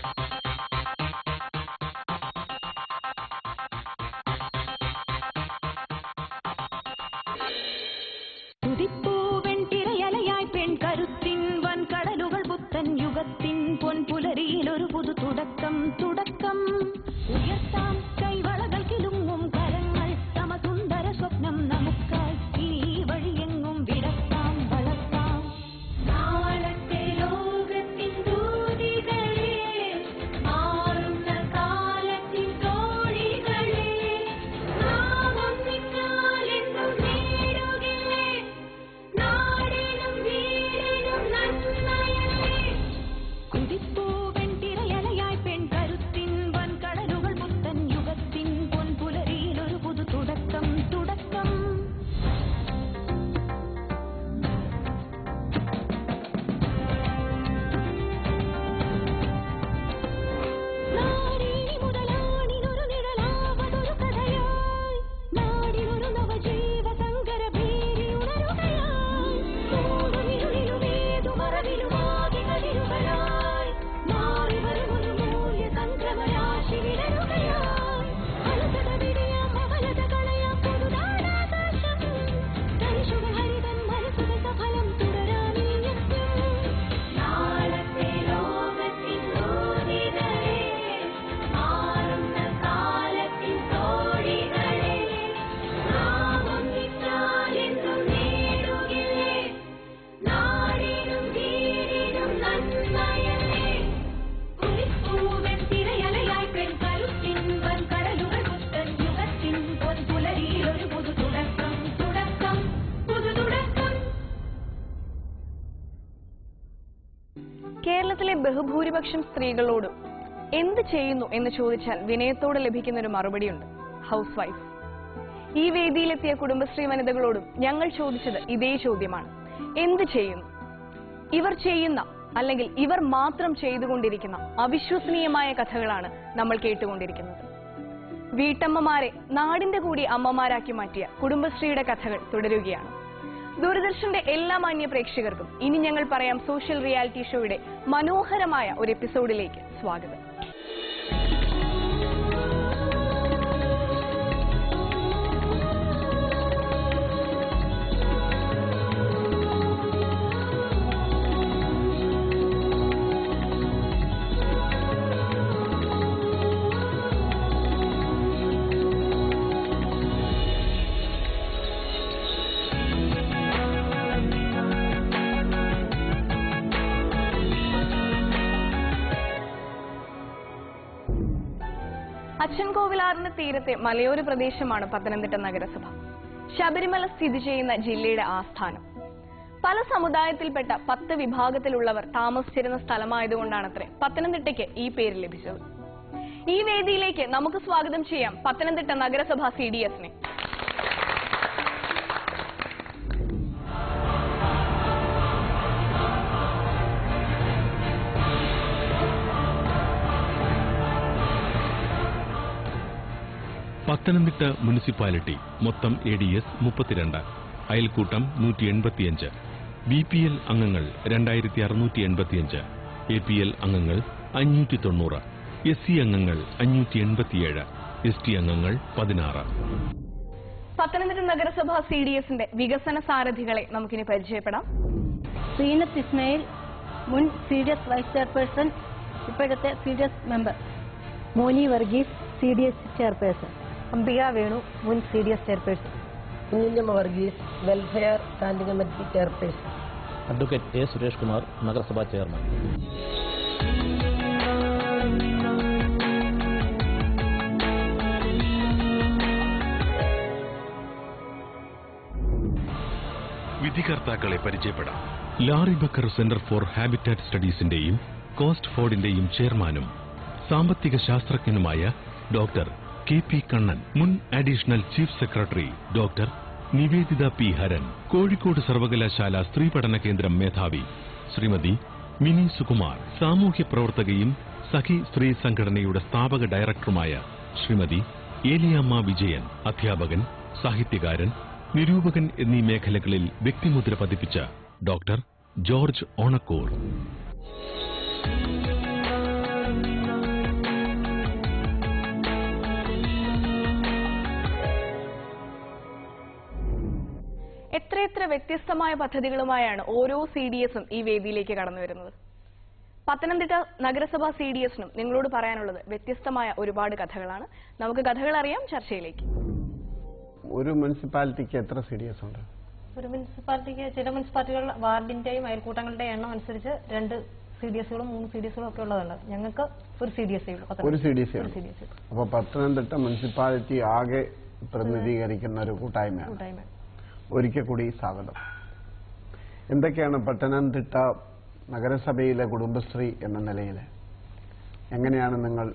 തുതിപ്പൂവൻ തിരയലയായി പെൺ കരുത്തിൻ വൻ കടലുകൾ പുത്തൻ യുഗത്തിൻ പൊൻപുലരിയിൽ ഒരു പുതു തുടക്കം തുടക്കം ഉയർത്താം കൈവളകൾ കിലുങ്ങും കരങ്ങൾ സമസുന്ദര സ്വപ്നം നമുക്കായി ഇനി ഈ വഴിയെങ്ങും വിടത്താം വളർത്താം നാളത്തെ ലോകത്തിൻ ദൂതികളെ മാറുന്ന കാലത്തിൻ തോഴികളെ നാം ഒന്നിച്ചാലെന്നും നേടുകില്ലേ നാടിനും വീടിനും നന്മയല്ലേ കുതിപ്പൂവൻ തിരയലയായി പെൺ കരുത്തിൻ വൻ കടലുകൾ പുത്തൻ യുഗത്തിൻ പൊൻപുലരിയിൽ ഒരു പുതു തുടക്കം തുടക്കം നാടീനി മുതലാണിനൊരു നിഴലാവതൊരു കഥയായി നാടിനൊരു നവജീവ സങ്കര ഭീതി ഉണരുകയായി മൂടുമിരുളിലുമേതു മറവിലുമാകികളിരുകളായി മാറി വരുമൊരു മൂല്യ സംക്രമരാശി വിടരുകയായി അലസത വിടിയാം അവലത കളയാം പുതുനാടാകാശം തരിശുകൾ ഹരിതൻ മനസ്സുകൾ സഫലം തുടരാനീ നാളത്തെ ലോകത്തിൻ ദൂതികളെ മാറുന്ന കാലത്തിൻ തോഴികളെ നാം ഒന്നിച്ചാലെന്നും നേടുകില്ലേ നാടിനും വീടിനും നന്മയല്ലേ കുളിപ്പൂവൻ തിരയലയായി പെൺ കരുത്തിൻ വൻ കടലുകൾ പുത്തൻ യുഗത്തിൻ പൊൻപുലരിയിൽ ഒരു പുതു തുടക്കം തുടക്കം പുതു തുടക്കം കേരളത്തിലെ ബഹുഭൂരിപക്ഷം സ്ത്രീകളോടും എന്ത് ചെയ്യുന്നു എന്ന് ചോദിച്ചാൽ വിനയത്തോടെ ലഭിക്കുന്ന ഒരു മറുപടിയുണ്ട് ഹൗസ് വൈഫ് ഈ വേദിയിലെത്തിയ കുടുംബശ്രീ വനിതകളോടും ഞങ്ങൾ ചോദിച്ചത് ഇതേ ചോദ്യമാണ് എന്ത് ചെയ്യുന്നു ഇവർ ചെയ്യുന്ന അല്ലെങ്കിൽ ഇവർ മാത്രം ചെയ്തുകൊണ്ടിരിക്കുന്ന അവിശ്വസനീയമായ കഥകളാണ് നമ്മൾ കേട്ടുകൊണ്ടിരിക്കുന്നത് വീട്ടമ്മമാരെ നാടിന്റെ കൂടി അമ്മമാരാക്കി മാറ്റിയ കുടുംബശ്രീയുടെ കഥകൾ തുടരുകയാണ് ദൂരദർശന്റെ എല്ലാ മാന്യ പ്രേക്ഷകർക്കും ഇനി ഞങ്ങൾ പറയാം സോഷ്യൽ റിയാലിറ്റി ഷോയുടെ മനോഹരമായ ഒരു എപ്പിസോഡിലേക്ക് സ്വാഗതം അച്ഛൻകോവിലാറിന്റെ തീരത്തെ മലയോര പ്രദേശമാണ് പത്തനംതിട്ട നഗരസഭ ശബരിമല സ്ഥിതി ചെയ്യുന്ന ജില്ലയുടെ ആസ്ഥാനം പല സമുദായത്തിൽപ്പെട്ട പത്ത് വിഭാഗത്തിലുള്ളവർ താമസിച്ചിരുന്ന സ്ഥലമായതുകൊണ്ടാണത്രേ പത്തനംതിട്ടയ്ക്ക് ഈ പേര് ലഭിച്ചത് ഈ വേദിയിലേക്ക് നമുക്ക് സ്വാഗതം ചെയ്യാം പത്തനംതിട്ട നഗരസഭ സി ഡി എസിനെ പത്തനംതിട്ട മുനിസിപ്പാലിറ്റി മൊത്തം എ ഡി എസ് മുപ്പത്തിരണ്ട് അയൽക്കൂട്ടം നൂറ്റി എൺപത്തിയഞ്ച് ബി പി എൽ അംഗങ്ങൾ രണ്ടായിരത്തി അറുന്നൂറ്റി എൺപത്തിയഞ്ച് എ പി എൽ അംഗങ്ങൾ അഞ്ഞൂറ്റി തൊണ്ണൂറ് എസ് സി അംഗങ്ങൾ അഞ്ഞൂറ്റി എൺപത്തിയേഴ് എസ് ടി അംഗങ്ങൾ പതിനാറ് പത്തനംതിട്ട നഗരസഭ സി ഡി എസിന്റെ വികസന സാരഥികളെ നമുക്കിനി പരിചയപ്പെടാം സീനത്ത് ഇസ്മയിൽ മുൻ C D S vice chairperson ഇപ്പോഴത്തെ C D S member Moni Varghese C D S chairperson Ambika Venu മുൻ സി ഡി എസ് ചെയർപേഴ്സൺ കുഞ്ഞിഞ്ഞമ്മ Varghese welfare standing committee chairperson advocate A Suresh Kumar നഗരസഭാ ചെയർമാൻ വിധികർത്താക്കളെ പരിചയപ്പെടാം Laurie Baker centre for habitat സ്റ്റഡീസിന്റെയും കോസ്റ്റ് ഫോർഡിന്റെയും ചെയർമാനും സാമ്പത്തിക ശാസ്ത്രജ്ഞനുമായ ഡോക്ടർ കെ പി കണ്ണൻ മുൻ additional chief secretary doctor Nivedita P Haran Kozhikode സർവകലാശാല സ്ത്രീ പഠന കേന്ദ്രം മേധാവി ശ്രീമതി മിനി സുകുമാർ സാമൂഹ്യ പ്രവർത്തകയും സഖി സ്ത്രീ സംഘടനയുടെ സ്ഥാപക ഡയറക്ടറുമായ ശ്രീമതി ഏലിയാമ്മ വിജയൻ അധ്യാപകൻ സാഹിത്യകാരൻ നിരൂപകൻ എന്നീ മേഖലകളിൽ വ്യക്തിമുദ്ര പതിപ്പിച്ച ഡോക്ടർ ജോർജ് ഓണക്കൂർ എത്രയെത്ര വ്യത്യസ്തമായ പദ്ധതികളുമായാണ് ഓരോ സി ഡി എസും ഈ വേദിയിലേക്ക് കടന്നു വരുന്നത് പത്തനംതിട്ട നഗരസഭ സി ഡി എസിനും നിങ്ങളോട് പറയാനുള്ളത് വ്യത്യസ്തമായ ഒരുപാട് കഥകളാണ് നമുക്ക് കഥകൾ അറിയാം ചർച്ചയിലേക്ക് ഒരു മുനിസിപ്പാലിറ്റിക്ക് എത്ര സി ഡി എസ് ഉണ്ട് ഒരു മുനിസിപ്പാലിറ്റിക്ക് ചില മുനിസിപ്പാലിറ്റികൾ വാർഡിന്റെയും അയൽക്കൂട്ടങ്ങളുടെയും എണ്ണം അനുസരിച്ച് രണ്ട് സി ഡി എസുകളും മൂന്ന് സി ഡി എസുകളും ഒക്കെ ഉള്ളതുണ്ട് ഞങ്ങൾക്ക് ഒരു സി ഡി എസ് ഒരു സി ഡി എസ് ഒരു സി ഡി എസ് അപ്പോൾ പത്തനംതിട്ട മുനിസിപ്പാലിറ്റി ആകെ പ്രതിനിധീകരിക്കുന്ന ഒരു കൂട്ടായ്മയാണ് കൂട്ടായ്മ ഒരിക്കൽ കൂടി സ്വാഗതം എന്തൊക്കെയാണ് പത്തനംതിട്ട നഗരസഭയിലെ കുടുംബശ്രീ എന്ന നിലയിൽ എങ്ങനെയാണ് നിങ്ങൾ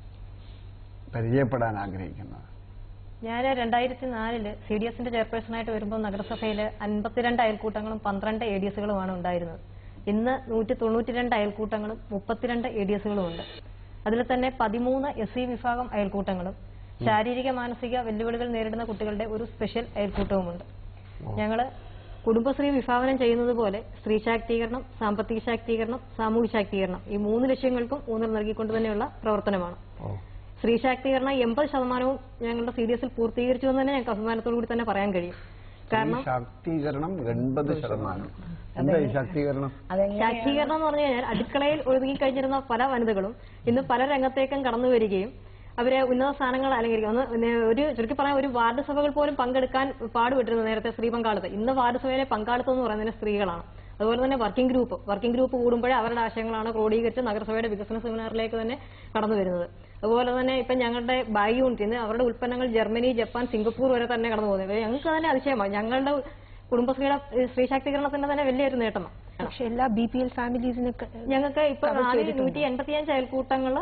പരിചയപ്പെടാൻ ആഗ്രഹിക്കുന്നത് ഞാൻ രണ്ടായിരത്തി നാലില് സി ഡി എസിന്റെ ചെയർപേഴ്സണായിട്ട് വരുമ്പോൾ നഗരസഭയിൽ അൻപത്തിരണ്ട് അയൽക്കൂട്ടങ്ങളും പന്ത്രണ്ട് എ ഡി എസുകളുമാണ് ഉണ്ടായിരുന്നത് ഇന്ന് നൂറ്റി തൊണ്ണൂറ്റിരണ്ട് അയൽക്കൂട്ടങ്ങളും മുപ്പത്തിരണ്ട് എ ഡി എസുകളും ഉണ്ട് അതിൽ തന്നെ പതിമൂന്ന് എസ് സി വിഭാഗം അയൽക്കൂട്ടങ്ങളും ശാരീരിക മാനസിക വെല്ലുവിളികൾ നേരിടുന്ന കുട്ടികളുടെ ഒരു സ്പെഷ്യൽ അയൽക്കൂട്ടവുമുണ്ട് ഞങ്ങള് കുടുംബശ്രീ വിഭാവനം ചെയ്യുന്നത് പോലെ സ്ത്രീ ശാക്തീകരണം സാമ്പത്തിക ശാക്തീകരണം സാമൂഹ്യ ശാക്തീകരണം ഈ മൂന്ന് ലക്ഷ്യങ്ങൾക്കും ഊന്നൽ നൽകിക്കൊണ്ട് തന്നെയുള്ള പ്രവർത്തനമാണ് ഓ സ്ത്രീ ശാക്തീകരണം എൺപത് ശതമാനവും ഞങ്ങളുടെ സി ഡി എസിൽ പൂർത്തീകരിച്ചു എന്ന് തന്നെ ഞങ്ങൾക്ക് അഭിമാനത്തോടു കൂടി തന്നെ പറയാൻ കഴിയും കാരണം ഈ ശാക്തീകരണം എൺപത് ശതമാനം എന്താ ഈ ശാക്തീകരണം ശാക്തീകരണം എന്ന് പറഞ്ഞു കഴിഞ്ഞാൽ അടുക്കളയിൽ ഒഴുകി കഴിഞ്ഞിരുന്ന പല വനിതകളും ഇന്ന് പല രംഗത്തേക്കും കടന്നു വരികയും അവരെ ഉന്നത സ്ഥാനങ്ങൾ അലങ്കരിക്കും ഒന്ന് പിന്നെ ഒരു ചുരുക്കി പറയാൻ ഒരു വാർഡ് സഭകൾ പോലും പങ്കെടുക്കാൻ പാടുപെട്ടിരുന്നു നേരത്തെ സ്ത്രീ പങ്കാളിത്തം ഇന്ന് വാർഡ് സഭയിലെ പങ്കാളിത്തം എന്ന് പറയുന്നത് സ്ത്രീകളാണ് അതുപോലെ തന്നെ വർക്കിംഗ് ഗ്രൂപ്പ് വർക്കിംഗ് ഗ്രൂപ്പ് കൂടുമ്പോഴേ അവരുടെ ആശയങ്ങളാണ് ക്രോഡീകരിച്ച് നഗരസഭയുടെ വികസന സെമിനാറിലേക്ക് തന്നെ കടന്നു വരുന്നത് അതുപോലെ തന്നെ ഇപ്പം ഞങ്ങളുടെ ബാഗ് യൂണിറ്റിൽ നിന്ന് അവരുടെ ഉൽപ്പന്നങ്ങൾ ജർമ്മനി ജപ്പാൻ സിംഗപ്പൂർ വരെ തന്നെ കടന്നു പോകുന്നത് ഞങ്ങൾക്ക് തന്നെ അതിശയമാണ് ഞങ്ങളുടെ കുടുംബശ്രീയുടെ ഈ സ്ത്രീ ശാക്തീകരണത്തിന്റെ തന്നെ വലിയൊരു നേട്ടമാണ് പക്ഷെ എല്ലാ ബി പി എൽ ഫാമിലീസിനൊക്കെ ഞങ്ങൾക്ക് ഇപ്പൊ ആദ്യം നൂറ്റി എൺപത്തിയഞ്ച് അയൽക്കൂട്ടങ്ങൾ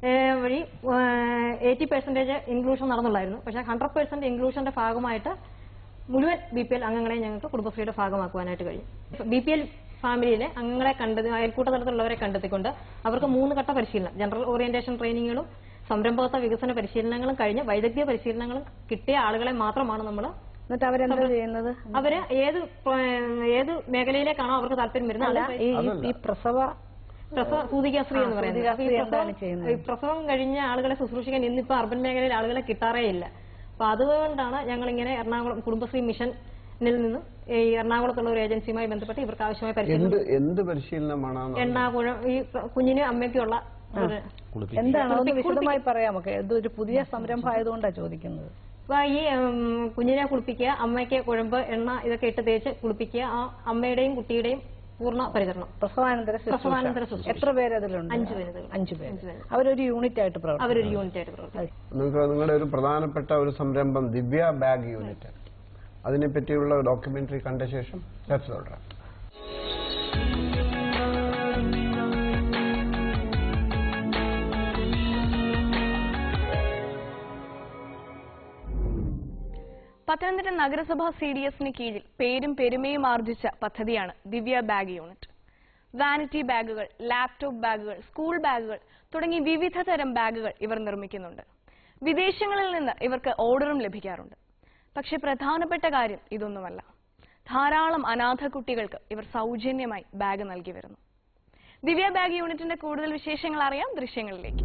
വഴി എയ്റ്റി പെർസെന്റേജ് ഇൻക്ലൂഷൻ നടന്നുള്ളായിരുന്നു പക്ഷെ ഹൺഡ്രഡ് പെർസെന്റ് ഇൻക്ലൂഷന്റെ ഭാഗമായിട്ട് മുഴുവൻ ബി പി എൽ അംഗങ്ങളെ ഞങ്ങൾക്ക് കുടുംബശ്രീയുടെ ഭാഗമാക്കുവാനായിട്ട് കഴിയും ബി പി എൽ ഫാമിലിയിലെ അംഗങ്ങളെ കണ്ടെത്തി അയൽക്കൂട്ട തലത്തിലുള്ളവരെ കണ്ടെത്തിക്കൊണ്ട് അവർക്ക് മൂന്ന് ഘട്ട പരിശീലനം ജനറൽ ഓറിയന്റേഷൻ ട്രെയിനിങ്ങുകളും സംരംഭകത്വ വികസന പരിശീലനങ്ങളും കഴിഞ്ഞ് വൈദഗ്ധ്യ പരിശീലനങ്ങളും കിട്ടിയ ആളുകളെ മാത്രമാണ് നമ്മൾ എന്നിട്ട് അവരെന്താ ചെയ്യുന്നത് അവര് ഏത് പ്ര- ഏത് മേഖലയിലേക്കാണോ അവർക്ക് താല്പര്യം വരുന്നത് അല്ല അത് ഈ ഈ- അതല്ല. ഈ പ്രസവ പ്രസവ സൂതികാശ്രീ എന്ന് പറയുന്നത് സൂതികാശ്രീ അപ്പൊ ഈ എന്താണ് പ്രസവം- ചെയ്യുന്നത്? ഈ പ്രസവം കഴിഞ്ഞ ആളുകളെ ശുശ്രൂഷിക്കാൻ ഇന്നിപ്പോ അർബൻ മേഖലയിൽ ആളുകളെ കിട്ടാറേ ഇല്ല അപ്പൊ അതുകൊണ്ടാണ് ഞങ്ങൾ ഇങ്ങനെ എറണാകുളം കുടുംബശ്രീ മിഷനിൽ നിന്നും ഈ എറണാകുളത്തുള്ള ഒരു ഏജൻസിയുമായി ബന്ധപ്പെട്ട് ഇവർക്ക് ആവശ്യമായ പരിശീലനം എന്ത് എന്ത് പരിശീലനമാണ് എണ്ണാകുഴം ഈ കുഞ്ഞിനും അമ്മയ്ക്കുള്ള ഒരു കുളിപ്പിക്കും എന്താണ് ഒന്ന് കുളിപ്പി- വിശദമായി പറയാമോ ഇതൊരു പുതിയ സംരംഭം ആയതുകൊണ്ടാണ് ചോദിക്കുന്നത് അപ്പൊ ഈ ഉം, കുഞ്ഞിനെ കുളിപ്പിക്കുക അമ്മയ്ക്ക് കുഴമ്പ് എണ്ണ ഇതൊക്കെ ഇട്ട് തേച്ച് കുളിപ്പിക്കുക ആ അമ്മയുടെയും കുട്ടിയുടെയും പൂർണ്ണ പരിചരണം പ്രസവാനന്തര ശുശ്രൂഷ. പ്രസവാനന്തര ശുശ്രൂഷ. എത്ര പേര് അതിലുണ്ട് അഞ്ച് വനിതകൾ. അഞ്ചു പേര് അഞ്ച് പേര്. അവരൊരു യൂണിറ്റ് ആയിട്ട് പ്രവർത്തിക്കും അവരൊരു യൂണിറ്റ് ആയിട്ട് പ്രവർത്തിക്കും നിങ്ങൾക്ക് നിങ്ങളുടെ ഒരു പ്രധാനപ്പെട്ട ഒരു സംരംഭം ദിവ്യ ബാഗ് യൂണിറ്റ് അതിനെപ്പറ്റിയുള്ള ഡോക്യുമെന്ററി കണ്ട ശേഷം ചർച്ച തുടരാം പത്തനംതിട്ട നഗരസഭ സി ഡി എസിന് കീഴിൽ പേരും പെരുമയും ആർജിച്ച പദ്ധതിയാണ് ദിവ്യ ബാഗ് യൂണിറ്റ് വാനിറ്റി ബാഗുകൾ ലാപ്ടോപ്പ് ബാഗുകൾ സ്കൂൾ ബാഗുകൾ തുടങ്ങി വിവിധ തരം ബാഗുകൾ ഇവർ നിർമ്മിക്കുന്നുണ്ട് വിദേശങ്ങളിൽ നിന്ന് ഇവർക്ക് ഓർഡറും ലഭിക്കാറുണ്ട് പക്ഷെ പ്രധാനപ്പെട്ട കാര്യം ഇതൊന്നുമല്ല ധാരാളം അനാഥ കുട്ടികൾക്ക് ഇവർ സൗജന്യമായി ബാഗ് നൽകി വരുന്നു ദിവ്യ ബാഗ് യൂണിറ്റിന്റെ കൂടുതൽ വിശേഷങ്ങൾ അറിയാം ദൃശ്യങ്ങളിലേക്ക്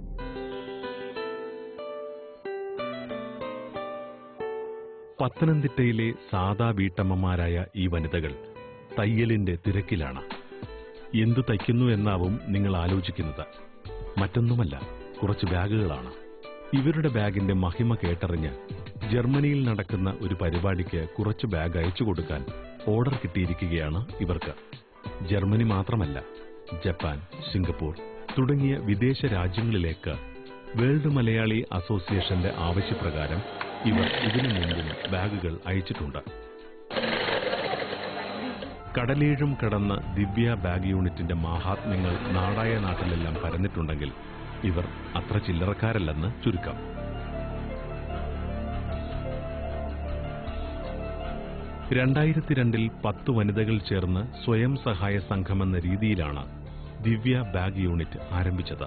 പത്തനംതിട്ടയിലെ സാദാ വീട്ടമ്മമാരായ ഈ വനിതകൾ തയ്യലിന്റെ തിരക്കിലാണ് എന്തു തയ്ക്കുന്നു എന്നാവും നിങ്ങൾ ആലോചിക്കുന്നത് മറ്റൊന്നുമല്ല കുറച്ച് ബാഗുകളാണ് ഇവരുടെ ബാഗിന്റെ മഹിമ കേട്ടറിഞ്ഞ് ജർമ്മനിയിൽ നടക്കുന്ന ഒരു പരിപാടിക്ക് കുറച്ച് ബാഗ് അയച്ചു കൊടുക്കാൻ ഓർഡർ കിട്ടിയിരിക്കുകയാണ് ഇവർക്ക് ജർമ്മനി മാത്രമല്ല ജപ്പാൻ സിംഗപ്പൂർ തുടങ്ങിയ വിദേശ രാജ്യങ്ങളിലേക്ക് വേൾഡ് മലയാളി അസോസിയേഷന്റെ ആവശ്യപ്രകാരം ഇവർ ഇതിനു മുമ്പും ബാഗുകൾ അയച്ചിട്ടുണ്ട് കടലേഴും കടന്ന ദിവ്യ ബാഗ് യൂണിറ്റിന്റെ മാഹാത്മ്യങ്ങൾ നാടായ നാട്ടിലെല്ലാം പരന്നിട്ടുണ്ടെങ്കിൽ ഇവർ അത്ര ചില്ലറക്കാരല്ലെന്ന് ചുരുക്കം രണ്ടായിരത്തി രണ്ടിൽ പത്ത് വനിതകൾ ചേർന്ന് സ്വയം സഹായ സംഘമെന്ന രീതിയിലാണ് ദിവ്യ ബാഗ് യൂണിറ്റ് ആരംഭിച്ചത്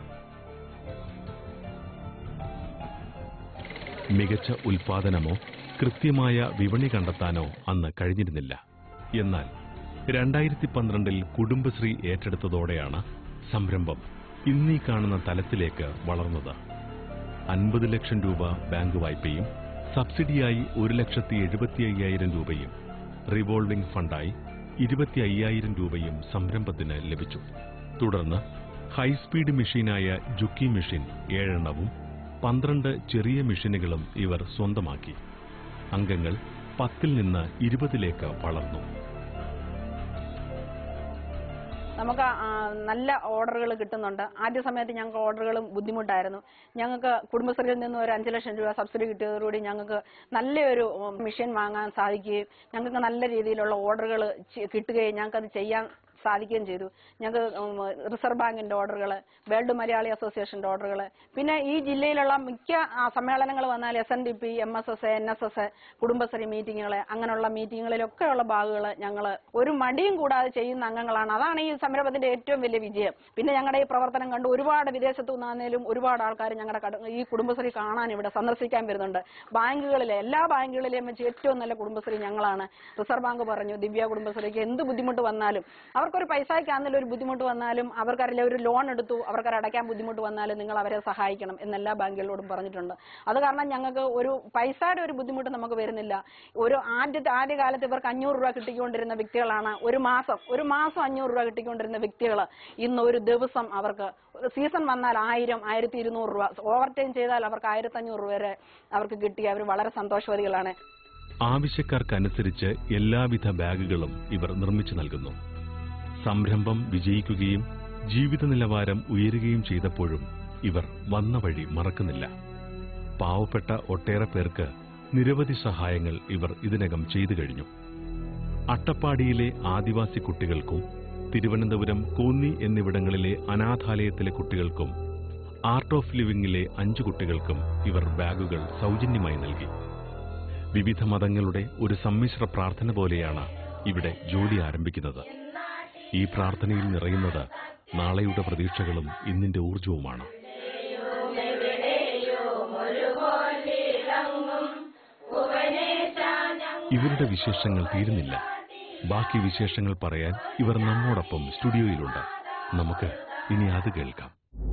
മികച്ച ഉൽപാദനമോ കൃത്യമായ വിപണി കണ്ടെത്താനോ അന്ന് കഴിഞ്ഞിരുന്നില്ല എന്നാൽ രണ്ടായിരത്തി പന്ത്രണ്ടിൽ കുടുംബശ്രീ ഏറ്റെടുത്തതോടെയാണ് സംരംഭം ഇന്നീ കാണുന്ന തലത്തിലേക്ക് വളർന്നത് അൻപത് ലക്ഷം രൂപ ബാങ്ക് വായ്പയും സബ്സിഡിയായി ഒരു ലക്ഷത്തി എഴുപത്തി അയ്യായിരം രൂപയും റിവോൾവിംഗ് ഫണ്ടായി ഇരുപത്തി അയ്യായിരം രൂപയും സംരംഭത്തിന് ലഭിച്ചു തുടർന്ന് ഹൈസ്പീഡ് മെഷീനായ ജുക്കി മെഷീൻ ഏഴെണ്ണവും പന്ത്രണ്ട് ചെറിയ മെഷീനുകളും ഇവർ സ്വന്തമാക്കി അംഗങ്ങൾ പത്തിൽ നിന്ന് ഇരുപതിലേക്ക് വളർന്നു നമുക്ക് ആ, നല്ല ഓർഡറുകൾ കിട്ടുന്നുണ്ട് ആദ്യ സമയത്ത് ഞങ്ങൾക്ക് ഓർഡറുകളും ബുദ്ധിമുട്ടായിരുന്നു ഞങ്ങൾക്ക് കുടുംബശ്രീയിൽ നിന്ന് ഒരു അഞ്ച് ലക്ഷം രൂപ സബ്സിഡി കിട്ടിയതോടുകൂടി ഞങ്ങൾക്ക് നല്ലൊരു ഉം, മെഷീൻ വാങ്ങാൻ സാധിക്കുകയും ഞങ്ങൾക്ക് നല്ല രീതിയിലുള്ള ഓർഡറുകൾ കിട്ടുകയും ഞങ്ങൾക്കത് ചെയ്യാൻ സാധിക്കുകയും ചെയ്തു ഞങ്ങൾക്ക് ഉം, റിസർവ് ബാങ്കിന്റെ ഓർഡറുകൾ വേൾഡ് മലയാളി അസോസിയേഷന്റെ ഓർഡറുകൾ പിന്നെ ഈ ജില്ലയിലുള്ള മിക്ക ആ, സമ്മേളനങ്ങൾ വന്നാൽ S N D P M S S N S S Kudumbashree മീറ്റിങ്ങുകൾ അങ്ങനെയുള്ള മീറ്റിങ്ങുകളിലൊക്കെയുള്ള ഭാഗങ്ങൾ ഞങ്ങൾ ഒരു മടിയും കൂടാതെ ചെയ്യുന്ന അംഗങ്ങളാണ് അതാണ് ഈ സംരംഭത്തിന്റെ ഏറ്റവും വലിയ വിജയം പിന്നെ ഞങ്ങളുടെ ഈ പ്രവർത്തനം കണ്ട് ഒരുപാട് വിദേശത്തു നിന്നാണേലും ഒരുപാട് ആൾക്കാർ ഞങ്ങളുടെ കട- ഈ കുടുംബശ്രീ കാണാൻ ഇവിടെ സന്ദർശിക്കാൻ വരുന്നുണ്ട് ബാങ്കുകളിലെ എല്ലാ ബാങ്കുകളിലെയും വെച്ച് ഏറ്റവും നല്ല കുടുംബശ്രീ ഞങ്ങളാണ് റിസർവ് ബാങ്ക് പറഞ്ഞു ദിവ്യ കുടുംബശ്രീക്ക് എന്ത് ബുദ്ധിമുട്ട് വന്നാലും അവർക്കൊരു പൈസയ്ക്കാണെങ്കിലും ഒരു ബുദ്ധിമുട്ട് വന്നാലും അവർക്കറിയില്ല ഒരു ലോൺ എടുത്തു അവർക്ക് അടയ്ക്കാൻ ബുദ്ധിമുട്ട് വന്നാലും നിങ്ങൾ അവരെ സഹായിക്കണം എന്നെല്ലാ ബാങ്കുകളോടും പറഞ്ഞിട്ടുണ്ട് അത് കാരണം ഞങ്ങൾക്ക് ഒരു പൈസയുടെ ഒരു ബുദ്ധിമുട്ട് നമുക്ക് വരുന്നില്ല ഒരു ആദ്യത്തെ ആദ്യ കാലത്ത് ഇവർക്ക് അഞ്ഞൂറ് രൂപ കിട്ടിക്കൊണ്ടിരുന്ന വ്യക്തികളാണ് ഒരു മാസം ഒരു മാസം അഞ്ഞൂറ് രൂപ കിട്ടിക്കൊണ്ടിരുന്ന വ്യക്തികൾ ഇന്ന് ഒരു ദിവസം അവർക്ക് സീസൺ വന്നാൽ ആയിരം ആയിരത്തി ഇരുന്നൂറ് രൂപ ഓവർ ടൈം ചെയ്താൽ അവർക്ക് ആയിരത്തി അഞ്ഞൂറ് രൂപ വരെ അവർക്ക് കിട്ടി അവർ വളരെ സന്തോഷവതികളാണ് ആവശ്യക്കാർക്കനുസരിച്ച് എല്ലാവിധ ബാഗുകളും ഇവർ നിർമ്മിച്ചു നൽകുന്നു സംരംഭം വിജയിക്കുകയും ജീവിത നിലവാരം ഉയരുകയും ചെയ്തപ്പോഴും ഇവർ വന്ന വഴി മറക്കുന്നില്ല പാവപ്പെട്ട ഒട്ടേറെ പേർക്ക് നിരവധി സഹായങ്ങൾ ഇവർ ഇതിനകം ചെയ്തു കഴിഞ്ഞു അട്ടപ്പാടിയിലെ ആദിവാസി കുട്ടികൾക്കും തിരുവനന്തപുരം കോന്നി എന്നിവിടങ്ങളിലെ അനാഥാലയത്തിലെ കുട്ടികൾക്കും ആർട്ട് ഓഫ് ലിവിംഗിലെ അഞ്ചു കുട്ടികൾക്കും ഇവർ ബാഗുകൾ സൗജന്യമായി നൽകി വിവിധ മതങ്ങളുടെ ഒരു സമ്മിശ്ര പ്രാർത്ഥന പോലെയാണ് ഇവിടെ ജോലി ആരംഭിക്കുന്നത് ഈ പ്രാർത്ഥനയിൽ നിറയുന്നത് നാളെയുടെ പ്രതീക്ഷകളും ഇന്നിന്റെ ഊർജവുമാണ് ഇവരുടെ വിശേഷങ്ങൾ തീരുന്നില്ല ബാക്കി വിശേഷങ്ങൾ പറയാൻ ഇവർ നമ്മോടൊപ്പം സ്റ്റുഡിയോയിലുണ്ട് നമുക്ക് ഇനി അത് കേൾക്കാം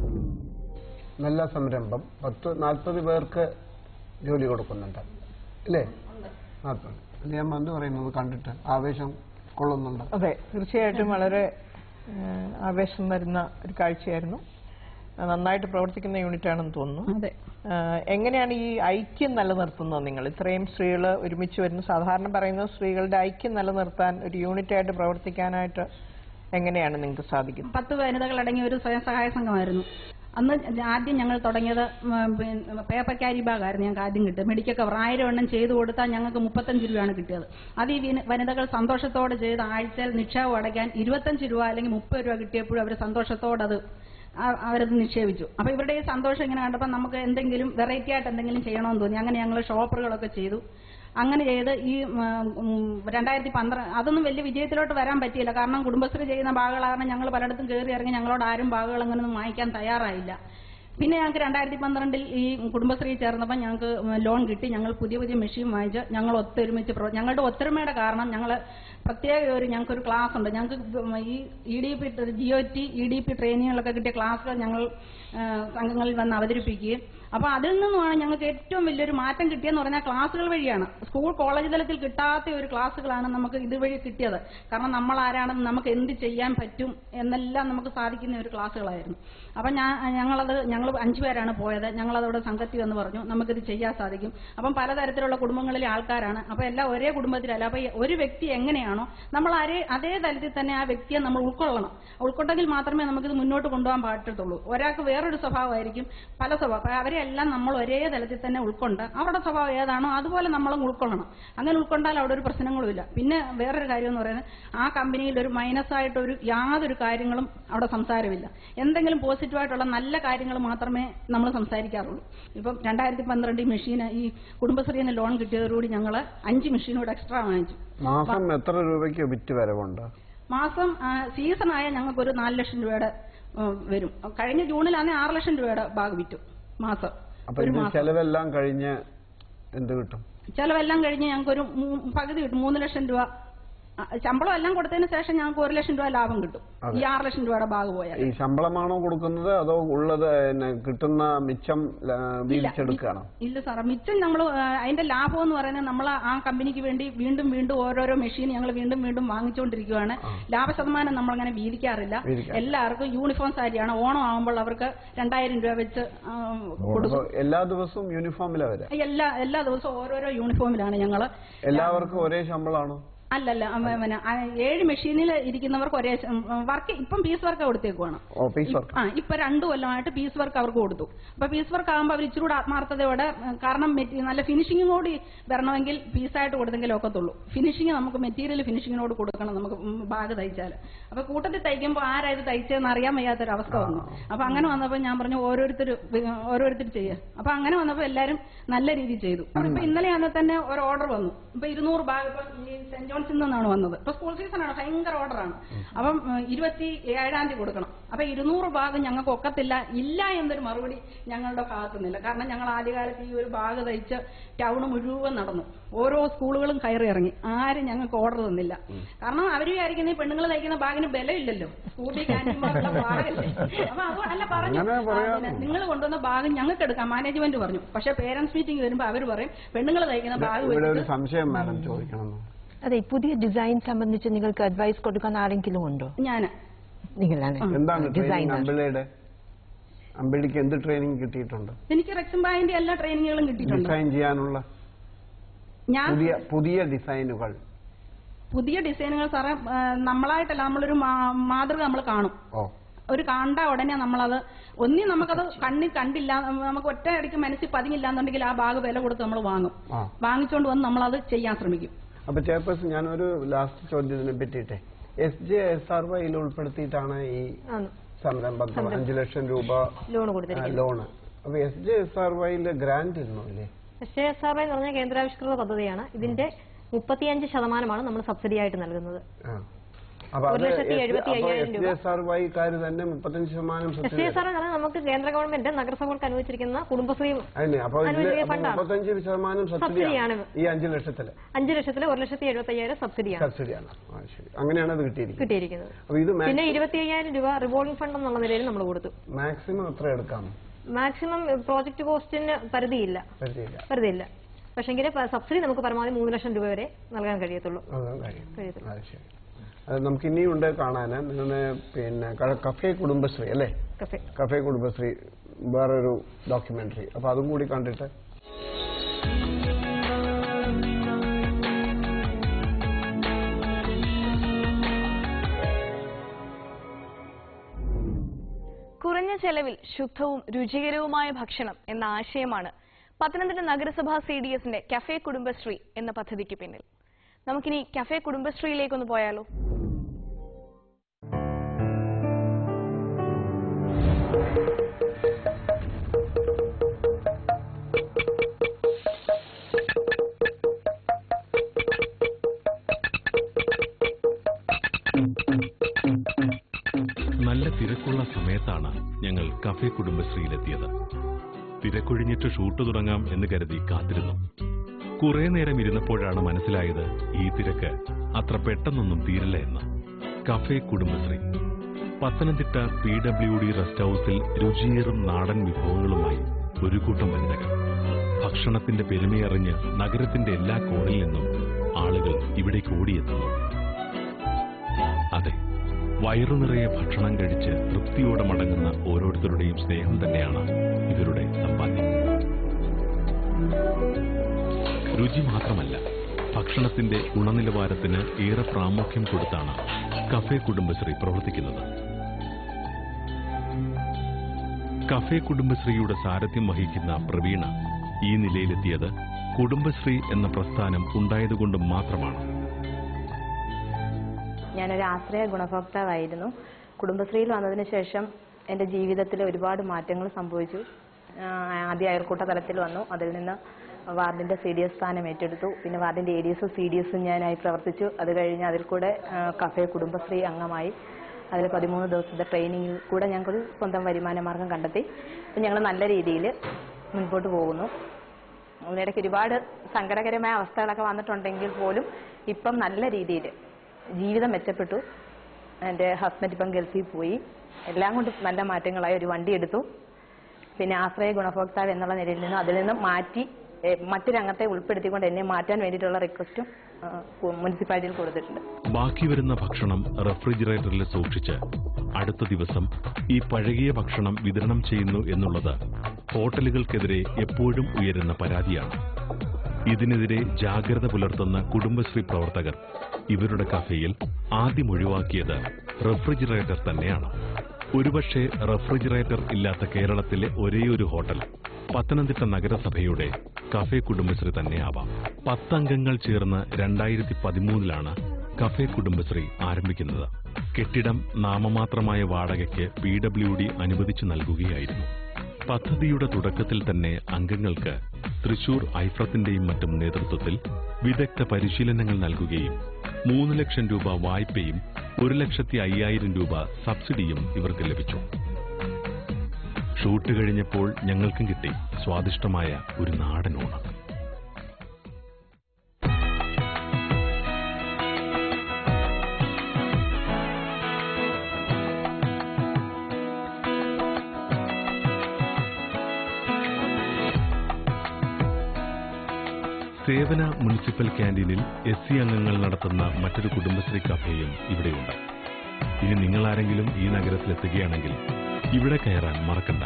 നല്ല സംരംഭം പത്ത് നാൽപ്പത് പേർക്ക് ജോലി കൊടുക്കുന്നുണ്ട് അല്ലേ നാൽപ്പത് അല്ലേ ഞാൻ എന്ത് പറയുന്നത് കണ്ടിട്ട് ആവേശം കൊള്ളുന്നുണ്ട് അതെ തീർച്ചയായിട്ടും വളരെ ഏഹ്, ആവേശം വരുന്ന ഒരു കാഴ്ചയായിരുന്നു ആ, നന്നായിട്ട് പ്രവർത്തിക്കുന്ന യൂണിറ്റ് ആണെന്ന് തോന്നുന്നു അതെ ഏഹ്, എങ്ങനെയാണ് ഈ ഐക്യം നിലനിർത്തുന്നത് നിങ്ങൾ ഇത്രയും സ്ത്രീകൾ ഒരുമിച്ച് വരുന്നു സാധാരണ പറയുന്നത് സ്ത്രീകളുടെ ഐക്യം നിലനിർത്താൻ ഒരു യൂണിറ്റ് ആയിട്ട് പ്രവർത്തിക്കാനായിട്ട് എങ്ങനെയാണ് നിങ്ങൾക്ക് സാധിക്കുന്നത് പത്ത് വനിതകളടങ്ങിയ ഒരു സ്വയം സഹായ സംഘമായിരുന്നു അന്ന് ആദ്യം ഞങ്ങൾ തുടങ്ങിയത് ഉം, പിന്നെ പേപ്പർ ക്യാരി ബാഗായിരുന്നു ഞങ്ങൾക്ക് ആദ്യം കിട്ടിയത് മെഡിക്കൽ കവർ ആയിരം എണ്ണം ചെയ്തു കൊടുത്താൽ ഞങ്ങൾക്ക് മുപ്പത്തഞ്ച് രൂപയാണ് കിട്ടിയത് അത് ഈ വിന- വനിതകൾ സന്തോഷത്തോടെ ചെയ്ത് ആഴ്ചയിൽ നിക്ഷേപം അടയ്ക്കാൻ ഇരുപത്തഞ്ച് രൂപ അല്ലെങ്കിൽ മുപ്പത് രൂപ കിട്ടിയപ്പോഴും അവർ സന്തോഷത്തോടെ അത് ആ- അവരത് നിക്ഷേപിച്ചു അപ്പൊ ഇവരുടെ ഈ സന്തോഷം ഇങ്ങനെ കണ്ടപ്പോൾ നമുക്ക് എന്തെങ്കിലും വെറൈറ്റി ആയിട്ട് എന്തെങ്കിലും ചെയ്യണമെന്ന് തോന്നി അങ്ങനെ ഞങ്ങൾ ഷോപ്പറുകളൊക്കെ ചെയ്തു അങ്ങനെ ചെയ്ത് ഈ രണ്ടായിരത്തി പന്ത്രണ്ട് അതൊന്നും വലിയ വിജയത്തിലോട്ട് വരാൻ പറ്റിയില്ല കാരണം കുടുംബശ്രീ ചെയ്യുന്ന ബാഗുകൾ കാരണം ഞങ്ങൾ പലയിടത്തും കയറി ഇറങ്ങി ഞങ്ങളോട് ആരും ബാഗുകൾ അങ്ങനെയൊന്നും വാങ്ങിക്കാൻ തയ്യാറായില്ല പിന്നെ ഞങ്ങൾക്ക് രണ്ടായിരത്തി പന്ത്രണ്ടിൽ ഈ കുടുംബശ്രീ ചേർന്നപ്പോൾ ഞങ്ങൾക്ക് ലോൺ കിട്ടി ഞങ്ങൾ പുതിയ പുതിയ മെഷീൻ വാങ്ങിച്ച് ഞങ്ങൾ ഒത്തൊരുമിച്ച് പ്രവർ- ഞങ്ങളുടെ ഒത്തൊരുമയുടെ കാരണം ഞങ്ങൾ പ്രത്യേക ഒരു ഞങ്ങൾക്ക് ഒരു ക്ലാസ് ഉണ്ട് ഞങ്ങൾക്ക് ഈ E D P G O T E D P ട്രെയിനിങ്ങുകളൊക്കെ കിട്ടിയ ക്ലാസ്സുകൾ ഞങ്ങൾ ആ, സംഘങ്ങളിൽ വന്ന് അവതരിപ്പിക്കുകയും അപ്പൊ അതിൽ നിന്നുമാണ് ഞങ്ങൾക്ക് ഏറ്റവും വലിയൊരു മാറ്റം കിട്ടിയെന്ന് പറഞ്ഞാൽ ക്ലാസ്സുകൾ വഴിയാണ് സ്കൂൾ കോളേജ് തലത്തിൽ കിട്ടാത്ത ഒരു ക്ലാസ്സുകളാണ് നമുക്ക് ഇതുവഴി കിട്ടിയത് കാരണം നമ്മൾ ആരാണെന്ന് നമുക്ക് എന്ത് ചെയ്യാൻ പറ്റും എന്നെല്ലാം നമുക്ക് സാധിക്കുന്ന ഒരു ക്ലാസ്സുകളായിരുന്നു അപ്പൊ ഞാൻ ഞങ്ങളത് ഞങ്ങൾ അഞ്ചു പേരാണ് പോയത് ഞങ്ങളതവിടെ സംഘത്തിൽ വന്ന് പറഞ്ഞു നമുക്കിത് ചെയ്യാൻ സാധിക്കും അപ്പം പലതരത്തിലുള്ള കുടുംബങ്ങളിലെ ആൾക്കാരാണ് അപ്പൊ എല്ലാം ഒരേ കുടുംബത്തിലല്ല അപ്പൊ ഈ ഒരു വ്യക്തി എങ്ങനെയാണോ നമ്മൾ അതേ അതേ തലത്തിൽ തന്നെ ആ വ്യക്തിയെ നമ്മൾ ഉൾക്കൊള്ളണം ഉൾക്കൊണ്ടെങ്കിൽ മാത്രമേ നമുക്കിത് മുന്നോട്ട് കൊണ്ടുപോകാൻ പറ്റത്തുള്ളൂ ഒരാൾക്ക് വേറൊരു സ്വഭാവമായിരിക്കും പല സ്വഭാവം അപ്പൊ അവരെല്ലാം നമ്മൾ ഒരേ തലത്തിൽ തന്നെ ഉൾക്കൊണ്ട് അവരുടെ സ്വഭാവം ഏതാണോ അതുപോലെ നമ്മളും ഉൾക്കൊള്ളണം അങ്ങനെ ഉൾക്കൊണ്ടാൽ അവിടെ ഒരു പ്രശ്നങ്ങളുമില്ല പിന്നെ വേറൊരു കാര്യം എന്ന് പറയുന്നത് ആ കമ്പനിയിൽ ഒരു മൈനസ് ആയിട്ട് ഒരു യാതൊരു കാര്യങ്ങളും അവിടെ സംസാരമില്ല എന്തെങ്കിലും പോസിറ്റീവായിട്ടുള്ള നല്ല കാര്യങ്ങൾ മാത്രമേ നമ്മൾ സംസാരിക്കാറുള്ളൂ ഇപ്പം രണ്ടായിരത്തി പന്ത്രണ്ട് ഈ മെഷീൻ ഈ കുടുംബശ്രീന്ന് ലോൺ കിട്ടിയതോടുകൂടി ഞങ്ങൾ അഞ്ച് മെഷീനോട് എക്സ്ട്രാ വാങ്ങിച്ചു മാസം എത്ര രൂപയ്ക്ക് വിറ്റ് വരവുണ്ട് മാസം സീസൺ ആയ ഞങ്ങൾക്ക് ഒരു നാല് ലക്ഷം രൂപയുടെ ആ, വരും കഴിഞ്ഞ ജൂണിലാണെങ്കിൽ ആറ് ലക്ഷം രൂപയുടെ ബാഗ് വിറ്റു മാസം അപ്പൊ ഒരു ഇത് മാസം ചെലവെല്ലാം കഴിഞ്ഞ് എന്ത് കിട്ടും ചെലവെല്ലാം കഴിഞ്ഞ് ഞങ്ങൾക്ക് ഒരു പകുതി കിട്ടും മൂന്ന് ലക്ഷം രൂപ ആ, ശമ്പളം എല്ലാം കൊടുത്തതിന് ശേഷം ഞങ്ങൾക്ക് ഒരു ലക്ഷം രൂപ ലാഭം കിട്ടും അതെ. ഈ ആറ് ലക്ഷം രൂപയുടെ ബാഗ് പോയാൽ ഈ ശമ്പളമാണോ കൊടുക്കുന്നത് അതോ ഉള്ളത് പിന്നെ കിട്ടുന്ന മിച്ചം ആ, വീതിച്ചെടുക്കുകയാണോ ഇല്ല സാറേ മിച്ചം നമ്മൾ അതിന്റെ ലാഭം എന്ന് പറയുന്നത് നമ്മൾ ആ കമ്പനിക്ക് വേണ്ടി വീണ്ടും വീണ്ടും ഓരോരോ മെഷീൻ ഞങ്ങൾ വീണ്ടും വീണ്ടും വാങ്ങിച്ചുകൊണ്ടിരിക്കുകയാണ് ലാഭ ശതമാനം നമ്മൾ അങ്ങനെ വീതിക്കാറില്ല വീതിക്കാറില്ല. എല്ലാവർക്കും യൂണിഫോം സാരിയാണ് ഓണം ആകുമ്പോൾ അവർക്ക് രണ്ടായിരം രൂപ വെച്ച് ആ, കൊടുക്കും അപ്പൊ എല്ലാ ദിവസവും യൂണിഫോമിലാ വരാ എല്ലാ എല്ലാ ദിവസവും ഓരോരോ യൂണിഫോമിലാണ് ഞങ്ങൾ എല്ലാവർക്കും ഒരേ ശമ്പളമാണോ അല്ലല്ല അമ്മ, പിന്നെ, ആ, ഏഴ് മെഷീനിൽ ഇരിക്കുന്നവർക്ക് ഒരേ വർക്ക് ഇപ്പം പീസ് വർക്ക് കൊടുത്തേക്കുവാണ് ഓ പീസ് വർക്ക് ആ ഇപ്പൊ രണ്ടു കൊല്ലമായിട്ട് പീസ് വർക്ക് അവർക്ക് കൊടുത്തു അപ്പൊ പീസ് വർക്ക് ആകുമ്പോൾ അവർ ഇച്ചിരി കൂടെ ആത്മാർത്ഥതയോടെ ഉം, കാരണം മെറ്റീ- നല്ല ഫിനിഷിംഗും കൂടി വരണമെങ്കിൽ പീസായിട്ട് കൊടുത്തെങ്കിൽ ഒക്കത്തുള്ളൂ ഫിനിഷിംഗ് നമുക്ക് മെറ്റീരിയൽ ഫിനിഷിങ്ങിനോട് കൊടുക്കണം നമുക്ക് ബാഗ് തയ്ച്ചാൽ അപ്പൊ കൂട്ടത്തിൽ തയ്ക്കുമ്പോൾ ആരാ ഇത് തയ്ച്ചതെന്ന് അറിയാൻ വയ്യാത്തൊരു അവസ്ഥ വന്നു അപ്പൊ അങ്ങനെ വന്നപ്പോൾ ഞാൻ പറഞ്ഞു ഓരോരുത്തർ ഓരോരുത്തർ ചെയ്യുക അപ്പൊ അങ്ങനെ വന്നപ്പോൾ എല്ലാവരും നല്ല രീതിയിൽ ചെയ്തു ഇപ്പൊ ഇന്നലെ അന്ന് തന്നെ ഒരു ഓർഡർ വന്നു ഇപ്പൊ ഇരുന്നൂറ് ബാഗ് ഇപ്പൊ ഈ സെന്റ് ജോൺസിൽ നിന്നാണ് വന്നത് ഇപ്പൊ സ്കൂൾ സീസൺ ആണ് ഭയങ്കര ഓർഡറാണ് അപ്പം ഉം, ഇരുപത്തി ഏഴാം തീയതി കൊടുക്കണം അപ്പൊ ഇരുന്നൂറ് ബാഗ് ഞങ്ങൾക്ക് ഒക്കത്തില്ല ഇല്ല എന്നൊരു മറുപടി ഞങ്ങളുടെ ഭാഗത്തുനിന്നില്ല കാരണം ഞങ്ങൾ ആദ്യകാലത്ത് ഈ ഒരു ബാഗ് തയ്ച്ച് ടൗൺ മുഴുവൻ നടന്നു ഓരോ സ്കൂളുകളും കയറി ഇറങ്ങി ആരും ഞങ്ങൾക്ക് ഓർഡർ തന്നില്ല കാരണം അവർ വിചാരിക്കുന്ന ഈ പെണ്ണുങ്ങൾ തയ്ക്കുന്ന ബാഗിന് ബലമില്ലല്ലോ സ്കൂട്ടി ക്യാൻറ്റീൻമാരുടെ ബാഗല്ലേ അപ്പൊ അത് അല്ല പറഞ്ഞു അങ്ങനെ പറയാം. നിങ്ങൾ കൊണ്ടുവന്ന ബാഗ് ഞങ്ങൾക്ക് എടുക്കാം മാനേജ്മെന്റ് പറഞ്ഞു പക്ഷെ പേരന്റ്സ് മീറ്റിംഗ് വരുമ്പോൾ അവർ പറയും പെണ്ണുങ്ങൾ തയ്ക്കുന്ന ബാഗ് ഇവിടെ ഒരു വെച്ചിട്ട് സംശയം മാഡം ചോദിക്കണം അതെ പുതിയ ഡിസൈൻ സംബന്ധിച്ച് നിങ്ങൾക്ക് അഡ്വൈസ് കൊടുക്കാൻ ആരെങ്കിലും ഉണ്ടോ ഞാൻ നിങ്ങളാണ് എന്താണ് ട്രെയിനിങ് ഡിസൈനർ അമ്പിളിയുടെ അമ്പിളിക്ക് എന്ത് ട്രെയിനിങ് കിട്ടിയിട്ടുണ്ട് എനിക്ക് റെക്സും ബാഗിന്റെ എല്ലാ ട്രെയിനിങ്ങുകളും കിട്ടിയിട്ടുണ്ട് ഡിസൈൻ ചെയ്യാനുള്ള ഞാൻ പുതിയ പുതിയ ഡിസൈനുകൾ പുതിയ ഡിസൈനുകൾ സാറേ ആ, നമ്മളായിട്ടല്ല നമ്മളൊരു മാ- മാതൃക നമ്മൾ കാണും ഓ ഒരു കണ്ട ഉടനെ നമ്മളത് ഒന്നി നമുക്കത് കണ്ണിൽ കണ്ടില്ല നമുക്ക് ഒറ്റ അടിക്ക് മനസ്സിൽ പതിങ്ങില്ല എന്നുണ്ടെങ്കിൽ ആ ബാഗ് വില കൊടുത്ത് നമ്മൾ വാങ്ങും ആ വാങ്ങിച്ചുകൊണ്ട് വന്ന് നമ്മളത് ചെയ്യാൻ ശ്രമിക്കും അപ്പൊ ചെയർപേഴ്സൺ ഞാനൊരു ലാസ്റ്റ് ചോദ്യത്തിനെ പറ്റിയിട്ടെ എസ് ജെ എസ് ആർ വൈയിൽ ഉൾപ്പെടുത്തിയിട്ടാണ് ഈ സംരംഭം അഞ്ചു ലക്ഷം രൂപ ലോൺ കൊടുത്തിരിക്കുന്നത് ലോണ് അപ്പൊ എസ് ജെ എസ് ആർ വൈയിൽ ഗ്രാന്റ് ഇരുന്നു അല്ലേ എസ് എസ് ആർ എന്ന് പറഞ്ഞ കേന്ദ്രാവിഷ്കൃത പദ്ധതിയാണ് ഇതിന്റെ മുപ്പത്തിയഞ്ച് ശതമാനമാണ് നമ്മൾ സബ്സിഡി ആയിട്ട് നൽകുന്നത് ആ. അപ്പൊ ഒരു അത് ലക്ഷത്തി എഴുപത്തി അയ്യായിരം എസ് രൂപ. ജെ എസ് ആർ വൈക്കാര് തന്നെ മുപ്പത്തഞ്ച് ശതമാനം എസ് സബ്സിഡി എസ് ആർ എന്ന് പറഞ്ഞാൽ നമുക്ക് കേന്ദ്ര ഗവൺമെന്റ് നഗരസഭകൾക്ക് അനുവദിച്ചിരിക്കുന്ന കുടുംബശ്രീ അതിന് അപ്പൊ ഇതില് അനുവദിച്ച അപ്പൊ ഫണ്ടാണ്. മുപ്പത്തഞ്ച് ശതമാനം സബ്സിഡിയാണ് സബ്സിഡിയാണ്. ഈ അഞ്ചു ലക്ഷത്തില് അഞ്ച് ലക്ഷത്തിൽ ഒരു ലക്ഷത്തി എഴുപത്തി അയ്യായിരം സബ്സിഡിയാണ് സബ്സിഡിയാണ് ആ ശരി അങ്ങനെയാണ് അത് കിട്ടിയിരിക്കുന്നത് കിട്ടിയിരിക്കുന്നത് അപ്പൊ ഇത് പിന്നെ ഇരുപത്തി അയ്യായിരം രൂപ റിവോൾവിംഗ് ഫണ്ട് എന്നുള്ള നിലയിൽ നമ്മൾ കൊടുത്തു മാക്സിമം എത്ര എടുക്കാം മാക്സിമം പ്രോജക്ട് കോസ്റ്റിന് പരിധിയില്ല പരിധിയില്ല പരിധിയില്ല പക്ഷെങ്കിൽ സബ്സിഡി നമുക്ക് പരമാവധി മൂന്ന് ലക്ഷം രൂപ വരെ നൽകാൻ കഴിയത്തുള്ളൂ അതാണ് കാര്യം കഴിയത്തുള്ളൂ അത് ശരി അത് നമുക്ക് ഇനിയുണ്ട് കാണാൻ നിങ്ങളെ പിന്നെ ക- കഫേ കുടുംബശ്രീ അല്ലേ കഫേ കഫേ കുടുംബശ്രീ വേറൊരു ഡോക്യുമെന്ററി അപ്പൊ അതും കൂടി കണ്ടിട്ട് കുറഞ്ഞ ചെലവിൽ ശുദ്ധവും രുചികരവുമായ ഭക്ഷണം എന്ന ആശയമാണ് പത്തനംതിട്ട നഗരസഭാ സി ഡി എസിന്റെ കഫേ കുടുംബശ്രീ എന്ന പദ്ധതിക്ക് പിന്നിൽ നമുക്കിനി കഫേ കുടുംബശ്രീയിലേക്കൊന്ന് പോയാലോ നല്ല തിരക്കുള്ള സമയത്താണ് ഞങ്ങൾ കഫേ കുടുംബശ്രീയിലെത്തിയത് തിരക്കൊഴിഞ്ഞിട്ട് ഷൂട്ട് തുടങ്ങാം എന്ന് കരുതി കാത്തിരുന്നു കുറെ നേരം ഇരുന്നപ്പോഴാണ് മനസ്സിലായത് ഈ തിരക്ക് അത്ര പെട്ടെന്നൊന്നും തീരില്ല എന്ന് cafe Kudumbashree Pathanamthitta P W D rest ഹൌസിൽ രുചിയേറും നാടൻ വിഭവങ്ങളുമായി ഒരു കൂട്ടം വനിതകൾ ഭക്ഷണത്തിന്റെ പെരുമയറിഞ്ഞ് നഗരത്തിന്റെ എല്ലാ കോണിൽ നിന്നും ആളുകൾ ഇവിടേക്ക് ഓടിയെത്തുന്നു അതെ വയറു നിറയെ ഭക്ഷണം കഴിച്ച് തൃപ്തിയോടെ മടങ്ങുന്ന ഓരോരുത്തരുടെയും സ്നേഹം തന്നെയാണ് ഇവരുടെ സമ്പാദ്യം രുചി മാത്രമല്ല ഭക്ഷണത്തിന്റെ ഗുണനിലവാരത്തിന് ഏറെ പ്രാമുഖ്യം കൊടുത്താണ് കഫേ കുടുംബശ്രീ പ്രവർത്തിക്കുന്നത് കഫേ കുടുംബശ്രീയുടെ സാരഥ്യം വഹിക്കുന്ന പ്രവീണ ഈ നിലയിലെത്തിയത് കുടുംബശ്രീ എന്ന പ്രസ്ഥാനം ഉണ്ടായതുകൊണ്ട് മാത്രമാണ് ഞാനൊരു ആശ്രയ ഗുണഭോക്താവായിരുന്നു കുടുംബശ്രീയിൽ വന്നതിന് ശേഷം എൻ്റെ ജീവിതത്തിൽ ഒരുപാട് മാറ്റങ്ങൾ സംഭവിച്ചു ആഹ് ആദ്യം അയൽക്കൂട്ട തലത്തിൽ വന്നു അതിൽ നിന്ന് വാർഡിൻ്റെ സി ഡി എസ് സ്ഥാനം ഏറ്റെടുത്തു പിന്നെ വാർഡിൻ്റെ എ ഡി എസും സി ഡി എസും ഞാനായി പ്രവർത്തിച്ചു അത് കഴിഞ്ഞ് അതിൽ കൂടെ ആഹ് കഫേ കുടുംബശ്രീ അംഗമായി അതിൽ പതിമൂന്ന് ദിവസത്തെ ട്രെയിനിങ്ങിൽ കൂടെ ഞങ്ങൾക്കൊരു സ്വന്തം വരുമാന മാർഗം കണ്ടെത്തി അപ്പം ഞങ്ങൾ നല്ല രീതിയിൽ മുൻപോട്ട് പോകുന്നു അതിനിടയ്ക്ക് ഒരുപാട് സങ്കടകരമായ അവസ്ഥകളൊക്കെ വന്നിട്ടുണ്ടെങ്കിൽ പോലും ഇപ്പം നല്ല രീതിയിൽ ജീവിതം മെച്ചപ്പെട്ടു എൻ്റെ ഹസ്ബൻഡ് ഇപ്പം ഗൾഫിൽ പോയി എല്ലാം കൊണ്ടും നല്ല മാറ്റങ്ങളായി ഒരു വണ്ടി എടുത്തു പിന്നെ ആശ്രയ ഗുണഭോക്താവ് എന്നുള്ള നിലയിൽ നിന്നും അതിൽ നിന്നും മാറ്റി ഏ, മറ്റൊരു അംഗത്തെ ഉൾപ്പെടുത്തിക്കൊണ്ട് എന്നെ മാറ്റാൻ വേണ്ടിയിട്ടുള്ള റിക്വസ്റ്റും മുനിസിപ്പാലിറ്റിയിൽ കൊടുത്തിട്ടുണ്ട് ബാക്കി വരുന്ന ഭക്ഷണം റെഫ്രിജറേറ്ററിൽ സൂക്ഷിച്ച് അടുത്ത ദിവസം ഈ പഴകിയ ഭക്ഷണം വിതരണം ചെയ്യുന്നു എന്നുള്ളത് ഹോട്ടലുകൾക്കെതിരെ എപ്പോഴും ഉയരുന്ന പരാതിയാണ് ഇതിനെതിരെ ജാഗ്രത പുലർത്തുന്ന കുടുംബശ്രീ പ്രവർത്തകർ ഇവരുടെ കഫേയിൽ ആദ്യം ഒഴിവാക്കിയത് റെഫ്രിജറേറ്റർ തന്നെയാണ് ഒരുപക്ഷെ റെഫ്രിജറേറ്റർ ഇല്ലാത്ത കേരളത്തിലെ ഒരേയൊരു ഹോട്ടൽ പത്തനംതിട്ട നഗരസഭയുടെ കഫേ കുടുംബശ്രീ തന്നെയാവാം പത്തംഗങ്ങൾ ചേർന്ന് രണ്ടായിരത്തി പതിമൂന്നിലാണ് കഫേ കുടുംബശ്രീ ആരംഭിക്കുന്നത് കെട്ടിടം നാമമാത്രമായ വാടകയ്ക്ക് പി ഡബ്ല്യു ഡി അനുവദിച്ചു നൽകുകയായിരുന്നു പദ്ധതിയുടെ തുടക്കത്തിൽ തന്നെ അംഗങ്ങൾക്ക് തൃശൂർ ഐഫ്രത്തിന്റെയും മറ്റും നേതൃത്വത്തിൽ വിദഗ്ധ പരിശീലനങ്ങൾ നൽകുകയും മൂന്ന് ലക്ഷം രൂപ വായ്പയും ഒരു ലക്ഷത്തി അയ്യായിരം രൂപ സബ്സിഡിയും ഇവർക്ക് ലഭിച്ചു ഷൂട്ട് കഴിഞ്ഞപ്പോൾ ഞങ്ങൾക്കും കിട്ടി സ്വാദിഷ്ടമായ ഒരു നാടൻ ഓണം സേവന മുനിസിപ്പൽ ക്യാന്റീനിൽ എസ് സി അംഗങ്ങൾ നടത്തുന്ന മറ്റൊരു കുടുംബശ്രീ കഫേയും ഇവിടെയുണ്ട് ഇനി നിങ്ങൾ ആരെങ്കിലും ഈ നഗരത്തിലെത്തുകയാണെങ്കിൽ ഇവിടെ കയറാൻ മറക്കണ്ട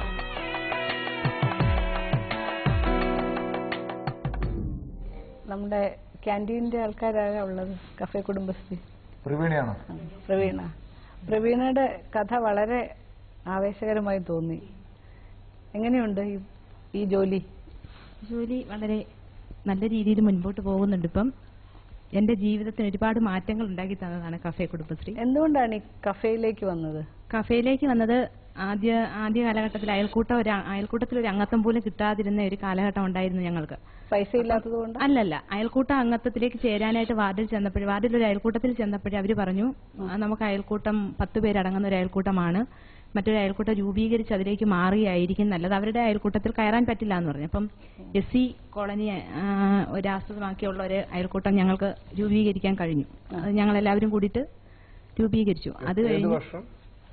നമ്മുടെ ക്യാൻറ്റീനിന്റെ ആൾക്കാരാണ് ഉള്ളത് കഫേ കുടുംബശ്രീ പ്രവീണയാണോ പ്രവീണ പ്രവീണയുടെ കഥ വളരെ ആവേശകരമായി തോന്നി എങ്ങനെയുണ്ട് ഈ ഈ ജോലി ജോലി വളരെ നല്ല രീതിയിൽ മുൻപോട്ട് പോകുന്നുണ്ട് ഇപ്പം എന്റെ ജീവിതത്തിന് ഒരുപാട് മാറ്റങ്ങൾ ഉണ്ടാക്കി തന്നതാണ് കഫേ കുടുംബശ്രീ എന്തുകൊണ്ടാണ് ഈ കഫേയിലേക്ക് വന്നത് കഫേയിലേക്ക് വന്നത് ആദ്യ ആദ്യ കാലഘട്ടത്തിൽ അയൽക്കൂട്ടം ഒരു അയൽക്കൂട്ടത്തിൽ ഒരു അംഗത്വം പോലും കിട്ടാതിരുന്ന ഒരു കാലഘട്ടം ഉണ്ടായിരുന്നു ഞങ്ങൾക്ക് പൈസ ഇല്ലാത്തത് കൊണ്ട് അല്ലല്ല അയൽക്കൂട്ട അംഗത്വത്തിലേക്ക് ചേരാനായിട്ട് വാർഡിൽ ചെന്നപ്പോഴും വാർഡിൽ ഒരു അയൽക്കൂട്ടത്തിൽ ചെന്നപ്പോഴേ അവർ പറഞ്ഞു "ആ, നമുക്ക് അയൽക്കൂട്ടം പത്ത് പേരടങ്ങുന്ന ഒരു അയൽക്കൂട്ടമാണ് മറ്റൊരു അയൽക്കൂട്ടം രൂപീകരിച്ച് അതിലേക്ക് മാറുകയായിരിക്കും നല്ലത് അവരുടെ അയൽക്കൂട്ടത്തിൽ കയറാൻ പറ്റില്ല എന്ന് പറഞ്ഞു അപ്പം എസ് സി കോളനി ആ, ഒരു ആസ്പദമാക്കിയുള്ള ഒരു അയൽക്കൂട്ടം ഞങ്ങൾക്ക് രൂപീകരിക്കാൻ കഴിഞ്ഞു അത് ഞങ്ങൾ എല്ലാവരും കൂടിയിട്ട് രൂപീകരിച്ചു അത് ഏത് കഴിഞ്ഞ് വർഷം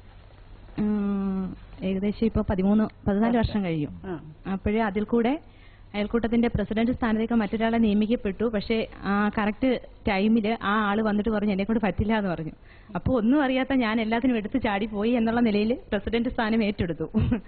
ഉം, ഏകദേശം ഇപ്പൊ പതിമൂന്ന് പതിനാല് വർഷം കഴിഞ്ഞു അപ്പോഴേ അതിൽ കൂടെ അയൽക്കൂട്ടത്തിന്റെ പ്രസിഡന്റ് സ്ഥാനത്തേക്ക് മറ്റൊരാളെ നിയമിക്കപ്പെട്ടു പക്ഷേ ആ കറക്റ്റ് ടൈമിൽ ആ ആള് വന്നിട്ട് പറഞ്ഞു എന്നെ കൊണ്ട് പറ്റില്ല എന്ന് പറഞ്ഞു അപ്പോൾ ഒന്നും അറിയാത്ത ഞാൻ എല്ലാത്തിനും എടുത്ത് ചാടിപ്പോയി എന്നുള്ള നിലയിൽ പ്രസിഡന്റ് സ്ഥാനം ഏറ്റെടുത്തു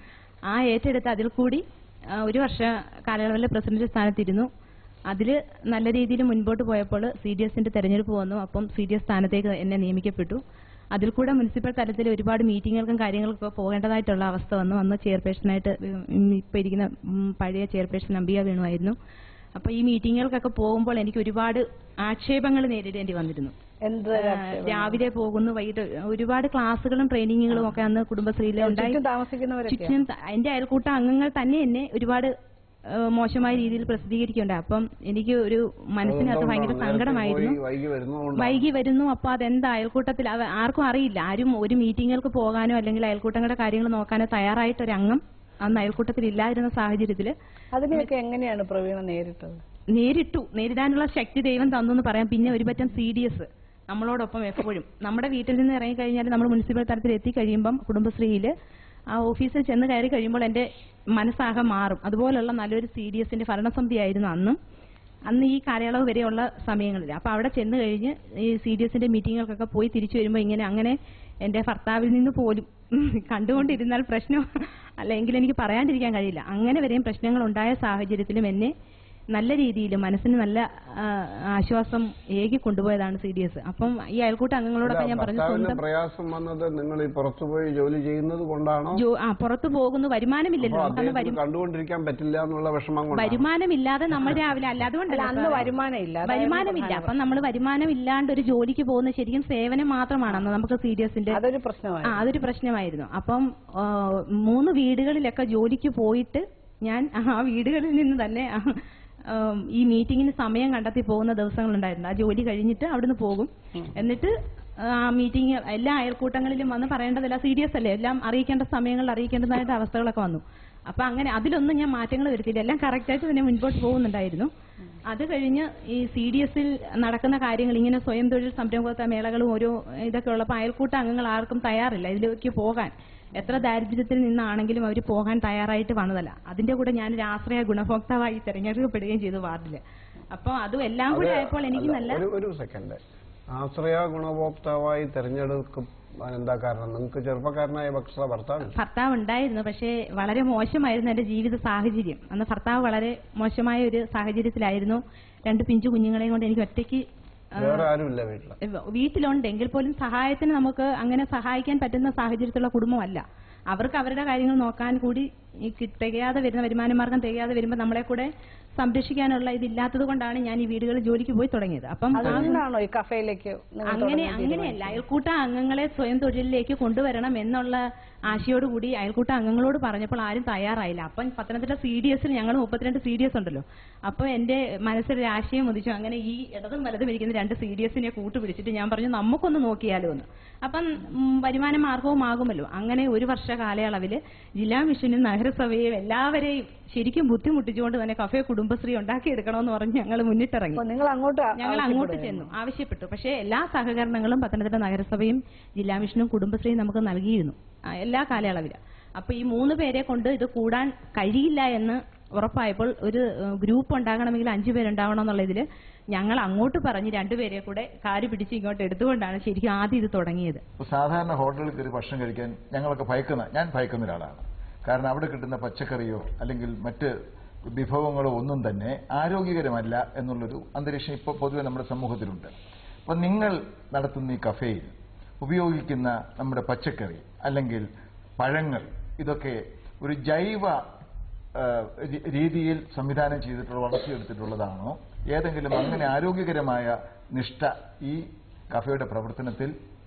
ആ ഏറ്റെടുത്ത് അതിൽ കൂടി ആ, ഒരു വർഷ കാലയളവിൽ പ്രസിഡന്റ് സ്ഥാനത്തിരുന്നു അതിൽ നല്ല രീതിയിൽ മുൻപോട്ട് പോയപ്പോൾ സി ഡി എസിന്റെ തെരഞ്ഞെടുപ്പ് വന്നു അപ്പം സി ഡി എസ് സ്ഥാനത്തേക്ക് എന്നെ നിയമിക്കപ്പെട്ടു അതിൽ കൂടെ മുനിസിപ്പൽ തലത്തിൽ ഒരുപാട് മീറ്റിങ്ങുകൾക്കും കാര്യങ്ങൾക്കും ഒക്കെ പോകേണ്ടതായിട്ടുള്ള അവസ്ഥ വന്നു അന്ന് ചെയർപേഴ്സണായിട്ട് ഇപ്പൊ ഇരിക്കുന്ന ഉം, പഴയ ചെയർപേഴ്സൺ അംബിക വേണുവായിരുന്നു അപ്പൊ ഈ മീറ്റിങ്ങുകൾക്കൊക്കെ പോകുമ്പോൾ എനിക്ക് ഒരുപാട് ആക്ഷേപങ്ങൾ നേരിടേണ്ടി വന്നിരുന്നു എന്ത് ആ, രാവിലെ പോകുന്നു വൈകിട്ട് ഒരുപാട് ക്ലാസ്സുകളും ട്രെയിനിങ്ങുകളും ഒക്കെ അന്ന് കുടുംബശ്രീയിലെ ഉണ്ടായി ചുറ്റും താമസിക്കുന്നവരൊക്കെ ചുറ്റിനും ത- എന്റെ അയൽക്കൂട്ട അംഗങ്ങൾ തന്നെ എന്നെ ഒരുപാട് ആ, മോശമായ രീതിയിൽ പ്രസിദ്ധീകരിക്കുന്നുണ്ട് അപ്പം എനിക്ക് ഒരു മനസ്സിനകത്ത് ഭയങ്കര നേരത്തെ സങ്കടമായിരുന്നു പോയി വൈകി വരുന്നതുകൊണ്ടാണ് വൈകി വരുന്നു അപ്പൊ അതെന്താ അയൽക്കൂട്ടത്തിൽ അവ- ആർക്കും അറിയില്ല ആരും ഒരു മീറ്റിങ്ങുകൾക്ക് പോകാനോ അല്ലെങ്കിൽ അയൽക്കൂട്ടങ്ങളുടെ കാര്യങ്ങൾ നോക്കാനോ തയ്യാറായിട്ട് ഒരു അംഗം അന്ന് അയൽക്കൂട്ടത്തിൽ ഇല്ലാതിരുന്ന സാഹചര്യത്തിൽ അതിനെയൊക്കെ എങ്ങനെയാണ് പ്രവീണ നേരിട്ടത് നേരിട്ടു നേരിടാനുള്ള ശക്തി ദൈവം തന്നു എന്ന് പറയാം പിന്നെ ഒരു പറ്റം സി ഡി എസ് നമ്മളോടൊപ്പം എപ്പോഴും നമ്മുടെ വീട്ടിൽ നിന്ന് ഇറങ്ങി കഴിഞ്ഞാൽ നമ്മൾ മുനിസിപ്പൽ തലത്തിൽ എത്തിക്കഴിയുമ്പം കുടുംബശ്രീയിൽ ആ ഓഫീസിൽ ചെന്ന് കയറി കഴിയുമ്പോൾ എന്റെ മനസ്സാകെ മാറും അതുപോലുള്ള നല്ലൊരു സി ഡി എസിന്റെ ഭരണസമിതി ആയിരുന്നു അന്നും അന്ന് ഈ കാലയളവ് വരെയുള്ള സമയങ്ങളിൽ അപ്പൊ അവിടെ ചെന്ന് കഴിഞ്ഞ് ഈ സി ഡി എസിന്റെ മീറ്റിങ്ങുകൾക്കൊക്കെ പോയി തിരിച്ചു വരുമ്പോൾ ഇങ്ങനെ അങ്ങനെ എന്റെ ഭർത്താവിൽ നിന്ന് പോലും കണ്ടുകൊണ്ടിരുന്നാൽ പ്രശ്നം അല്ലെങ്കിൽ എനിക്ക് പറയാണ്ടിരിക്കാൻ കഴിയില്ല അങ്ങനെ വരെയും പ്രശ്നങ്ങൾ ഉണ്ടായ സാഹചര്യത്തിലും എന്നെ നല്ല രീതിയിൽ മനസ്സിന് നല്ല ആ, ആശ്വാസം ഏകി കൊണ്ടുപോയതാണ് സി ഡി എസ് അപ്പം ഈ അയൽക്കൂട്ട അംഗങ്ങളോടൊക്കെ ഞാൻ പറഞ്ഞു ഭർത്താവിന് സ്വന്തം പ്രയാസം വന്നത് നിങ്ങൾ ഈ പുറത്തുപോയി ജോലി ചെയ്യുന്നത് കൊണ്ടാണോ ജോ- ആ പുറത്തു പോകുന്നു വരുമാനമില്ലല്ലോ അപ്പോൾ നമുക്കന്ന് അദ്ദേഹത്തിന് വരും കണ്ടുകൊണ്ടിരിക്കാൻ പറ്റില്ല എന്നുള്ള വിഷമം കൊണ്ടാണ് വരുമാനമില്ലാതെ നമ്മൾ രാവിലെ അല്ല അതുകൊണ്ടല്ല അല്ല, അന്ന് സാർ. വരുമാനം ഇല്ല. അതായിരുന്നു വരുമാനമില്ല പ്രധാന അപ്പം നമ്മൾ വരുമാനം ഇല്ലാണ്ട് ഒരു ജോലിക്ക് പോകുന്ന ശരിക്കും സേവനം മാത്രമാണ് അന്ന് നമുക്ക് സീരിയസിന്റെ അതൊരു പ്രശ്നമായി ആ അതൊരു പ്രശ്നമായിരുന്നു അപ്പം ആ, മൂന്ന് വീടുകളിലൊക്കെ ജോലിക്ക് പോയിട്ട് ഞാൻ ആ വീടുകളിൽ നിന്ന് തന്നെ ആ, ഉം, ഈ മീറ്റിങ്ങിന് സമയം കണ്ടെത്തി പോകുന്ന ദിവസങ്ങളുണ്ടായിരുന്നു ആ ജോലി കഴിഞ്ഞിട്ട് അവിടുന്ന് പോകും എന്നിട്ട് ആ മീറ്റിംഗ് എല്ലാ അയൽക്കൂട്ടങ്ങളിലും വന്ന് പറയേണ്ടതല്ല സീരിയസ് അല്ലേ എല്ലാം അറിയിക്കേണ്ട സമയങ്ങളിൽ അറിയിക്കേണ്ടതായിട്ട് അവസ്ഥകളൊക്കെ വന്നു അപ്പൊ അങ്ങനെ അതിലൊന്നും ഞാൻ മാറ്റങ്ങൾ വരുത്തിയില്ല എല്ലാം കറക്റ്റായിട്ട് തന്നെ മുൻപോട്ട് പോകുന്നുണ്ടായിരുന്നു അത് കഴിഞ്ഞ് ഈ സി ഡി എസിൽ നടക്കുന്ന കാര്യങ്ങൾ ഇങ്ങനെ സ്വയം തൊഴിൽ സംരംഭകത്വ മേളകളും ഓരോ ഇതൊക്കെ ഉള്ളപ്പോൾ അയൽക്കൂട്ട അംഗങ്ങൾ ആർക്കും തയ്യാറില്ല ഇതിലേക്ക് പോകാൻ എത്ര ദാരിദ്ര്യത്തിൽ നിന്നാണെങ്കിലും അവർ പോകാൻ തയ്യാറായിട്ട് വന്നതല്ല അതിന്റെ കൂടെ ഞാൻ ഒരു ആശ്രയ ഗുണഭോക്താവായി തിരഞ്ഞെടുക്കപ്പെടുകയും ചെയ്തു വാർഡിൽ അപ്പോൾ അതും എല്ലാം കൂടി അത് ആയപ്പോൾ എനിക്ക് അല്ല, നല്ല ഒരു ഒരു സെക്കൻഡ് ആശ്രയ ഗുണഭോക്താവായി തെരഞ്ഞെടുക്കും എന്താ കാരണം നിങ്ങൾക്ക് ചെറുപ്പക്കാരനായ ഭക്ഷണ ഭർത്താവ് ഭർത്താവ് ഉണ്ടായിരുന്നു പക്ഷേ വളരെ മോശമായിരുന്നു എന്റെ ജീവിത സാഹചര്യം അന്ന് ഭർത്താവ് വളരെ മോശമായ ഒരു സാഹചര്യത്തിലായിരുന്നു രണ്ട് പിഞ്ചു കുഞ്ഞുങ്ങളെയും കൊണ്ട് എനിക്ക് ഒറ്റയ്ക്ക് ആ, വേറെ ആരുമില്ല വീട്ടിൽ വീട്ടിലുണ്ട് എങ്കിൽ പോലും സഹായത്തിന് നമുക്ക് അങ്ങനെ സഹായിക്കാൻ പറ്റുന്ന സാഹചര്യത്തിലുള്ള കുടുംബമല്ല അവർക്ക് അവരുടെ കാര്യങ്ങൾ നോക്കാൻ കൂടി ഈ കി- തികയാതെ വരുന്ന വരുമാന മാർഗം തികയാതെ വരുമ്പോൾ നമ്മളെ കൂടെ സംരക്ഷിക്കാനുള്ള ഇതില്ലാത്തത് കൊണ്ടാണ് ഞാൻ ഈ വീടുകളിൽ ജോലിക്ക് പോയി തുടങ്ങിയത് അപ്പം ആ- അതുകൊണ്ടാണോ ഈ കഫേയിലേക്ക് നിങ്ങൾ അങ്ങനെ തുടങ്ങാൻ അങ്ങനെയല്ല അയൽക്കൂട്ട അംഗങ്ങളെ സ്വയം തൊഴിലിലേക്ക് കൊണ്ടുവരണം എന്നുള്ള ആശയോടുകൂടി അയൽക്കൂട്ട അംഗങ്ങളോട് പറഞ്ഞപ്പോൾ ആരും തയ്യാറായില്ല അപ്പം പത്തനംതിട്ട സി ഡി എസിൽ ഞങ്ങൾ മുപ്പത്തിരണ്ട് സി ഡി എസ് ഉണ്ടല്ലോ അപ്പോൾ എന്റെ മനസ്സിൽ ഒരു ആശയം ഉദിച്ചു അങ്ങനെ ഈ ഇടതും വലതും ഇരിക്കുന്ന രണ്ട് സി ഡി എസിനെ കൂട്ടുപിടിച്ചിട്ട് ഞാൻ പറഞ്ഞു നമുക്കൊന്ന് നോക്കിയാലോ എന്ന് അപ്പം ഉം, വരുമാന മാർഗവും ആകുമല്ലോ അങ്ങനെ ഒരു വർഷ കാലയളവിൽ ജില്ലാ മിഷനും നഗരസഭയും എല്ലാവരെയും ശരിക്കും ബുദ്ധിമുട്ടിച്ചുകൊണ്ട് തന്നെ കഫേ കുടുംബശ്രീ ഉണ്ടാക്കിയെടുക്കണമെന്ന് പറഞ്ഞ് ഞങ്ങൾ മുന്നിട്ടിറങ്ങി നിങ്ങൾ അങ്ങോട്ട് ഞങ്ങൾ അങ്ങോട്ട് ചെന്നു ആവശ്യപ്പെട്ടു പക്ഷേ എല്ലാ സഹകരണങ്ങളും പത്തനംതിട്ട നഗരസഭയും ജില്ലാ മിഷനും കുടുംബശ്രീയും നമുക്ക് നൽകിയിരുന്നു ആ, എല്ലാ കാലയളവിലും അപ്പൊ ഈ മൂന്ന് പേരെ കൊണ്ട് ഇത് കൂടാൻ കഴിയില്ല എന്ന് ഉറപ്പായപ്പോൾ ഒരു ഏഹ്, ഗ്രൂപ്പ് ഉണ്ടാകണമെങ്കിൽ അഞ്ചു പേരുണ്ടാവണം എന്നുള്ള ഇതിൽ ഞങ്ങൾ അങ്ങോട്ട് പറഞ്ഞ് രണ്ടുപേരെ കൂടെ കാര് പിടിച്ച് ഇങ്ങോട്ട് എടുത്തുകൊണ്ടാണ് ശരിക്കും ആദ്യം ഇത് തുടങ്ങിയത് ഇപ്പോൾ സാധാരണ ഹോട്ടലിൽ കയറി ഭക്ഷണം കഴിക്കാൻ ഞങ്ങളൊക്കെ ഭയക്കുന്ന ഞാൻ ഭയക്കുന്ന ഒരാളാണ് കാരണം അവിടെ കിട്ടുന്ന പച്ചക്കറിയോ അല്ലെങ്കിൽ മറ്റ് വിഭവങ്ങളോ ഒന്നും തന്നെ ആരോഗ്യകരമല്ല എന്നുള്ളൊരു അന്തരീക്ഷം ഇപ്പോൾ പൊതുവെ നമ്മുടെ സമൂഹത്തിലുണ്ട് അപ്പം നിങ്ങൾ നടത്തുന്ന ഈ കഫേയിൽ ഉപയോഗിക്കുന്ന നമ്മുടെ പച്ചക്കറി അല്ലെങ്കിൽ പഴങ്ങൾ ഇതൊക്കെ ഒരു ജൈവ ആ, രീ- രീതിയിൽ സംവിധാനം ചെയ്തിട്ടുള്ള വളർത്തിയെടുത്തിട്ടുള്ളതാണോ ഏതെങ്കിലും അങ്ങനെ ആരോഗ്യകരമായ നിഷ്ഠ ഈ കഫേയുടെ പ്രവർത്തനത്തിൽ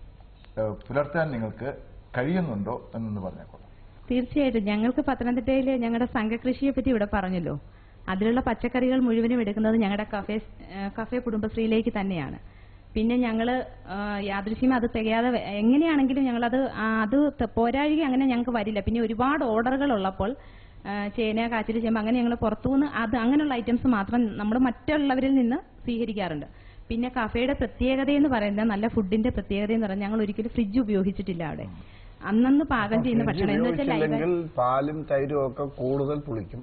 ആ, പുലർത്താൻ നിങ്ങൾക്ക് കഴിയുന്നുണ്ടോ എന്നൊന്ന് പറഞ്ഞേക്കോളാം തീർച്ചയായിട്ടും ഞങ്ങൾക്ക് പത്തനംതിട്ടയിൽ ഞങ്ങളുടെ സംഘകൃഷിയെ പറ്റി ഇവിടെ പറഞ്ഞല്ലോ അതിലുള്ള പച്ചക്കറികൾ മുഴുവനും എടുക്കുന്നത് ഞങ്ങളുടെ കഫേ ഏഹ് കഫേ കുടുംബശ്രീയിലേക്ക് തന്നെയാണ് പിന്നെ ഞങ്ങൾ യാദൃശ്യം അത് തികയാതെ വ- എങ്ങനെയാണെങ്കിലും ഞങ്ങളത് ആ, അത് ത- പോരാഴിക അങ്ങനെ ഞങ്ങൾക്ക് വരില്ല പിന്നെ ഒരുപാട് ഓർഡറുകൾ ഉള്ളപ്പോൾ ആ, ചേന കാച്ചിൽ ചേമ്പ് അങ്ങനെ ഞങ്ങൾ പുറത്തുനിന്ന് അത് അങ്ങനെയുള്ള ഐറ്റംസ് മാത്രം നമ്മൾ മറ്റുള്ളവരിൽ നിന്ന് സ്വീകരിക്കാറുണ്ട് പിന്നെ കഫേയുടെ പ്രത്യേകത എന്ന് പറയുന്നത് നല്ല ഫുഡിന്റെ പ്രത്യേകത എന്ന് പറഞ്ഞാൽ ഞങ്ങൾ ഒരിക്കലും ഫ്രിഡ്ജ് ഉപയോഗിച്ചിട്ടില്ല അവിടെ അന്നന്ന് പാകം ചെയ്യുന്ന ഭക്ഷണം എന്ന് വെച്ചാൽ ലൈവ് ഉപയോഗിച്ചില്ലെങ്കിൽ പാലും തൈരും ഒക്കെ കൂടുതൽ പുളിക്കും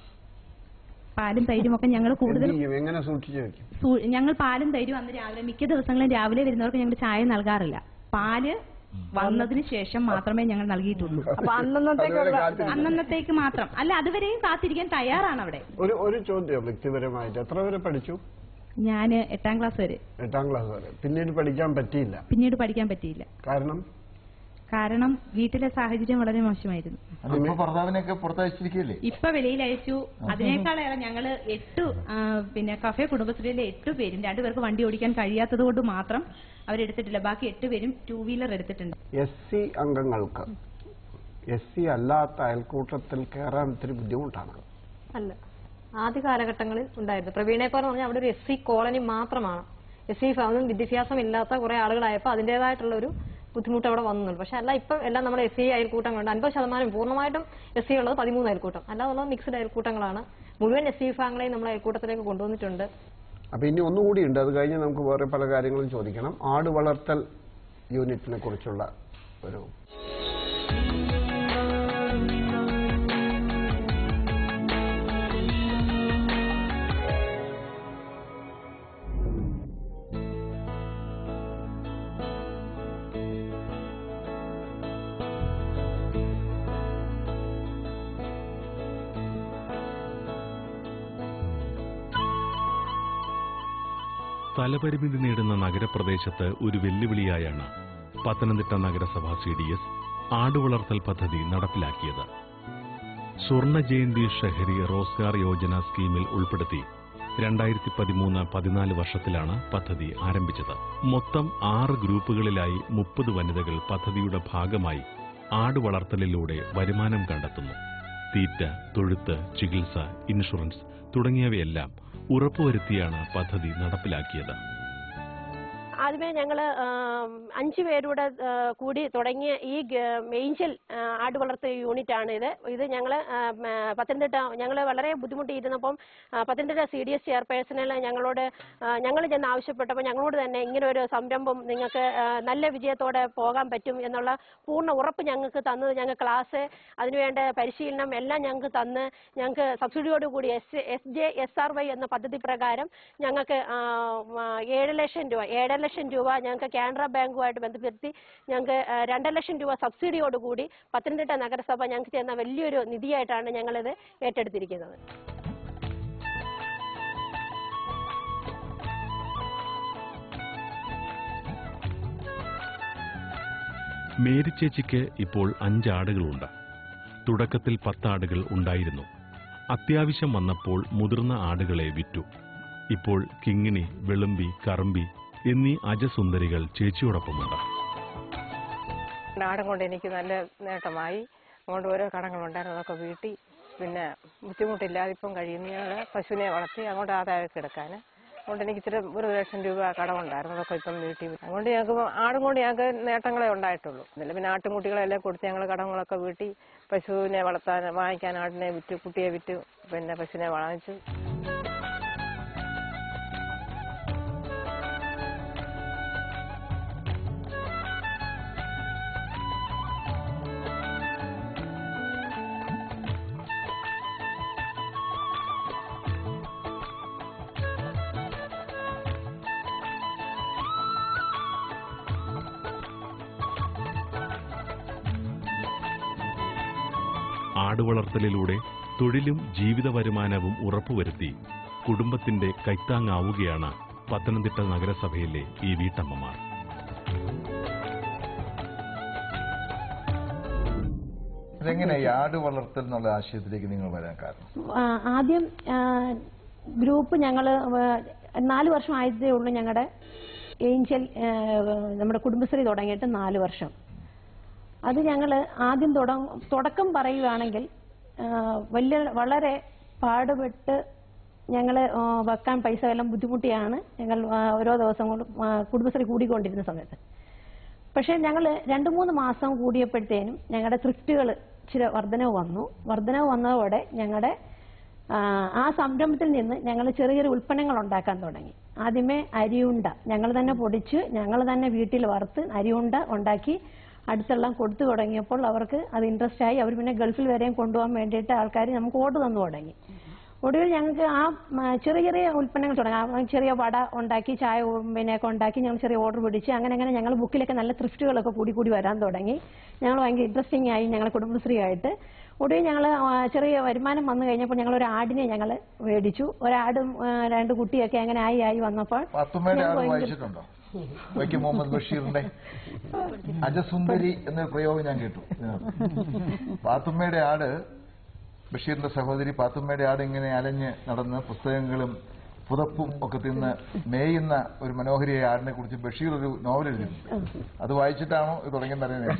പാലും തൈരും ഒക്കെ ഞങ്ങൾ എന്ത് കൂടുതൽ ചെയ്യും എങ്ങനെ സൂക്ഷിച്ചു വെക്കും സൂ- ഞങ്ങൾ പാലും തൈരും അന്ന് രാവിലെ മിക്ക ദിവസങ്ങളും രാവിലെ വരുന്നവർക്ക് ഞങ്ങൾ ചായ നൽകാറില്ല പാല് വന്നതിന് ശേഷം മാത്രമേ ഞങ്ങൾ നൽകിയിട്ടുള്ളൂ അപ്പൊ അന്നന്നത്തേക്കുള്ള- അതുവരെ കാത്തിരിക്കും. അന്നന്നത്തേക്ക് മാത്രം അല്ല അതുവരെയും കാത്തിരിക്കാൻ തയ്യാറാണ് അവിടെ ഒരു ഒരു ചോദ്യം വ്യക്തിപരമായിട്ട് എത്ര വരെ പഠിച്ചു ഞാൻ എട്ടാം ക്ലാസ് വരെ എട്ടാം ക്ലാസ് വരെ പിന്നീട് പഠിക്കാൻ പറ്റിയില്ല പിന്നീട് പഠിക്കാൻ പറ്റിയില്ല കാരണം കാരണം വീട്ടിലെ സാഹചര്യം വളരെ മോശമായിരുന്നു അതിപ്പോ ഭർത്താവിനെയൊക്കെ പുറത്തയച്ചിരിക്കുകയല്ലേ ഇപ്പൊ വെളിയിൽ അയച്ചു അതിനേക്കാളേറെ ഞങ്ങള് എട്ട് ആ, പിന്നെ കഫേ കുടുംബശ്രീയിലെ എട്ട് പേരും രണ്ടുപേർക്ക് വണ്ടി ഓടിക്കാൻ കഴിയാത്തത് കൊണ്ട് മാത്രം അവരെടുത്തിട്ടില്ല ബാക്കി എട്ട് പേരും ടൂ വീലർ എടുത്തിട്ടുണ്ട് എസ് സി അംഗങ്ങൾക്ക് എസ് സി അല്ലാത്ത അയൽക്കൂട്ടത്തിൽ കയറാൻ ഇത്തിരി ബുദ്ധിമുട്ടാണ് അല്ല ആദ്യ കാലഘട്ടങ്ങളിൽ ഉണ്ടായിരുന്നു പ്രവീണേക്കോർ എന്ന് പറഞ്ഞാൽ അവിടെ ഒരു എസ് സി കോളനി മാത്രമാണ് എസ് സി ഫാമും വിദ്യാഭ്യാസം ഇല്ലാത്ത കുറെ ആളുകളായപ്പോൾ അതിൻ്റെതായിട്ടുള്ള ഒരു ബുദ്ധിമുട്ട് അവിടെ വന്നുള്ളൂ പക്ഷെ അല്ല ഇപ്പം എല്ലാം നമ്മുടെ എസ് സി അയൽക്കൂട്ടങ്ങളുണ്ട് അൻപത് ശതമാനം പൂർണ്ണമായിട്ടും എസ് സി ഉള്ളത് പതിമൂന്ന് അയൽക്കൂട്ടം അല്ലാതുള്ളത് മിക്സ്ഡ് അയൽക്കൂട്ടങ്ങളാണ് മുഴുവൻ എസ് സി വിഭാഗങ്ങളെയും നമ്മൾ അയൽക്കൂട്ടത്തിലേക്ക് കൊണ്ടുവന്നിട്ടുണ്ട് അപ്പൊ ഇനി ഒന്നുകൂടി ഉണ്ട് അത് കഴിഞ്ഞ് നമുക്ക് വേറെ പല കാര്യങ്ങളും ചോദിക്കണം ആട് വളർത്തൽ യൂണിറ്റിനെ കുറിച്ചുള്ള ഒരു സ്ഥലപരിമിതി നേടുന്ന നഗരപ്രദേശത്ത് ഒരു വെല്ലുവിളിയായാണ് പത്തനംതിട്ട നഗരസഭ സി ഡി എസ് ആടുവളർത്തൽ പദ്ധതി നടപ്പിലാക്കിയത് സ്വർണ ജയന്തി ഷഹരി റോസ്ഗാർ യോജന സ്കീമിൽ ഉൾപ്പെടുത്തി രണ്ടായിരത്തി പതിമൂന്ന് പതിനാല് വർഷത്തിലാണ് പദ്ധതി ആരംഭിച്ചത് മൊത്തം ആറ് ഗ്രൂപ്പുകളിലായി മുപ്പത് വനിതകൾ പദ്ധതിയുടെ ഭാഗമായി ആടുവളർത്തലിലൂടെ വരുമാനം കണ്ടെത്തുന്നു തീറ്റ തൊഴുത്ത് ചികിത്സ ഇൻഷുറൻസ് തുടങ്ങിയവയെല്ലാം ഉറപ്പുവരുത്തിയാണ് പദ്ധതി നടപ്പിലാക്കിയത് ആദ്യമേ ഞങ്ങൾ അഞ്ചു പേരൂടെ ആ, കൂടി തുടങ്ങിയ ഈ ഗ- ഏഞ്ചൽ ആ, ആട് വളർത്തൽ യൂണിറ്റ് ആണ് ഇത് ഇത് ഞങ്ങൾ പത്തനംതിട്ട ഞങ്ങൾ വളരെ ബുദ്ധിമുട്ടിയിരുന്നപ്പം ആ, പത്തനംതിട്ട സി ഡി എസ് ചെയർപേഴ്സണിൽ ഞങ്ങളോട് ഞങ്ങൾ ചെന്ന് ആവശ്യപ്പെട്ടപ്പോൾ ഞങ്ങളോട് തന്നെ ഇങ്ങനെ ഒരു സംരംഭം നിങ്ങൾക്ക് ആ, നല്ല വിജയത്തോടെ പോകാൻ പറ്റും എന്നുള്ള പൂർണ്ണ ഉറപ്പ് ഞങ്ങൾക്ക് തന്നത് ഞങ്ങൾ ക്ലാസ് അതിനുവേണ്ട പരിശീലനം എല്ലാം ഞങ്ങൾക്ക് തന്ന് ഞങ്ങൾക്ക് സബ്സിഡിയോടുകൂടി S S J S R Y എന്ന പദ്ധതി പ്രകാരം ഞങ്ങൾക്ക് ആ, ആ, ഏഴ് ലക്ഷം രൂപ ഏഴര ലക്ഷം രൂപ ഞങ്ങൾക്ക് കാനറ ബാങ്കുമായിട്ട് ബന്ധപ്പെടുത്തി ഞങ്ങൾക്ക് ആ, രണ്ടര ലക്ഷം രൂപ സബ്സിഡിയോടുകൂടി പത്തനംതിട്ട നഗരസഭ ഞങ്ങൾക്ക് ചെയ്യുന്ന വലിയൊരു നിധിയായിട്ടാണ് ഞങ്ങളിത് ഏറ്റെടുത്തിരിക്കുന്നത് മേരിച്ചേച്ചിക്ക് ഇപ്പോൾ അഞ്ചാടുകളുണ്ട് തുടക്കത്തിൽ പത്താടുകൾ ഉണ്ടായിരുന്നു അത്യാവശ്യം വന്നപ്പോൾ മുതിർന്ന ആടുകളെ വിറ്റു ഇപ്പോൾ കിങ്ങിണി വെളുമ്പി കറമ്പി എന്നീ അജസുന്ദരികൾ ചേച്ചിയോടൊപ്പമുണ്ട് നാടൻ കൊണ്ട് എനിക്ക് നല്ല നേട്ടമായി അതുകൊണ്ട് ഓരോ കടങ്ങളുണ്ടായിരുന്നു അതൊക്കെ വീട്ടി പിന്നെ ബുദ്ധിമുട്ടില്ലാതെ ഇപ്പം കഴിയുന്നു ഞങ്ങൾ പശുവിനെ വളർത്തി അങ്ങോട്ട് ആദായമൊക്കെ എടുക്കാൻ അതുകൊണ്ട് എനിക്ക് ഇച്ചിരി ഒരു ലക്ഷം രൂപ കടമുണ്ടായിരുന്നു അതൊക്കെ ഇപ്പം വീട്ടി അതുകൊണ്ട് ഞങ്ങൾക്ക് ആടും കൊണ്ട് ഞങ്ങൾക്ക് നേട്ടങ്ങളെ ഉണ്ടായിട്ടുള്ളൂ എന്നില്ല പിന്നെ ആട്ടുംകുട്ടികളെല്ലാം കൊടുത്ത് ഞങ്ങൾ കടങ്ങളൊക്കെ വീട്ടി പശുവിനെ വളർത്താൻ വാങ്ങിക്കാൻ ആടിനെ വിറ്റ് കുട്ടിയെ വിറ്റ് പിന്നെ പശുവിനെ വാങ്ങിച്ചു ആടുവളർത്തലിലൂടെ തൊഴിലും ജീവിത വരുമാനവും ഉറപ്പുവരുത്തി കുടുംബത്തിന്റെ കൈത്താങ്ങാവുകയാണ് പത്തനംതിട്ട നഗരസഭയിലെ ഈ വീട്ടമ്മമാർ അതെങ്ങനെ ഈ ആട് വളർത്തൽ എന്നുള്ള ആശയത്തിലേക്ക് നിങ്ങൾ വരാൻ കാരണം ആ, ആദ്യം ആ, ഗ്രൂപ്പ് ഞങ്ങൾ നാല് വർഷം ആയതേ ഉള്ളൂ ഞങ്ങളുടെ ഏഞ്ചൽ ആ, നമ്മുടെ കുടുംബശ്രീ തുടങ്ങിയിട്ട് നാല് വർഷം അത് ഞങ്ങൾ ആദ്യം തുട- തുടക്കം പറയുകയാണെങ്കിൽ ആ, വലിയ വളരെ പാടുപെട്ട് ഞങ്ങൾ വെക്കാൻ പൈസ എല്ലാം ബുദ്ധിമുട്ടിയാണ് ഞങ്ങൾ ആ, ഓരോ ദിവസം കൊണ്ട് ആ, കുടുംബശ്രീ കൂടിക്കൊണ്ടിരുന്ന സമയത്ത് പക്ഷേ ഞങ്ങൾ രണ്ട് മൂന്ന് മാസം കൂടിയപ്പോഴത്തേനും ഞങ്ങളുടെ തൃപ്തികൾ ഇച്ചിരി വർധനവ് വന്നു വർധനവ് വന്നതോടെ ഞങ്ങളുടെ ആ, ആ സംരംഭത്തിൽ നിന്ന് ഞങ്ങൾ ചെറിയ ചെറിയ ഉൽപ്പന്നങ്ങൾ ഉണ്ടാക്കാൻ തുടങ്ങി ആദ്യമേ അരിയുണ്ട ഞങ്ങൾ തന്നെ പൊടിച്ച് ഞങ്ങൾ തന്നെ വീട്ടിൽ വറുത്ത് അരിയുണ്ട ഉണ്ടാക്കി അടുത്തെല്ലാം കൊടുത്തു തുടങ്ങിയപ്പോൾ അവർക്ക് അത് ഇൻട്രസ്റ്റ് ആയി അവർ പിന്നെ ഗൾഫിൽ വരെയും കൊണ്ടുപോകാൻ വേണ്ടിയിട്ട് ആൾക്കാർ നമുക്ക് ഓർഡർ തന്നു തുടങ്ങി ഒടുവിൽ ഞങ്ങൾക്ക് ആ മ, ചെറിയ ചെറിയ ഉൽപ്പന്നങ്ങൾ തുടങ്ങി ആ ചെറിയ വട ഉണ്ടാക്കി ചായ ഉ- പിന്നെയൊക്കെ ഉണ്ടാക്കി ഞങ്ങൾ ചെറിയ ഓർഡർ പിടിച്ച് അങ്ങനെ അങ്ങനെ ഞങ്ങൾ ബുക്കിലൊക്കെ നല്ല ത്രിഫ്റ്റുകളൊക്കെ കൂടി കൂടി വരാൻ തുടങ്ങി ഞങ്ങൾ ഭയങ്കര ഇൻട്രസ്റ്റിംഗ് ആയി ഞങ്ങൾ കുടുംബശ്രീ ആയിട്ട് ഒടുവിൽ ഞങ്ങൾ ചെറിയ വരുമാനം വന്നു കഴിഞ്ഞപ്പോൾ ഞങ്ങൾ ഒരു ആടിനെ ഞങ്ങൾ മേടിച്ചു ഒരാടും ആ, രണ്ട് കുട്ടിയൊക്കെ അങ്ങനെ ആയി ആയി വന്നപ്പോൾ പത്തുമ്മയുടെ ഞങ്ങൾക്ക് ആട് ഭയങ്കര- വായിച്ചിട്ടുണ്ടോ വൈക്കം മുഹമ്മദ് ബഷീറിന്റെ അജസുന്ദരി എന്നൊരു പ്രയോഗം ഞാൻ കേട്ടു ഇതിനകത്ത്. പാത്തുമ്മയുടെ ആട് ബഷീറിന്റെ സഹോദരി പാത്തുമ്മയുടെ ആട് ഇങ്ങനെ അലഞ്ഞ് നടന്ന് പുസ്തകങ്ങളും പുതപ്പും ഒക്കെ തിന്ന് മേയുന്ന ഒരു മനോഹരിയായ ആടിനെ കുറിച്ച് ബഷീർ ഒരു നോവൽ എഴുതിയിട്ടുണ്ട് അത് വായിച്ചിട്ടാണോ ഇത് തുടങ്ങിയെന്നറിയാൻ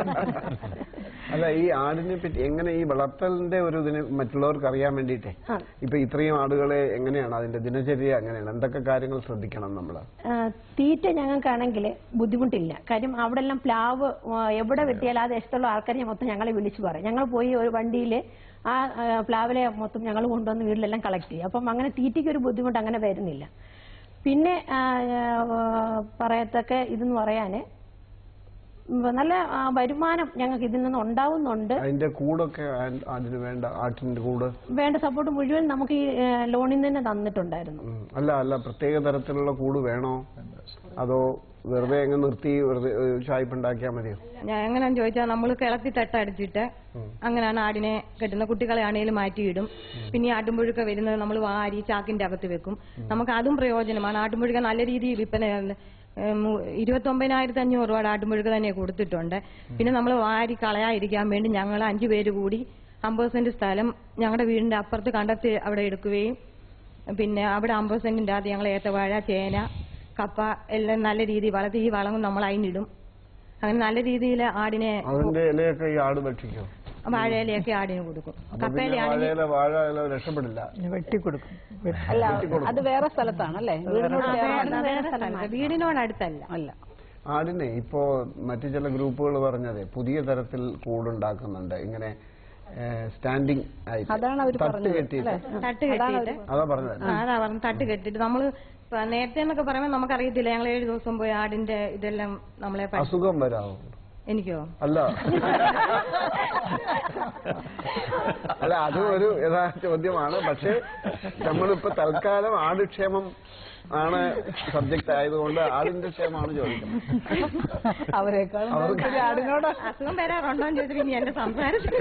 അല്ല ഈ ആടിനെ പറ്റി എങ്ങനെ ഈ വളർത്തലിന്റെ ഒരു ഇതിന് മറ്റുള്ളവർക്ക് അറിയാൻ വേണ്ടിയിട്ടേ ഇപ്പൊ ഇത്രയും ആടുകളെ എങ്ങനെയാണ് അതിന്റെ ദിനചര്യ എങ്ങനെയാണ് എന്തൊക്കെ കാര്യങ്ങൾ ശ്രദ്ധിക്കണം നമ്മള് ആ, തീറ്റ ഞങ്ങൾക്കാണെങ്കിൽ ബുദ്ധിമുട്ടില്ല കാര്യം അവിടെ എല്ലാം പ്ലാവ് ആ, എവിടെ വെട്ടിയാലും ആ ദേശത്തുള്ള ആൾക്കാരെ മൊത്തം ഞങ്ങളെ വിളിച്ചു പറയും ഞങ്ങൾ പോയി ഒരു വണ്ടിയിൽ ആ ആ, പ്ലാവിലെ മൊത്തം ഞങ്ങൾ കൊണ്ടുവന്ന് വീട്ടിലെല്ലാം കളക്ട് ചെയ്യും അപ്പം അങ്ങനെ തീറ്റയ്ക്ക് ഒരു ബുദ്ധിമുട്ട് അങ്ങനെ വരുന്നില്ല പിന്നെ ആ, ആ, പറയത്തക്ക ഇതെന്ന് പറയാൻ നല്ല ആ, വരുമാനം ഞങ്ങൾക്ക് ഇതിൽ നിന്ന് ഉണ്ടാവുന്നുണ്ട് അതിന്റെ കൂടൊക്കെ ആ- അതിന് വേണ്ട ആട്ടിന്റെ കൂട് വേണ്ട സപ്പോർട്ട് മുഴുവൻ നമുക്ക് ഈ ആ, ലോണിൽ നിന്ന് തന്നെ തന്നിട്ടുണ്ടായിരുന്നു ഉം. അല്ല അല്ല പ്രത്യേക തരത്തിലുള്ള കൂട് വേണോ അതോ വെറുതെ അങ്ങ് നിർത്തി വെറുതെ ചായ്പുണ്ടാക്കിയാൽ മതിയോ ഞാൻ എങ്ങനെയാന്ന് ചോദിച്ചാൽ നമ്മൾ കിളത്തി തട്ടടിച്ചിട്ട് അങ്ങനെയാണ് ആടിനെ കെട്ടുന്ന കുട്ടികളെ ആണേലും മാറ്റിയിടും പിന്നെ ഈ ആട്ടുമ്പുഴുക്ക വരുന്നത് നമ്മൾ വാരി ചാക്കിന്റെ അകത്ത് വെക്കും നമുക്ക് അതും പ്രയോജനമാണ് ആട്ടുമ്പുഴുക്ക നല്ല രീതിയിൽ വിൽപ്പന ഇരുപത്തി ഒമ്പതിനായിരത്തി അഞ്ഞൂറ് രൂപയുടെ ആട്ടുമ്പുഴുക്ക തന്നെ കൊടുത്തിട്ടുണ്ട് പിന്നെ നമ്മൾ വാരി കളയാതിരിക്കാൻ വേണ്ടി ഞങ്ങൾ അഞ്ചു പേര് കൂടി അമ്പത് സെന്റ് സ്ഥലം ഞങ്ങളുടെ വീടിന്റെ അപ്പുറത്ത് കണ്ടെത്തി അവിടെ എടുക്കുകയും പിന്നെ അവിടെ അമ്പത് സെന്റിന്റെ അകത്ത് ഞങ്ങൾ ഏത്തവാഴ ചേന കപ്പ എല്ലാം നല്ല രീതിയിൽ വളർത്തി ഈ വളം നമ്മൾ അതിനിടും അങ്ങനെ നല്ല രീതിയിൽ ആടിനെ അതിന്റെ ഇലയൊക്കെ ഈ ആട് ഭക്ഷിക്കോ വാഴയിലയൊക്കെ ആടിന് കൊടുക്കും അപ്പൊ പിന്നെ കപ്പയിലാണെങ്കിൽ വാഴയില വാഴ ഇല രക്ഷപ്പെടില്ല വെട്ടിക്കൊടുക്കും അല്ല വെട്ടിക്കൊടുക്കും. അത് വേറെ സ്ഥലത്താണല്ലേ വീടിനോട് ആ, ചേർന്നല്ല. വേറെ- വേറെ സ്ഥലത്ത്. വീടിനോടടുത്തല്ല അല്ല ആടിനെ ഇപ്പോ മറ്റു ചില ഗ്രൂപ്പുകൾ പറഞ്ഞത് പുതിയ തരത്തിൽ കൂടുണ്ടാക്കുന്നുണ്ട് ഇങ്ങനെ സ്റ്റാൻഡിങ് ആയിട്ട് അതാണ് അവര് തട്ട് പറഞ്ഞത്, കെട്ടിയിട്ട് അല്ലേ? തട്ട് അതാണ് കെട്ടിയിട്ട് അതാ പറഞ്ഞത് ആ, അതാ പറഞ്ഞു തട്ട് കെട്ടിട്ട് നമ്മള് ഇപ്പൊ നേരത്തെ എന്നൊക്കെ പറയുമ്പോൾ നമുക്കറിയത്തില്ല ഞങ്ങൾ ഏഴ് ദിവസം പോയി ആടിന്റെ ഇതെല്ലാം നമ്മളെ പഠി- അസുഖം വരാമോ എനിക്കോ അല്ല അല്ല അതും ഒരു യഥാർത്ഥ ചോദ്യമാണ് പക്ഷെ നമ്മളിപ്പോ തൽക്കാലം ആടുക്ഷേമം ആണ് സബ്ജക്ട് ആയതുകൊണ്ട് ആടിന്റെ ക്ഷേമമാണ് ചോദിക്കുന്നത് അവരെക്കാളും അവർക്ക് ഒരു ആടിനോട് അസുഖം വരാറുണ്ടോ എന്ന് ചോദിച്ചിട്ട് ഇനി എന്റെ സംസാരത്തിൽ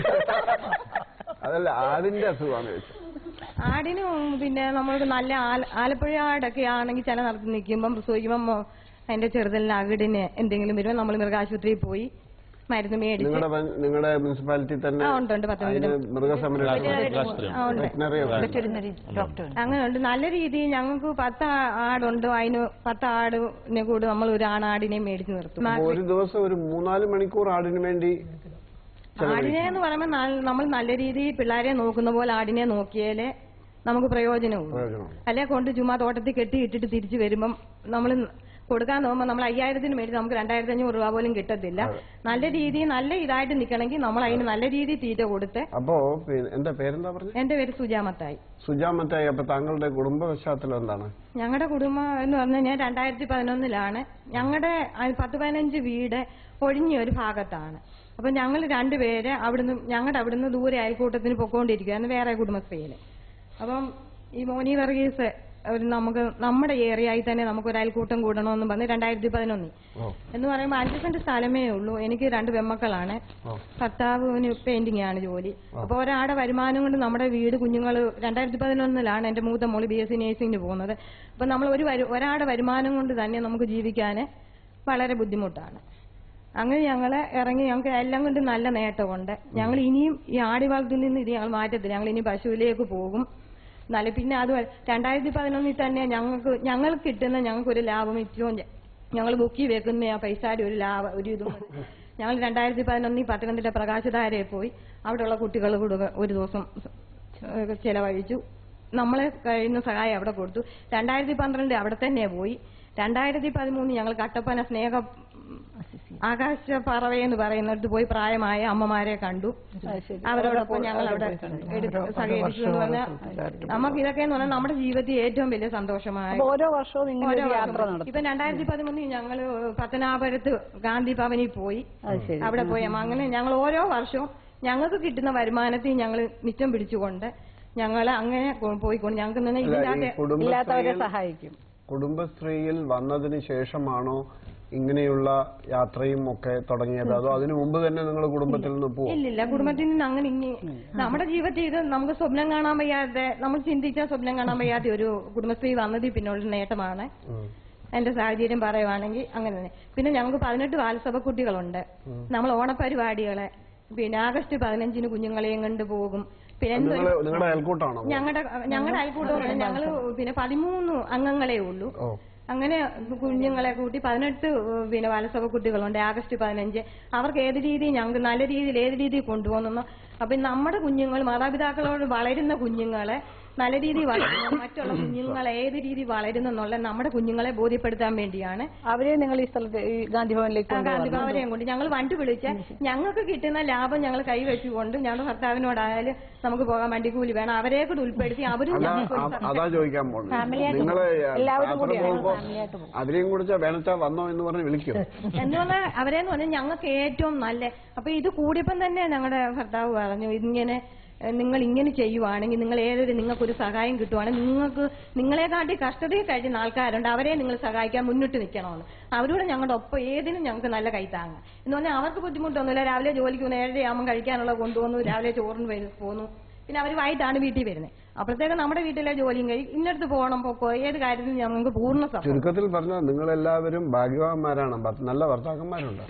അതല്ല ആടിന്റെ അസുഖമാണ് ചോദിച്ചത് ആടിന് പിന്നെ നമ്മൾക്ക് നല്ല ആല- ആലപ്പുഴ ആടൊക്കെ ആണെങ്കിൽ ചില നടത്തി നിൽക്കുമ്പം പ്രസവിക്കുമ്പം മോ- അതിന്റെ ചെറുതലിന് അകിടിന് എന്തെങ്കിലും വരുമ്പോൾ നമ്മൾ മൃഗാശുപത്രിയിൽ പോയി മരുന്ന് മേടിച്ച് നിങ്ങളുടെ നിങ്ങളുടെ മുനിസിപ്പാലിറ്റി തന്നെ ആ, ഉണ്ട്, ഉണ്ട്, പത്തനംതിട്ട. അതിന് മൃഗസംരക്ഷണം ആ, ഉണ്ട്. വെറ്റിനറി അങ്ങനെയുണ്ട് നല്ല രീതിയിൽ ഞങ്ങൾക്ക് പത്ത് ആ- ആടുണ്ട് അതിന് പത്ത് ആടിനെ കൂടി നമ്മൾ ഒരു ആണാടിനെ മേടിച്ച് നിർത്തും അപ്പൊ ഒരു ദിവസം ഒരു മൂന്നാല് മണിക്കൂർ ആടിന് വേണ്ടി ആടിനെ എന്ന് പറയുമ്പോൾ ന- നമ്മൾ നല്ല രീതിയിൽ പിള്ളേരെ നോക്കുന്ന പോലെ ആടിനെ നോക്കിയാലേ നമുക്ക് പ്രയോജനമുള്ളൂ പ്രയോജനം അല്ലെ കൊണ്ട് ചുമ്മാ തോട്ടത്തിൽ കെട്ടി ഇട്ടിട്ട് തിരിച്ചു വരുമ്പം നമ്മൾ കൊടുക്കാൻ നോക്കുമ്പോൾ നമ്മൾ അയ്യായിരത്തിന് മേടിച്ച് നമുക്ക് രണ്ടായിരത്തി അഞ്ഞൂറ് രൂപ പോലും കിട്ടത്തില്ല നല്ല രീതിയിൽ നല്ല ഇതായിട്ട് നിൽക്കണമെങ്കിൽ നമ്മൾ അതിന് നല്ല രീതിയിൽ തീറ്റ കൊടുത്ത് അപ്പോ പിന്നെ എന്താ പേരെന്താ പറഞ്ഞത് എന്റെ പേര് സുജാമത്തായി സുജാമത്തായി അപ്പൊ താങ്കളുടെ കുടുംബ പശ്ചാത്തലം എന്താണ് ഞങ്ങളുടെ കുടുംബം എന്ന് പറഞ്ഞാൽ ഞാൻ രണ്ടായിരത്തി പതിനൊന്നിലാണ് ഞങ്ങളുടെ ആ പത്ത് പതിനഞ്ച് വീട് ഒഴിഞ്ഞ ഒരു ഭാഗത്താണ് അപ്പൊ ഞങ്ങൾ രണ്ടുപേര് അവിടുന്ന് ഞങ്ങളുടെ അവിടുന്ന് ദൂരെ അയൽക്കൂട്ടത്തിന് പൊക്കോണ്ടിരിക്കുകയാണ് വേറെ കുടുംബശ്രീയില് അപ്പം ഈ മോനി വർഗീസ് ഒരു നമുക്ക് നമ്മുടെ ഏരിയയിൽ തന്നെ നമുക്ക് ഒരു അയൽക്കൂട്ടം കൂടണമെന്ന് പറഞ്ഞ് രണ്ടായിരത്തി പതിനൊന്നിൽ എന്ന് പറയുമ്പോൾ അഞ്ച് സെന്റ് സ്ഥലമേ ഉള്ളൂ എനിക്ക് രണ്ട് പെമ്മക്കളാണ് ഭർത്താവിന് പെയിന്റിംഗ് ആണ് ജോലി അപ്പൊ ഒരാടെ വരുമാനം കൊണ്ട് നമ്മുടെ വീട് കുഞ്ഞുങ്ങൾ രണ്ടായിരത്തി പതിനൊന്നിലാണ് എന്റെ മൂത്ത മോള് ബി എസ് സി നേഴ്സിംഗിന് പോകുന്നത് അപ്പൊ നമ്മൾ ഒരു വരു- ഒരാടെ വരുമാനം കൊണ്ട് തന്നെ നമുക്ക് ജീവിക്കാൻ വളരെ ബുദ്ധിമുട്ടാണ് അങ്ങനെ ഞങ്ങൾ ഇറങ്ങി ഞങ്ങൾക്ക് എല്ലാം കൊണ്ട് നല്ല നേട്ടമുണ്ട് ഞങ്ങൾ ഇനിയും ഈ ആടി വളർത്തിൽ നിന്ന് ഇത് ഞങ്ങൾ മാറ്റത്തില്ല ഞങ്ങൾ ഇനി പശുവിലേക്ക് പോകും നല്ല പിന്നെ അത് രണ്ടായിരത്തി പതിനൊന്നിൽ തന്നെ ഞങ്ങൾക്ക് ഞങ്ങൾക്ക് കിട്ടുന്ന ഞങ്ങൾക്ക് ഒരു ലാഭം ഏറ്റവും ഞങ്ങൾ ബുക്കി വെക്കുന്ന ആ പൈസയുടെ ഒരു ലാഭം ഒരു ഇതും ഞങ്ങൾ രണ്ടായിരത്തി പതിനൊന്നിൽ പത്തനംതിട്ട പ്രകാശധാരയിൽ പോയി അവിടെയുള്ള കുട്ടികൾ കൂടെ ഒരു ദിവസം ഏഹ് ചെലവഴിച്ചു നമ്മളെ കഴിയുന്ന സഹായം അവിടെ കൊടുത്തു രണ്ടായിരത്തി പന്ത്രണ്ട് അവിടെ തന്നെ പോയി രണ്ടായിരത്തി പതിമൂന്ന് ഞങ്ങൾ കട്ടപ്പന സ്നേഹ ആകാശ പറവ എന്ന് പറയുന്നിടത്ത് പോയി പ്രായമായ അമ്മമാരെ കണ്ടു അവരോടൊപ്പം ഞങ്ങൾ അവിടെ എടുത്ത് സഹകരിച്ചു എന്ന് പറഞ്ഞാൽ നമുക്ക് ഇതൊക്കെ എന്ന് പറഞ്ഞാൽ നമ്മുടെ ജീവിതത്തിൽ ഏറ്റവും വലിയ സന്തോഷമായ അപ്പൊ ഓരോ വർഷവും ഇങ്ങനെ ഒരു ഓരോ യാത്ര വർഷം. നടത്തും ഇപ്പൊ രണ്ടായിരത്തി പതിമൂന്നിൽ ഞങ്ങള് പത്തനാപുരത്ത് ഗാന്ധി ഭവനിൽ പോയി ശരി. അവിടെ പോയി അങ്ങനെ ഞങ്ങൾ ഓരോ വർഷവും ഞങ്ങൾക്ക് കിട്ടുന്ന വരുമാനത്തിൽ ഞങ്ങൾ മിച്ചം പിടിച്ചുകൊണ്ട് ഞങ്ങൾ അങ്ങനെ കൊ- പോയിക്കൊണ്ട് ഞങ്ങൾക്ക് തന്നെ അല്ല, ഈ ഇതിനകത്ത് കുടുംബശ്രീയിൽ- സഹായിക്കും കുടുംബശ്രീയിൽ വന്നതിന് ശേഷമാണോ ഇങ്ങനെയുള്ള യാത്രയും ഒക്കെ തുടങ്ങിയത് അതോ അതിനു മുമ്പ് തന്നെ നിങ്ങൾ കുടുംബത്തിൽ നിന്ന് പോവും ഇല്ലില്ല കുടുംബത്തിൽ നിന്ന് അങ്ങനെ ഇനി നമ്മുടെ ജീവിതത്തിൽ ഇത് നമുക്ക് സ്വപ്നം കാണാൻ വയ്യാതെ നമ്മൾ ചിന്തിച്ച സ്വപ്നം കാണാൻ വയ്യാത്ത ഒരു കുടുംബശ്രീ വന്നതിൽ പിന്നുള്ള നേട്ടമാണ് എന്റെ സാഹചര്യം പറയുവാണെങ്കിൽ അങ്ങനെ തന്നെ പിന്നെ ഞങ്ങൾക്ക് പതിനെട്ട് ബാലസഭ കുട്ടികളുണ്ട് നമ്മൾ ഓണപരിപാടികളെ പിന്നെ ആഗസ്റ്റ് പതിനഞ്ചിന് കുഞ്ഞുങ്ങളെയും കൊണ്ട് പോകും പിന്നെ എന്ത് നിങ്ങള് നിങ്ങളുടെ അയൽക്കൂട്ടാണോ ഞങ്ങളുടെ ഞങ്ങളുടെ അയൽക്കൂട്ടം ഞങ്ങൾ പിന്നെ പതിമൂന്ന് അംഗങ്ങളെ ഉള്ളൂ ഓ അങ്ങനെ കുഞ്ഞുങ്ങളെ കൂട്ടി പതിനെട്ട് പിന്നെ ബാലസഭ കുട്ടികളുണ്ട് ആഗസ്റ്റ് പതിനഞ്ച് അവർക്ക് ഏത് രീതിയിൽ ഞങ്ങൾക്ക് നല്ല രീതിയിൽ ഏത് രീതിയിൽ കൊണ്ടുപോകുന്നു അപ്പൊ നമ്മുടെ കുഞ്ഞുങ്ങൾ മാതാപിതാക്കളോട് വളരുന്ന കുഞ്ഞുങ്ങളെ നല്ല രീതിയിൽ വളരുന്നു മറ്റുള്ള കുഞ്ഞുങ്ങൾ ഏത് രീതിയിൽ വളരുന്നെന്നുള്ള നമ്മുടെ കുഞ്ഞുങ്ങളെ ബോധ്യപ്പെടുത്താൻ വേണ്ടിയാണ് അവരെ നിങ്ങൾ ഈ സ്ഥലത്ത് ഈ ഗാന്ധി ഭവനിലേക്ക് ആ, ഗാന്ധി കൊണ്ടുവന്നു. ഭവനെയും കൊണ്ട് ഞങ്ങൾ വണ്ടി വിളിച്ച് ഞങ്ങൾക്ക് കിട്ടുന്ന ലാഭം ഞങ്ങൾ കൈവച്ചുകൊണ്ട് ഞങ്ങളുടെ ഭർത്താവിനോടായാലും നമുക്ക് പോകാൻ വണ്ടിക്കൂലി വേണം അവരെ കൂടെ ഉൾപ്പെടുത്തി അവരും അതാ ഞങ്ങൾക്ക് ഒരു അ- അതാ ചോദിക്കാൻ പോകുന്നത് Family ആയിട്ട് നിങ്ങള് പോകും. എല്ലാവരും യാത്ര കൂടിയാണ്. പോകുമ്പോ Family ആയിട്ട് പോകും. അവരെയും കുറിച്ച് വേണച്ചാ വന്നോ എന്ന് പറഞ്ഞ് വിളിക്കും എന്ന് പറഞ്ഞാൽ അവരെന്ന് പറഞ്ഞാൽ ഞങ്ങൾക്ക് ഏറ്റവും നല്ല അപ്പൊ ഇത് കൂടിയപ്പം തന്നെ ഞങ്ങളുടെ ഭർത്താവ് പറഞ്ഞു ഇങ്ങനെ ഏഹ്, നിങ്ങൾ ഇങ്ങനെ ചെയ്യുവാണെങ്കിൽ നിങ്ങൾ ഏതൊരു നിങ്ങൾക്കൊരു സഹായം കിട്ടുവാണെങ്കിൽ നിങ്ങൾക്ക് നിങ്ങളെ കാട്ടി കഷ്ടതയിൽ കഴിയുന്ന ആൾക്കാരുണ്ട് അവരെ നിങ്ങൾ സഹായിക്കാൻ മുന്നിട്ട് നിൽക്കണമെന്ന് അവരോട് ഞങ്ങളുടെ ഒപ്പം ഏതിനും ഞങ്ങൾക്ക് നല്ല കൈത്താങ്ങ എന്ന് പറഞ്ഞാൽ അവർക്ക് ബുദ്ധിമുട്ടൊന്നുമില്ല രാവിലെ ജോലിക്ക് പോകുന്നു ഏഴരയാകുമ്പോൾ കഴിക്കാനുള്ള കൊണ്ടുപോകുന്നു രാവിലെ ചോറിന് വരും പോന്നു പിന്നെ അവർ വൈകിട്ടാണ് വീട്ടിൽ വരുന്നത് അപ്പോഴത്തേക്ക് നമ്മുടെ വീട്ടിലെ ജോലിയും കഴിയും ഇന്നടുത്ത് പോകണം പൊക്കോ ഏത് കാര്യത്തിനും ഞങ്ങൾക്ക് പൂർണ്ണ സപ്പോർട്ട് ചുരുക്കത്തിൽ പറഞ്ഞാൽ നിങ്ങളെല്ലാവരും ഭാഗ്യവാന്മാരാണ് ഭ- നല്ല ഭർത്താക്കന്മാരുണ്ട്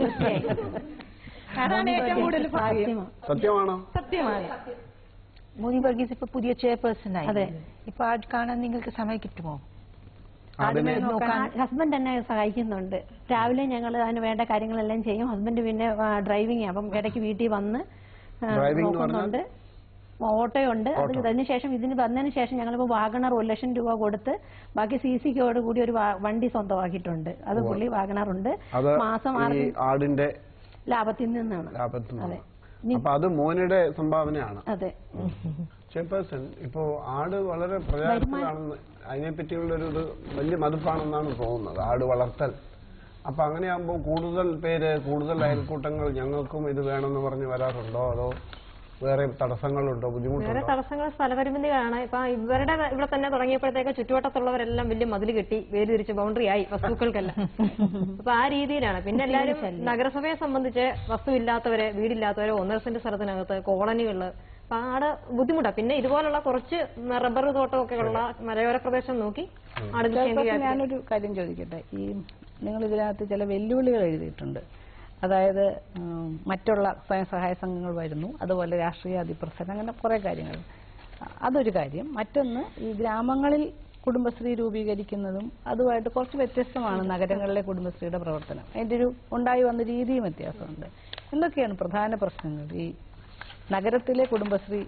അതാണ് ഏറ്റവും കൂടുതൽ ഭാഗ്യം സത്യമാണോ സത്യമാണ് മോനി വർഗീസ് ഇപ്പൊ പുതിയ ചെയർപേഴ്സൺ ആയി അതെ. ഇപ്പൊ ആട് കാണാൻ നിങ്ങൾക്ക് സമയം കിട്ടുമോ അതിനെ ഹസ്ബൻഡ് എന്നെ സഹായിക്കുന്നുണ്ട് രാവിലെ ഞങ്ങൾ അതിന് വേണ്ട കാര്യങ്ങളെല്ലാം ചെയ്യും ഹസ്ബൻഡ് പിന്നെ ഡ്രൈവിങ് അപ്പം ഇടയ്ക്ക് വീട്ടിൽ വന്ന് ആ, ഡ്രൈവിംഗ് എന്ന് നോക്കുന്നുണ്ട് ഓട്ടോയുണ്ട് അത് ഓട്ടോ. അതിന് ശേഷം ഇതിന് വന്നതിന് ശേഷം ഞങ്ങളിപ്പോൾ വാഗണർ ഒരു ലക്ഷം രൂപ കൊടുത്ത് ബാക്കി സി സിക്കോട് കൂടി ഒരു വാ- വണ്ടി സ്വന്തമാക്കിയിട്ടുണ്ട് അത് ഉവ്വ. പുള്ളി വാഗണർ ഉണ്ട് അത് മാസം ഈ ആറ് ആടിന്റെ ലാഭത്തിൽ നിന്നാണ് ലാഭത്തിൽ അതെ നിന്ന് അപ്പൊ അത് മോനിയുടെ സംഭാവനയാണ് അതെ ചെയർപേഴ്സൺ ഇപ്പോ ആട് വളരെ പ്രചാരത്തിലാണെന്ന് അതിനെപ്പറ്റിയുള്ള ഒരു ഇത് വലിയ മതിപ്പാണെന്നാണ് തോന്നുന്നത് ആട് വളർത്തൽ അപ്പൊ അങ്ങനെയാകുമ്പോൾ കൂടുതൽ പേര് കൂടുതൽ അയൽക്കൂട്ടങ്ങൾ ഞങ്ങൾക്കും ഇത് വേണമെന്ന് പറഞ്ഞ് വരാറുണ്ടോ അതോ വേറെ തടസ്സങ്ങളുണ്ടോ വേറെ ബുദ്ധിമുട്ടുണ്ടോ തടസ്സങ്ങൾ സ്ഥലപരിമിതികളാണ് ഇപ്പൊ ഇവരുടെ ഇവിടെ തന്നെ തുടങ്ങിയപ്പോഴത്തേക്ക് ചുറ്റുവട്ടത്തുള്ളവരെല്ലാം വലിയ മതിൽ കെട്ടി വേര് തിരിച്ച് ബൗണ്ടറി ആയി വസ്തുക്കൾക്കെല്ലാം അപ്പൊ ആ രീതിയിലാണ് പിന്നെ എല്ലാവരും നഗരസഭയെ സംബന്ധിച്ച് വസ്തു ഇല്ലാത്തവരെ വീടില്ലാത്തവരെ ഒന്നര സെന്റ് സ്ഥലത്തിനകത്ത് കോളനികളില് അപ്പൊ ആട് ബുദ്ധിമുട്ടാണ് പിന്നെ ഇതുപോലുള്ള കുറച്ച് റബ്ബർ തോട്ടമൊക്കെ ഉള്ള മലയോര പ്രദേശം നോക്കി ആട് കൃഷി ചിലപ്പോൾ വ്യാപിക്കും. ഞാനൊരു കാര്യം ചോദിക്കട്ടെ ഈ നിങ്ങൾ ഇതിനകത്ത് ചില വെല്ലുവിളികൾ എഴുതിയിട്ടുണ്ട് അതായത് ഉം, മറ്റുള്ള സ്വയം സഹായ സംഘങ്ങൾ വരുന്നു അതുപോലെ രാഷ്ട്രീയ അതിപ്രസരം അങ്ങനെ കുറേ കാര്യങ്ങൾ അതൊരു കാര്യം മറ്റൊന്ന് ഈ ഗ്രാമങ്ങളിൽ കുടുംബശ്രീ രൂപീകരിക്കുന്നതും അതുമായിട്ട് കുറച്ച് വ്യത്യസ്തമാണ് നഗരങ്ങളിലെ കുടുംബശ്രീയുടെ പ്രവർത്തനം അതിൻ്റെ ഒരു ഉണ്ടായി വന്ന രീതിയും വ്യത്യാസമുണ്ട് എന്തൊക്കെയാണ് പ്രധാന പ്രശ്നങ്ങൾ ഈ നഗരത്തിലെ കുടുംബശ്രീ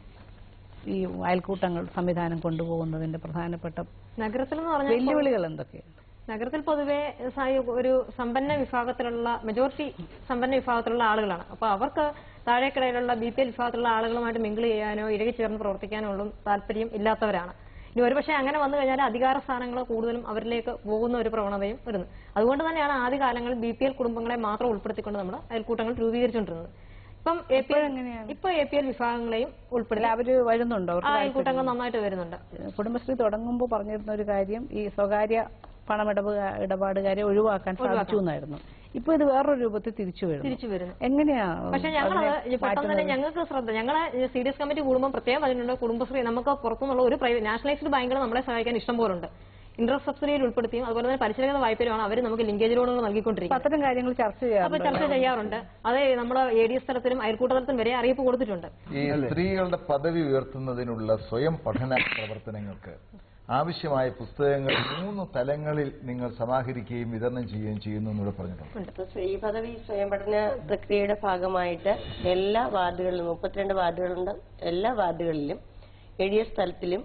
ഈ അയൽക്കൂട്ടങ്ങൾ സംവിധാനം കൊണ്ടുപോകുന്നതിന്റെ പ്രധാനപ്പെട്ട നഗരത്തിൽ എന്ന് പറഞ്ഞാൽ ഇപ്പൊ- വെല്ലുവിളികൾ എന്തൊക്കെയാണ് നഗരത്തിൽ പൊതുവെ സായി- ഒരു സമ്പന്ന വിഭാഗത്തിലുള്ള മെജോറിറ്റി സമ്പന്ന വിഭാഗത്തിലുള്ള ആളുകളാണ് അപ്പൊ അവർക്ക് താഴേക്കിടയിലുള്ള ബി പി എൽ വിഭാഗത്തിലുള്ള ആളുകളുമായിട്ട് മിങ്കിൾ ചെയ്യാനോ ഇഴകി ചേർന്ന് പ്രവർത്തിക്കാനോ ഉള്ള താല്പര്യം ഇല്ലാത്തവരാണ് ഇനി ഒരുപക്ഷെ അങ്ങനെ വന്നു കഴിഞ്ഞാൽ അധികാര സ്ഥാനങ്ങൾ കൂടുതലും അവരിലേക്ക് പോകുന്ന ഒരു പ്രവണതയും വരുന്നു അതുകൊണ്ട് തന്നെയാണ് ആദ്യ കാലങ്ങളിൽ ബി പി എൽ കുടുംബങ്ങളെ മാത്രം ഉൾപ്പെടുത്തിക്കൊണ്ട് നമ്മൾ അയൽക്കൂട്ടങ്ങൾ രൂപീകരിച്ചുകൊണ്ടിരുന്നത് ഇപ്പം എ പി എൽ ഇപ്പൊ എ പി എൽ വിഭാഗങ്ങളെയും ഉൾപ്പെടുത്തി അവര് വരുന്നുണ്ടോ അവർക്ക് ആ അയൽക്കൂട്ടങ്ങൾ താല്പര്യം? നന്നായിട്ട് വരുന്നുണ്ട് കുടുംബശ്രീ തുടങ്ങുമ്പോൾ പറഞ്ഞിരുന്ന ഒരു കാര്യം ഈ സ്വകാര്യ പണമിടപ ഇടപാടുകാരെ ഒഴിവാക്കാൻ സാധിച്ചു ഒഴിവാക്കാം. എന്നായിരുന്നു ഇപ്പൊ ഇത് വേറൊരു രൂപത്തിൽ തിരിച്ചു വരുന്നു തിരിച്ചു വരുന്നു എങ്ങനെയാ പക്ഷെ ഞങ്ങൾ അതിനെ പെട്ടെന്ന് തന്നെ മാറ്റുന്നത്? ഞങ്ങൾക്ക് ശ്രദ്ധ ഞങ്ങളെ സി ഡി എസ് കമ്മിറ്റി കൂടുമ്പോൾ പ്രത്യേകം പറഞ്ഞിട്ടുണ്ട് കുടുംബശ്രീ നമുക്ക് പുറത്തുനിന്നുള്ള ഒരു പ്രൈവറ്റ് നാഷണലൈസ്ഡ് ബാങ്കുകൾ നമ്മളെ സഹായിക്കാൻ ഇഷ്ടം പോലുണ്ട് ഇൻട്രസ്റ്റ് സബ്സിഡിയിൽ ഉൾപ്പെടുത്തിയും അതുപോലെ തന്നെ പരിശീലന വായ്പയിലുമാണ് അവർ നമുക്ക് ലിങ്കേജ് ലോണുകൾ നൽകിക്കൊണ്ടിരിക്കുന്നത് അത്തരം കാര്യങ്ങൾ ചർച്ച അപ്പൊ ചെയ്യാറുണ്ട് ചർച്ച ചെയ്യാറുണ്ട് അത് നമ്മൾ എ ഡി എസ് തലത്തിലും അയൽക്കൂട്ട തലത്തിലും വരെ അറിയിപ്പ് കൊടുത്തിട്ടുണ്ട് ഈ സ്ത്രീകളുടെ പദവി ഉയർത്തുന്നതിനുള്ള സ്വയം പഠന പ്രവർത്തനങ്ങൾക്ക് ആവശ്യമായ പുസ്തകങ്ങൾ മൂന്ന് തലങ്ങളിൽ നിങ്ങൾ സമാഹരിക്കുകയും വിതരണം ചെയ്യുകയും ചെയ്യുന്നു എന്നൂടെ പറഞ്ഞിട്ടുണ്ട് ഇപ്പൊ സ്ത്രീ പദവി സ്വയം പഠന പ്രക്രിയയുടെ ഭാഗമായിട്ട് എല്ലാ വാർഡുകളിലും മുപ്പത്തിരണ്ട് വാർഡുകളുണ്ട് എല്ലാ വാർഡുകളിലും എ ഡി എസ് തലത്തിലും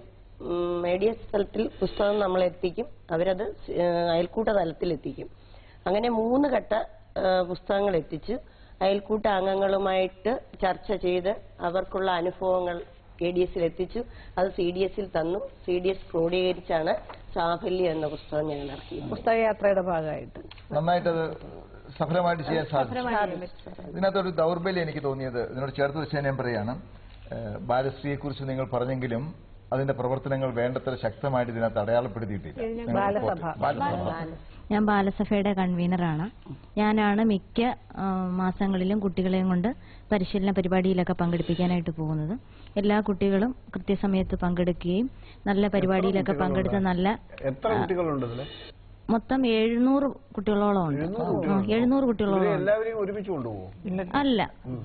എ ഡി എസ് തലത്തിൽ പുസ്തകം നമ്മൾ എത്തിക്കും അവരത് സ്- ഏഹ് അയൽക്കൂട്ട തലത്തിൽ എത്തിക്കും അങ്ങനെ മൂന്ന് ഘട്ട ഏഹ് പുസ്തകങ്ങൾ എത്തിച്ച് അയൽക്കൂട്ട അംഗങ്ങളുമായിട്ട് ചർച്ച ചെയ്ത് അവർക്കുള്ള അനുഭവങ്ങൾ എ ഡി എസിൽ എത്തിച്ചു അത് സി ഡി എസിൽ തന്നു സി ഡി എസ് ക്രോഡീകരിച്ചാണ് സാഫല്യം എന്ന പുസ്തകം ഞങ്ങൾ ഇറക്കിയത് പുസ്തകയാത്രയുടെ ഭാഗമായിട്ട് നന്നായിട്ടത് സഫലമായിട്ട് ചെയ്യാൻ സഫലമായിട്ട് സാധിച്ചു ഇതിനകത്തൊരു ദൗർബല്യം എനിക്ക് തോന്നിയത് ഇതിനോട് ചേർത്ത് വെച്ച് ഞാൻ പറയാണ് ഏഹ് ബാലശ്രീയെക്കുറിച്ച് നിങ്ങൾ പറഞ്ഞെങ്കിലും അതിന്റെ പ്രവർത്തനങ്ങൾ വേണ്ടത്ര ശക്തമായിട്ട് ഇതിനകത്ത് അടയാളപ്പെടുത്തിയിട്ടില്ല നിങ്ങൾ ബാലസഭ. report- ബാലസഭ ഞാൻ ബാലസഭയുടെ കൺവീനറാണ് ഞാനാണ് മിക്ക ആ, മാസങ്ങളിലും കുട്ടികളെയും കൊണ്ട് പരിശീലന പരിപാടിയിലൊക്കെ പങ്കെടുപ്പിക്കാനായിട്ട് പോകുന്നത് എല്ലാ കുട്ടികളും കൃത്യസമയത്ത് പങ്കെടുക്കുകയും നല്ല പരിപാടിയിലൊക്കെ പങ്കെടുത്ത് നല്ല എത്ര കുട്ടികളുണ്ട് ഇതില് മൊത്തം എഴുന്നൂറ് കുട്ടികളോളം ഉണ്ട് ആ, എഴുന്നൂറ് കുട്ടികളോളം ഇവരെ ഉണ്ട് എല്ലാവരെയും ഒരുമിച്ച് കൊണ്ടുപോകും അല്ല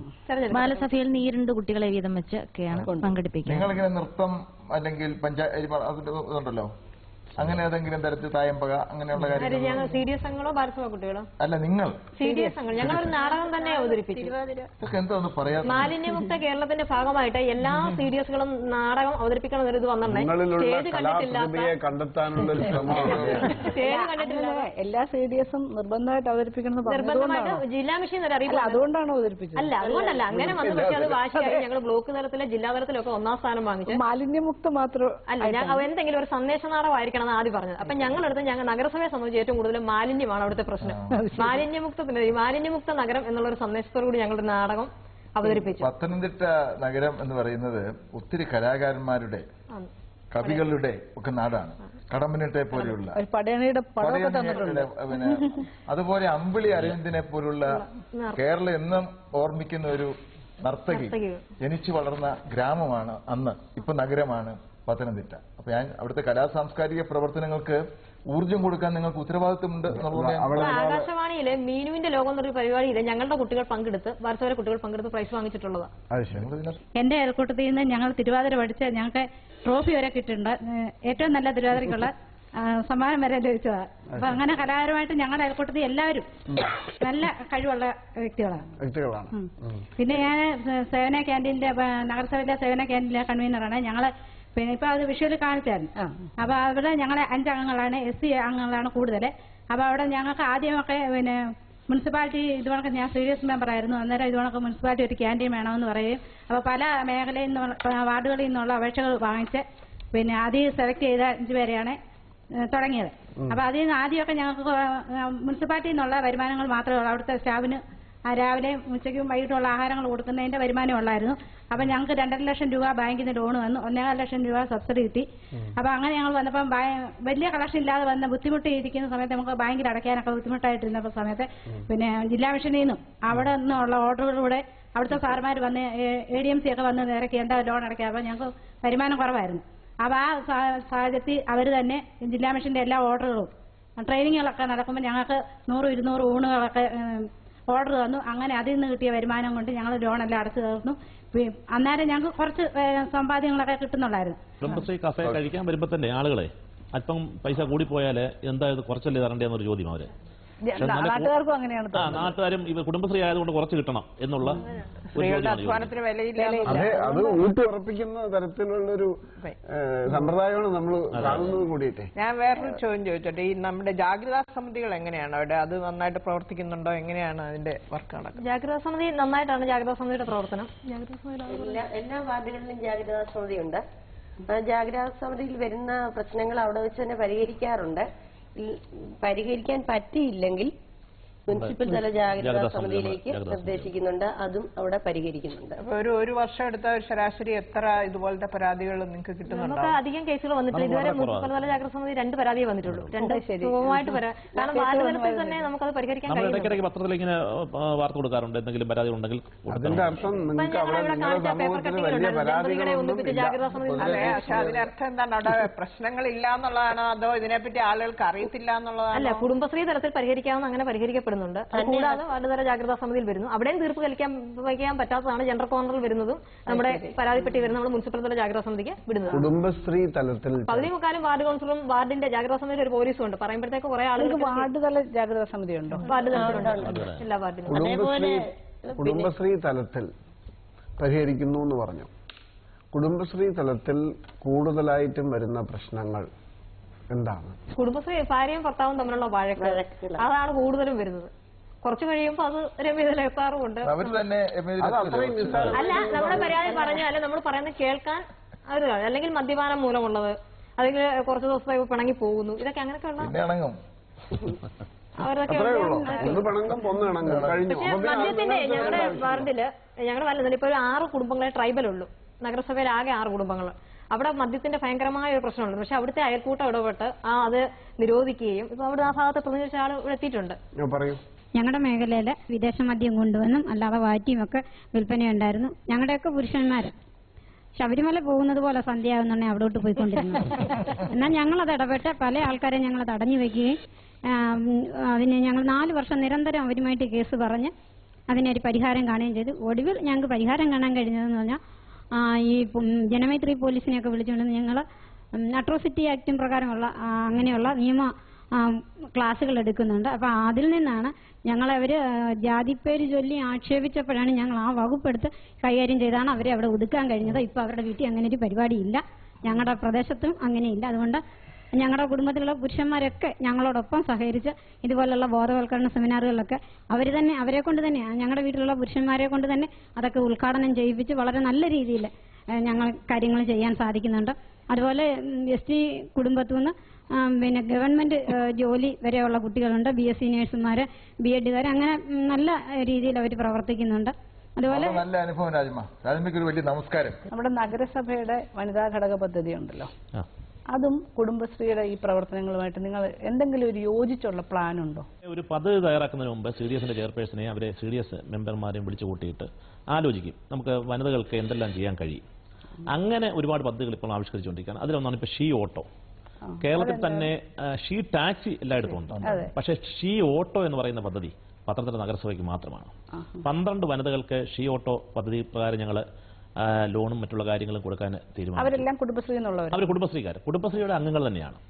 ബാലസഭയിൽ നിന്ന് ഈ രണ്ട് കുട്ടികളെ വീതം വെച്ച് ഒക്കെയാണ് പങ്കെടുപ്പിക്കുന്നത് നിങ്ങളിങ്ങനെ നൃത്തം അല്ലെങ്കിൽ പഞ്ചായത്ത് അതിന്റെ ഇതുണ്ടല്ലോ അങ്ങനെ ഏതെങ്കിലും തരത്തിൽ തായമ്പക അങ്ങനെയുള്ള ആര് കാര്യങ്ങൾ ഞങ്ങൾ സി ഡി എസ് അംഗങ്ങളോ ബാലസഭ കുട്ടികളോ അല്ല നിങ്ങൾ സി ഡി എസ് അംഗങ്ങൾ ഞങ്ങൾ ഒരു നാടകം തന്നെ അവതരിപ്പിച്ചു ഇതൊക്കെ എന്താ ഒന്ന് പറയാ മാലിന്യമുക്ത കേരളത്തിന്റെ ഭാഗമായിട്ട് എല്ലാ സി ഡി എസുകളും നാടകം അവതരിപ്പിക്കണം എന്നൊരു ഇത് വന്നിട്ടുണ്ടേ നിങ്ങളിലുള്ള സ്റ്റേജ് കണ്ടിട്ടില്ലാത്ത കലാപ്രതിഭയെ കണ്ടെത്താനുള്ള ഒരു ശ്രമമാണ് സ്റ്റേജ് കണ്ടിട്ടില്ല അങ്ങനെ എല്ലാ സി ഡി എസും നിർബന്ധമായിട്ട് അവതരിപ്പിക്കണം എന്ന് നിർബന്ധമായിട്ട് പറഞ്ഞതുകൊണ്ടാണോ ജില്ലാ മിഷൻ ഒരു അറിയിപ്പ് അല്ല, വന്നു. അതുകൊണ്ടാണ് അവതരിപ്പിച്ചത് അല്ല അതുകൊണ്ടല്ല അങ്ങനെ വന്നു പക്ഷെ അത് വാശിയായി ഞങ്ങൾ ബ്ലോക്ക് തലത്തിലെ ജില്ലാ തലത്തിലൊക്കെ ഒന്നാം സ്ഥാനം വാങ്ങിച്ചു മാലിന്യമുക്ത മാത്രം അല്ല ഞാൻ എന്തെങ്കിലും ഒരു സന്ദേശ നാടകമായിരിക്കണം എന്ന് ആദ്യം പറഞ്ഞത് അപ്പൊ ഞങ്ങളെടുത്ത് ഞങ്ങൾ നഗരസഭയെ സംബന്ധിച്ച് ഏറ്റവും കൂടുതൽ മാലിന്യമാണ് അവിടുത്തെ പ്രശ്നം മാലിന്യമുക്തത്തിന്റെ ഈ മാലിന്യമുക്ത നഗരം എന്നുള്ള ഒരു സന്ദേശത്തോടു കൂടി ഞങ്ങളുടെ നാടകം അവതരിപ്പിച്ചു പത്തനംതിട്ട നഗരം എന്ന് പറയുന്നത് ഒത്തിരി കലാകാരന്മാരുടെ ആണ്. കവികളുടെ ഒക്കെ നാടാണ് കടമ്പനിട്ടെ പോലെയുള്ള ഒരു പടയണിയുടെ പടമൊക്കെ തന്നിട്ടുണ്ട് പടയണിയുടെ, പിന്നെ അതുപോലെ അമ്പിളി അരവിന്ദിനെ പോലുള്ള കേരളം എന്നും ഓർമ്മിക്കുന്ന ഒരു നർത്തകി നർത്തകികൾ. ജനിച്ചു വളർന്ന ഗ്രാമമാണ് അന്ന് ഇപ്പൊ നഗരമാണ് പത്തനംതിട്ട അപ്പൊ ഞാൻ അവിടുത്തെ കലാ സാംസ്കാരിക പ്രവർത്തനങ്ങൾക്ക് ഊർജം കൊടുക്കാൻ നിങ്ങൾക്ക് ഉത്തരവാദിത്വമുണ്ട് എന്നുള്ളത് ഞാൻ അപ്പൊ ആകാശവാണിയിലെ മീനുവിന്റെ ലോകം എന്നൊരു പരിപാടിയിൽ ഞങ്ങളുടെ കുട്ടികൾ പങ്കെടുത്ത് വാർത്തവരെ കുട്ടികൾ പങ്കെടുത്ത് പ്രൈസ് വാങ്ങിച്ചിട്ടുള്ളതാണ് അത് ശരി എന്റെ അയൽക്കൂട്ടത്തിൽ നിന്ന് ഞങ്ങൾ തിരുവാതിര പഠിച്ച് ഞങ്ങൾക്ക് ട്രോഫി വരെ കിട്ടിയിട്ടുണ്ട് ഏഹ് ഏറ്റവും നല്ല തിരുവാതിരയ്ക്കുള്ള ആ, സമ്മാനം വരെ ലഭിച്ചതാണ് അപ്പൊ അങ്ങനെ കലാകാരമായിട്ട് ഞങ്ങളുടെ അയൽക്കൂട്ടത്തിൽ എല്ലാവരും നല്ല കഴിവുള്ള വ്യക്തികളാണ് വ്യക്തികളാണ് ഉം. പിന്നെ ഞാൻ സേവന ക്യാൻറ്റീനിന്റെ ആ, നഗരസഭയിലെ സേവന ക്യാൻറ്റീനിലെ കൺവീനറാണ് ഞങ്ങള് പിന്നെ ഇപ്പൊ അത് വിഷ്വലിൽ കാണിച്ചായിരുന്നു അപ്പൊ അവിടെ ഞങ്ങളെ അഞ്ചംഗങ്ങളാണ് എസ് സി അംഗങ്ങളാണ് കൂടുതൽ അപ്പൊ അവിടെ ഞങ്ങൾക്ക് ആദ്യമൊക്കെ പിന്നെ മുനിസിപ്പാലിറ്റി ഇതുകണക്ക് ഞാൻ സീരിയസ് മെമ്പർ ആയിരുന്നു അന്നേരം ഇതുകണക്ക് മുനിസിപ്പാലിറ്റി ഒരു ക്യാൻറ്റീൻ വേണമെന്ന് പറയും അപ്പൊ പല മേഖലയിൽ നിന്നുള്ള വാർഡുകളിൽ നിന്നുള്ള അപേക്ഷകൾ വാങ്ങിച്ച് പിന്നെ ആദ്യം സെലക്ട് ചെയ്ത അഞ്ചു പേരെയാണ് ഏഹ് തുടങ്ങിയത് ഉം. അപ്പൊ അതിൽ നിന്ന് ആദ്യമൊക്കെ ഞങ്ങൾക്ക് മുനിസിപ്പാലിറ്റിയിൽ നിന്നുള്ള വരുമാനങ്ങൾ മാത്രമേ ഉള്ളൂ അവിടുത്തെ സ്റ്റാഫിന് ആ രാവിലെയും ഉച്ചയ്ക്കും വൈകിട്ടുള്ള ആഹാരങ്ങൾ കൊടുക്കുന്നതിന്റെ വരുമാനം ഉള്ളായിരുന്നു അപ്പൊ ഞങ്ങൾക്ക് രണ്ടര ലക്ഷം രൂപ ബാങ്കിൽ നിന്ന് ലോൺ വന്നു ഒന്നേകാൽ ലക്ഷം രൂപ സബ്സിഡി കിട്ടി അപ്പൊ അങ്ങനെ ഞങ്ങൾ വന്നപ്പം ബാ- വലിയ കളക്ഷൻ ഇല്ലാതെ വന്ന ബുദ്ധിമുട്ടിയിരിക്കുന്ന സമയത്ത് നമുക്ക് ബാങ്കിൽ അടയ്ക്കാനൊക്കെ ബുദ്ധിമുട്ടായിട്ടിരുന്ന സമയത്ത് പിന്നെ ജില്ലാ മിഷനിൽ നിന്നും അവിടെ നിന്നുള്ള ഓർഡറുകളിലൂടെ അവിടുത്തെ സാർമാർ വന്ന് എ ഡി എം സി ഒക്കെ വന്ന് നേരെ എന്താ ലോൺ അടയ്ക്കുക അപ്പൊ ഞങ്ങൾക്ക് വരുമാനം കുറവായിരുന്നു അപ്പൊ ആ സാ- സാഹചര്യത്തിൽ അവർ തന്നെ ജില്ലാ മിഷന്റെ എല്ലാ ഓർഡറുകളും ട്രെയിനിങ്ങുകളൊക്കെ നടക്കുമ്പോൾ ഞങ്ങൾക്ക് നൂറ് ഇരുന്നൂറ് ഊണുകളൊക്കെ ഓർഡർ തന്നു അങ്ങനെ അതിൽ നിന്ന് കിട്ടിയ വരുമാനം കൊണ്ട് ഞങ്ങൾ ലോണെല്ലാം അടച്ചു തീർന്നു പി- അന്നേരം ഞങ്ങൾക്ക് കുറച്ച് ഏഹ്, സമ്പാദ്യങ്ങളൊക്കെ കിട്ടുന്നുണ്ടായിരുന്നു കുടുംബശ്രീ കഫേ കഴിക്കാൻ വരുമ്പോ തന്നെ ആളുകളെ അല്പം പൈസ കൂടിപ്പോയാല് എന്താ ഇത് കുറച്ചല്ലേ തരണ്ടേന്നൊരു ചോദ്യം അവര് പക്ഷെ നല്ല കൂ- നാട്ടുകാർക്കും അങ്ങനെയാണ് ആ നാട്ടുകാരും ഇവ കുടുംബശ്രീ ആയതുകൊണ്ട് കുറച്ച് കിട്ടണം എന്നുള്ള ഒരു സ്ത്രീകളുടെ ചോദ്യമാണ് ചോദിക്കുന്നത്. അധ്വാനത്തിന് വിലയില്ല അതെ അത് ഊട്ടുറപ്പിക്കുന്ന തരത്തിലുള്ളൊരു ഏഹ്, സമ്പ്രദായമാണ് നമ്മൾ കാണുന്നത് കൂടിയിട്ടേ ഞാൻ വേറൊരു ചോദ്യം ചോദിച്ചോട്ടെ ഈ നമ്മുടെ ജാഗ്രതാ സമിതികൾ എങ്ങനെയാണ് അവിടെ അത് നന്നായിട്ട് പ്രവർത്തിക്കുന്നുണ്ടോ എങ്ങനെയാണ് അതിന്റെ വർക്ക് നടക്കുന്നത് ജാഗ്രതാ സമിതി നന്നായിട്ടാണ് ജാഗ്രതാ സമിതിയുടെ പ്രവർത്തനം ജാഗ്രതാ സമിതിയുടെ എല്ലാ എല്ലാ വാർഡുകളിലും ജാഗ്രതാ സമിതിയുണ്ട് ആ ജാഗ്രതാ സമിതിയിൽ വരുന്ന പ്രശ്നങ്ങൾ അവിടെ വെച്ച് തന്നെ പരിഹരിക്കാറുണ്ട് ഇൽ- പരിഹരിക്കാൻ പറ്റിയില്ലെങ്കിൽ മുനിസിപ്പൽ തല ജാഗ്രതാ ജാഗ്രതാ സമിതി സമിതിയിലേക്ക് ജാഗ്രതാ സമിതി. നിർദ്ദേശിക്കുന്നുണ്ട് അതും അവിടെ പരിഹരിക്കുന്നുണ്ട് അപ്പൊ ഒരു ഒരു വർഷം എടുത്ത ഒരു ശരാശരി എത്ര ഇതുപോലത്തെ പരാതികൾ നിങ്ങൾക്ക് കിട്ടുന്നുണ്ടോ നമുക്ക് അധികം കേസുകൾ വന്നിട്ടില്ല നമുക്ക് ഇതുവരെ വളരെ മുനിസിപ്പൽ തല ജാഗ്രതാ സമിതി രണ്ട് പരാതിയേ വന്നിട്ടുള്ളൂ രണ്ട് സുഗമമായിട്ട് വരാം കാരണം വാർഡ് തലത്തിൽ തന്നെ നമുക്കത് പരിഹരിക്കാൻ നമ്മൾ കഴിയും ഇടയ്ക്കിടയ്ക്ക് പത്രത്തിൽ ഇങ്ങനെ ആ, വാർത്ത കൊടുക്കാറുണ്ട് എന്തെങ്കിലും പരാതി ഉണ്ടെങ്കിൽ അതിന്റെ അർത്ഥം നിങ്ങൾക്ക് അവിടെ നിങ്ങളുടെ സമൂഹത്തിൽ വലിയ പരാതികളൊന്നും ഇല്ല. അതെ പക്ഷെ അതിനർത്ഥം എന്താണ് അവിടെ പ്രശ്നങ്ങൾ ഇല്ല എന്നുള്ളതാണോ അതോ ഇതിനെപ്പറ്റി ആളുകൾക്ക് അറിയത്തില്ല അല്ല എന്നുള്ളതാണോ കുടുംബശ്രീ തലത്തിൽ പരിഹരിക്കാവുന്ന അങ്ങനെ പരിഹരിക്കപ്പെടുന്നുണ്ട് അത് തന്നെയാണ്. കൂടാതെ വാർഡ് തല ജാഗ്രതാ സമിതിയിൽ വരുന്നു അവിടെയും തീർപ്പ് കലിക്കാൻ വയ്ക്കാൻ പറ്റാത്തതാണ് ജനറൽ കോർണറിൽ വരുന്നതും നമ്മുടെ പരാതിപ്പെട്ടി വരുന്ന നമ്മൾ മുനിസിപ്പൽ തല ജാഗ്രതാ സമിതിക്ക് വിടുന്നത് കുടുംബശ്രീ തലത്തിൽ പകുതി മുക്കാലും വാർഡ് കൗൺസിലറും വാർഡിന്റെ ജാഗ്രതാ സമിതിയിൽ ഒരു പോലീസും ഉണ്ട് പറയുമ്പോഴത്തേക്ക് കുറെ ആളുകൾ നിങ്ങൾക്ക് വാർഡ് തല ജാഗ്രതാ സമിതി ഉണ്ടോ വാർഡ് തലത്തിലുണ്ട് എല്ലാ വാർഡിലും കുടുംബശ്രീ കുടുംബശ്രീ തലത്തിൽ പരിഹരിക്കുന്നു എന്ന് പറഞ്ഞു കുടുംബശ്രീ തലത്തിൽ കൂടുതലായിട്ടും വരുന്ന പ്രശ്നങ്ങൾ എന്താണ് കുടുംബശ്രീ ഭാര്യയും ഭർത്താവും തമ്മിലുള്ള വഴക്ക് അതാണ് കൂടുതലും വരുന്നത് കുറച്ച് കഴിയുമ്പോൾ അത് രമ്യതയിലെത്താറുമുണ്ട് അവര് തന്നെ അത് അത്രയും നിസ്സാരം. അല്ല നമ്മുടെ പരാതി പറഞ്ഞാൽ നമ്മൾ പറയുന്നത് കേൾക്കാൻ അവർ അല്ലെങ്കിൽ മദ്യപാനം മൂലമുള്ളത് അല്ലെങ്കിൽ കുറച്ച് ദിവസമായി പിണങ്ങി പോകുന്നു ഇതൊക്കെ അങ്ങനെയൊക്കെയുള്ള പിന്നെ ഇണങ്ങും അവരൊക്കെ അത്രേ ഉള്ളൂ ഒന്ന് പിണങ്ങും ഒന്ന് ഇണങ്ങും കഴിഞ്ഞു പക്ഷെ അപ്പൊ പിന്നെ മദ്യത്തിന്റെ അങ്ങനെ ഞങ്ങളുടെ ആവശ്യമില്ല. വാർഡില് ഞങ്ങളുടെ വാർഡിൽ ഇപ്പൊ ഒരു ആറ് കുടുംബങ്ങളെ ട്രൈബൽ ഉള്ളൂ നഗരസഭയിൽ ആകെ ആറ് കുടുംബങ്ങൾ അവിടെ മദ്യത്തിന്റെ ഭയങ്കരമായ ഒരു പ്രശ്നമുണ്ട് പക്ഷെ അവിടുത്തെ അയൽക്കൂട്ടം ഇടപെട്ട് ആ അത് നിരോധിക്കുകയും ഇപ്പൊ അവിടെ ആ ഭാഗത്ത് പ്രതിനിധിച്ച ആൾ ഇവിടെ എത്തിയിട്ടുണ്ട് ഞാൻ പറയൂ ഞങ്ങളുടെ മേഖലയിൽ വിദേശ മദ്യം കൊണ്ടുവന്നും അല്ലാതെ വാറ്റിയും ഒക്കെ വിൽപ്പനയുണ്ടായിരുന്നു ഞങ്ങളുടെയൊക്കെ പുരുഷന്മാർ ശബരിമല പോകുന്നത് പോലെ സന്ധ്യയാകുന്നുണ്ടെ അവിടോട്ട് പോയിക്കൊണ്ടിരുന്നു എന്നാൽ ഞങ്ങളത് ഇടപെട്ട് പല ആൾക്കാരെ ഞങ്ങൾ തടഞ്ഞു വെക്കുകയും ആം, അതിന് ഞങ്ങൾ നാല് വർഷം നിരന്തരം അവരുമായിട്ട് കേസ് പറഞ്ഞ് അതിനൊരു പരിഹാരം കാണുകയും ചെയ്തു ഒടുവിൽ ഞങ്ങൾക്ക് പരിഹാരം കാണാൻ കഴിഞ്ഞതെന്ന് പറഞ്ഞാൽ ആ, ഈ ഉം, ജനമൈത്രി പോലീസിനെയൊക്കെ വിളിച്ചുകൊണ്ട് ഞങ്ങൾ അട്രോസിറ്റി ആക്ടും പ്രകാരമുള്ള ആ, അങ്ങനെയുള്ള നിയമ ആ, ക്ലാസ്സുകൾ എടുക്കുന്നുണ്ട് അപ്പൊ അതിൽ നിന്നാണ് ഞങ്ങൾ അവര് ജാതിപ്പേര് ചൊല്ലി ആക്ഷേപിച്ചപ്പോഴാണ് ഞങ്ങൾ ആ വകുപ്പെടുത്ത് കൈകാര്യം ചെയ്താണ് അവരെ അവിടെ ഒതുക്കാൻ കഴിഞ്ഞത് ഇപ്പൊ അവരുടെ വീട്ടിൽ അങ്ങനെ ഒരു പരിപാടിയില്ല ഞങ്ങളുടെ പ്രദേശത്തും അങ്ങനെയില്ല അതുകൊണ്ട് ഞങ്ങളുടെ കുടുംബത്തിലുള്ള പുരുഷന്മാരൊക്കെ ഞങ്ങളോടൊപ്പം സഹകരിച്ച് ഇതുപോലുള്ള ബോധവൽക്കരണ സെമിനാറുകളിലൊക്കെ അവർ തന്നെ അവരെ കൊണ്ട് തന്നെ ഞങ്ങളുടെ വീട്ടിലുള്ള പുരുഷന്മാരെ കൊണ്ട് തന്നെ അതൊക്കെ ഉദ്ഘാടനം ചെയ്യിപ്പിച്ച് വളരെ നല്ല രീതിയിൽ ഞങ്ങൾ കാര്യങ്ങൾ ചെയ്യാൻ സാധിക്കുന്നുണ്ട് അതുപോലെ എസ് ടി കുടുംബത്തു നിന്ന് ആ, പിന്നെ ഗവൺമെന്റ് ആ, ജോലി വരെയുള്ള കുട്ടികളുണ്ട് ബി എസ് സി നേഴ്സുമാര് ബി എഡുകാർ അങ്ങനെ ഉം, നല്ല രീതിയിൽ അവർ പ്രവർത്തിക്കുന്നുണ്ട് അതുപോലെ വളരെ നല്ല അനുഭവം രാജ്മ രാജ്മയ്ക്ക് ഒരു വലിയ നമസ്കാരം നമ്മുടെ നഗരസഭയുടെ വനിതാ ഘടക പദ്ധതി ഉണ്ടല്ലോ അതും കുടുംബശ്രീയുടെ ഈ പ്രവർത്തനങ്ങളുമായിട്ട് നിങ്ങൾ എന്തെങ്കിലും ഒരു യോജിച്ചുള്ള പ്ലാൻ ഉണ്ടോ ഒരു പദ്ധതി തയ്യാറാക്കുന്നതിന് മുമ്പ് സി ഡി എസിന്റെ ചെയർപേഴ്സണെ അവരെ സി ഡി എസ് മെമ്പർമാരെയും വിളിച്ചു കൂട്ടിയിട്ട് ആലോചിക്കും നമുക്ക് വനിതകൾക്ക് എന്തെല്ലാം ചെയ്യാൻ കഴിയും അങ്ങനെ ഒരുപാട് പദ്ധതികൾ ഇപ്പോൾ ആവിഷ്കരിച്ചുകൊണ്ടിരിക്കുകയാണ് അതിലൊന്നാണ് ഇപ്പോൾ ഷീ ഓട്ടോ കേരളത്തിൽ തന്നെ ആ, ഷീ ടാക്സി എല്ലായിടത്തും ഉണ്ട് അതെ. പക്ഷേ ഷീ ഓട്ടോ എന്ന് പറയുന്ന പദ്ധതി പത്തനംതിട്ട നഗരസഭയ്ക്ക് മാത്രമാണ് പന്ത്രണ്ട് വനിതകൾക്ക് ഷീ ഓട്ടോ പദ്ധതി പ്രകാരം ഞങ്ങൾ ലോണും മറ്റുള്ള കാര്യങ്ങളും കൊടുക്കാൻ തീരുമാനിച്ചു അവരെല്ലാം കുടുംബശ്രീ എന്നുള്ളവർ അവർ കുടുംബശ്രീക്കാർ കുടുംബശ്രീയുടെ അംഗങ്ങൾ തന്നെയാണ്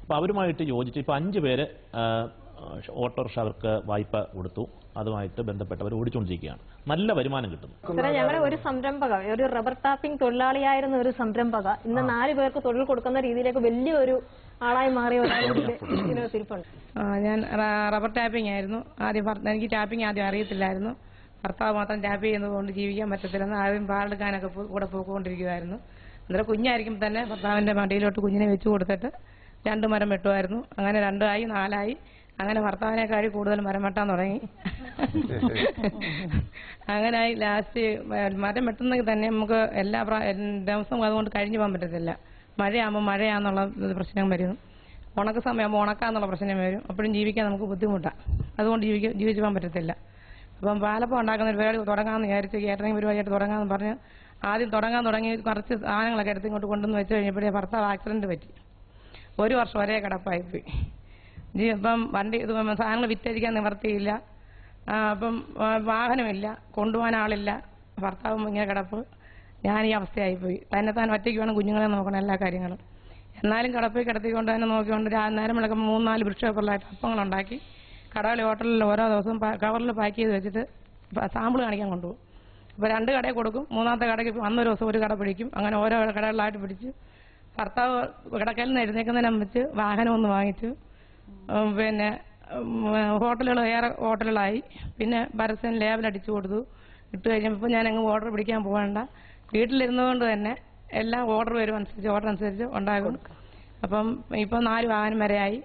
അപ്പോൾ അവരുമായിട്ട് യോജിച്ച് ഇപ്പോൾ അഞ്ച് പേര് ആ, ഓട്ടോറിക്ഷ അവർക്ക് വായ്പ കൊടുത്തു അതുമായിട്ട് ബന്ധപ്പെട്ടവർ ഓടിച്ചുകൊണ്ടിരിക്കുകയാണ് നല്ല വരുമാനം കിട്ടുന്നു സാറേ ഞങ്ങളുടെ ഒരു സംരംഭക ഒരു റബ്ബർ ടാപ്പിംഗ് തൊഴിലാളിയായിരുന്ന ഒരു സംരംഭക ഇന്ന് നാല് പേർക്ക് തൊഴിൽ കൊടുക്കുന്ന രീതിയിലേക്ക് വലിയൊരു ആളായി മാറിയ ഒരാൾ ഇതിനകത്ത് ഇരിപ്പുണ്ട് ആ, ഞാൻ റ- റബ്ബർ ടാപ്പിംഗ് ആയിരുന്നു ആദ്യം ഭർത്ത- എനിക്ക് ടാപ്പിംഗ് ആദ്യം അറിയത്തില്ലായിരുന്നു ഭർത്താവ് മാത്രം ടാപ്പ് ചെയ്യുന്നത് കൊണ്ട് ജീവിക്കാൻ പറ്റത്തില്ലെന്ന് ആദ്യം പാലെടുക്കാനൊക്കെ പോ- കൂടെ പോയിക്കൊണ്ടിരിക്കുമായിരുന്നു അന്നേരം കുഞ്ഞായിരിക്കും തന്നെ ഭർത്താവിന്റെ മടിയിലോട്ട് കുഞ്ഞിനെ വെച്ച് കൊടുത്തിട്ട് രണ്ട് മരം വെട്ടുമായിരുന്നു അങ്ങനെ രണ്ടായി നാലായി അങ്ങനെ ഭർത്താവിനേക്കാൾ കൂടുതൽ മരം വെട്ടാൻ തുടങ്ങി അങ്ങനായി ലാസ്റ്റ് മരം വെട്ടുന്നെങ്കിൽ തന്നെ നമുക്ക് എല്ലാ പ്രാ- ദിവസവും അതുകൊണ്ട് കഴിഞ്ഞു പോകാൻ പറ്റത്തില്ല മഴയാകുമ്പോൾ മഴയാന്നുള്ള ഇത് പ്രശ്നം വരും ഉണക്ക സമയമാകുമ്പോൾ ഉണക്കാന്നുള്ള പ്രശ്നം വരും അപ്പോഴും ജീവിക്കാൻ നമുക്ക് ബുദ്ധിമുട്ടാണ് അതുകൊണ്ട് ജീവിക്ക ജീവിച്ചു പോകാൻ പറ്റത്തില്ല അപ്പം പാലപ്പം ഉണ്ടാക്കുന്ന ഒരു പരിപാടി തുടങ്ങാമെന്ന് വിചാരിച്ചു കേട്ടറിങ് പരിപാടിയായിട്ട് തുടങ്ങാമെന്ന് പറഞ്ഞ് ആദ്യം തുടങ്ങാൻ തുടങ്ങി കുറച്ച് സാധനങ്ങളൊക്കെ എടുത്ത് ഇങ്ങോട്ട് കൊണ്ടുവന്ന് വെച്ച് കഴിഞ്ഞപ്പോഴേ ഭർത്താവ് ആക്സിഡന്റ് പറ്റി ഒരു വർഷം ഒരേ കിടപ്പായിപ്പോയി ജീ ഇപ്പം വണ്ടി ഇത് സാധനങ്ങൾ വിറ്റഴിക്കാൻ നിവർത്തിയില്ല ആ, അപ്പം ആ, വാഹനമില്ല കൊണ്ടുപോകാൻ ആളില്ല ഭർത്താവും ഇങ്ങനെ കിടപ്പ് ഞാൻ ഈ അവസ്ഥയായിപ്പോയി തന്നെ താൻ ഒറ്റയ്ക്ക് വേണം കുഞ്ഞുങ്ങളെ നോക്കണം എല്ലാ കാര്യങ്ങളും എന്നാലും കിടപ്പിൽ കിടത്തിക്കൊണ്ട് തന്നെ നോക്കിക്കൊണ്ട് രാ- നേരം വിളക്കുമ്പോൾ മൂന്ന് നാല് വൃക്ഷ പേപ്പറിലായിട്ട് അപ്പങ്ങളുണ്ടാക്കി കടകളിൽ ഹോട്ടലിൽ ഓരോ ദിവസവും കവറിൽ പാക്ക് ചെയ്ത് വെച്ചിട്ട് സാമ്പിൾ കാണിക്കാൻ കൊണ്ടുപോകും അപ്പോൾ രണ്ട് കടയിൽ കൊടുക്കും മൂന്നാമത്തെ കടയ്ക്ക് അന്നൊരു ദിവസം ഒരു കട പിടിക്കും അങ്ങനെ ഓരോ കടകളിലായിട്ട് പിടിച്ച് ഭർത്താവ് കിടക്കലിൽ നിന്ന് എഴുന്നേക്കുന്നതിനും വെച്ച് വാഹനം ഒന്ന് വാങ്ങിച്ചു ഉം, പിന്നെ ഹോട്ടലുകൾ ഏറെ ഹോട്ടലുകളായി പിന്നെ പരസ്യം ലേബൽ അടിച്ചു കൊടുത്തു ഇട്ട് കഴിഞ്ഞപ്പോൾ ഞാൻ അങ്ങ് ഓർഡർ പിടിക്കാൻ പോകണ്ട വീട്ടിലിരുന്നുകൊണ്ട് തന്നെ എല്ലാം ഓർഡർ വരും അനുസരിച്ച് ഓർഡർ അനുസരിച്ച് ഉണ്ടാകും അപ്പം ഇപ്പം നാല് വാഹനം വരെയായി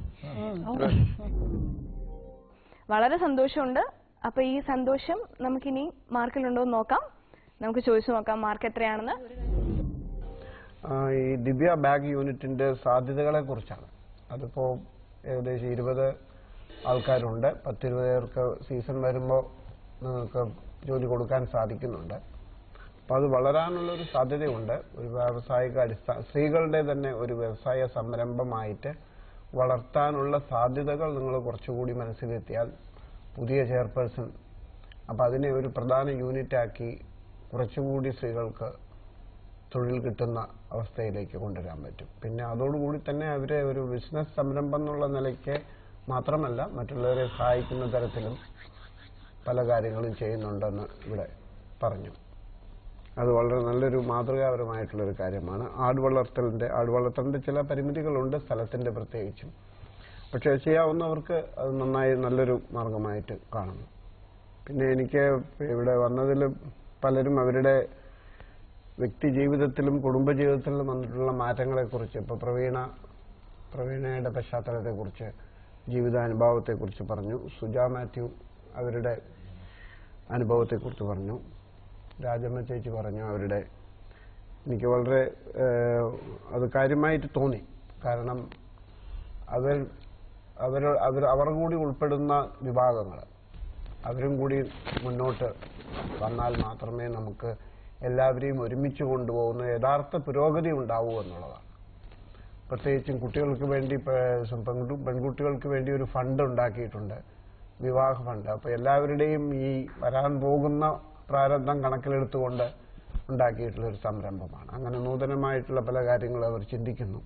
വളരെ സന്തോഷമുണ്ട് അപ്പൊ ഈ സന്തോഷം നമുക്കിനി മാർക്കിലുണ്ടോ എന്ന് നോക്കാം നമുക്ക് ചോദിച്ചു നോക്കാം മാർക്ക് എത്രയാണെന്ന് ആ, ഈ ദിവ്യ ബാഗ് യൂണിറ്റിന്റെ സാധ്യതകളെ കുറിച്ചാണ് അതിപ്പോ ഏകദേശം ഇരുപത് ആൾക്കാരുണ്ട് പത്തിരുപത് പേർക്ക് സീസൺ വരുമ്പോൾ നിങ്ങൾക്ക് ജോലി കൊടുക്കാൻ സാധിക്കുന്നുണ്ട് അപ്പൊ അത് വളരാനുള്ള ഒരു സാധ്യതയുണ്ട് ഒരു വ്യാവസായിക അടിസ്ഥാന സ്ത്രീകളുടെ തന്നെ ഒരു വ്യവസായ സംരംഭമായിട്ട് വളർത്താനുള്ള സാധ്യതകൾ നിങ്ങൾ കുറച്ചുകൂടി മനസ്സിലെത്തിയാൽ പുതിയ ചെയർപേഴ്സൺ അപ്പൊ അതിനെ ഒരു പ്രധാന യൂണിറ്റാക്കി കുറച്ചുകൂടി സ്ത്രീകൾക്ക് തൊഴിൽ കിട്ടുന്ന അവസ്ഥയിലേക്ക് കൊണ്ടുവരാൻ പറ്റും പിന്നെ അതോടുകൂടി തന്നെ അവരെ ഒരു ബിസിനസ് സംരംഭം എന്നുള്ള നിലയ്ക്ക് മാത്രമല്ല മറ്റുള്ളവരെ സഹായിക്കുന്ന തരത്തിലും പല കാര്യങ്ങളും ചെയ്യുന്നുണ്ടെന്ന് ഇവിടെ പറഞ്ഞു അത് വളരെ നല്ലൊരു മാതൃകാപരമായിട്ടുള്ളൊരു കാര്യമാണ് ആട് വളർത്തലിന്റെ ആട് വളർത്തലിന്റെ ചില പരിമിതികളുണ്ട് സ്ഥലത്തിന്റെ പ്രത്യേകിച്ചും പക്ഷെ ചെയ്യാവുന്നവർക്ക് അത് നന്നായി നല്ലൊരു മാർഗമായിട്ട് കാണുന്നു പിന്നെ എനിക്ക് ഇവിടെ വന്നതിൽ പലരും അവരുടെ വ്യക്തി ജീവിതത്തിലും കുടുംബ ജീവിതത്തിലും വന്നിട്ടുള്ള മാറ്റങ്ങളെക്കുറിച്ച് ഇപ്പോൾ പ്രവീണ പ്രവീണയുടെ പശ്ചാത്തലത്തെക്കുറിച്ച് ജീവിതാനുഭവത്തെക്കുറിച്ച് പറഞ്ഞു സുജാ മാത്യു അവരുടെ അനുഭവത്തെക്കുറിച്ച് പറഞ്ഞു രാജമ്മ ചേച്ചി പറഞ്ഞു അവരുടെ എനിക്ക് വളരെ ഏഹ്, അത് കാര്യമായിട്ട് തോന്നി കാരണം അവർ അവർ അവർ അവർ കൂടി ഉൾപ്പെടുന്ന വിഭാഗങ്ങൾ അവരും കൂടി മുന്നോട്ട് വന്നാൽ മാത്രമേ നമുക്ക് എല്ലാവരെയും ഒരുമിച്ച് കൊണ്ടുപോകുന്ന യഥാർത്ഥ പുരോഗതി ഉണ്ടാവൂ എന്നുള്ളതാണ് പ്രത്യേകിച്ചും കുട്ടികൾക്ക് വേണ്ടി പെ- പെൺകു- പെൺകുട്ടികൾക്ക് വേണ്ടി ഒരു ഫണ്ട് ഉണ്ടാക്കിയിട്ടുണ്ട് വിവാഹ ഫണ്ട് അപ്പൊ എല്ലാവരുടെയും ഈ വരാൻ പോകുന്ന പ്രാരബ്ധം കണക്കിലെടുത്തുകൊണ്ട് ഉണ്ടാക്കിയിട്ടുള്ള ഒരു സംരംഭമാണ് അങ്ങനെ നൂതനമായിട്ടുള്ള പല കാര്യങ്ങളും അവർ ചിന്തിക്കുന്നു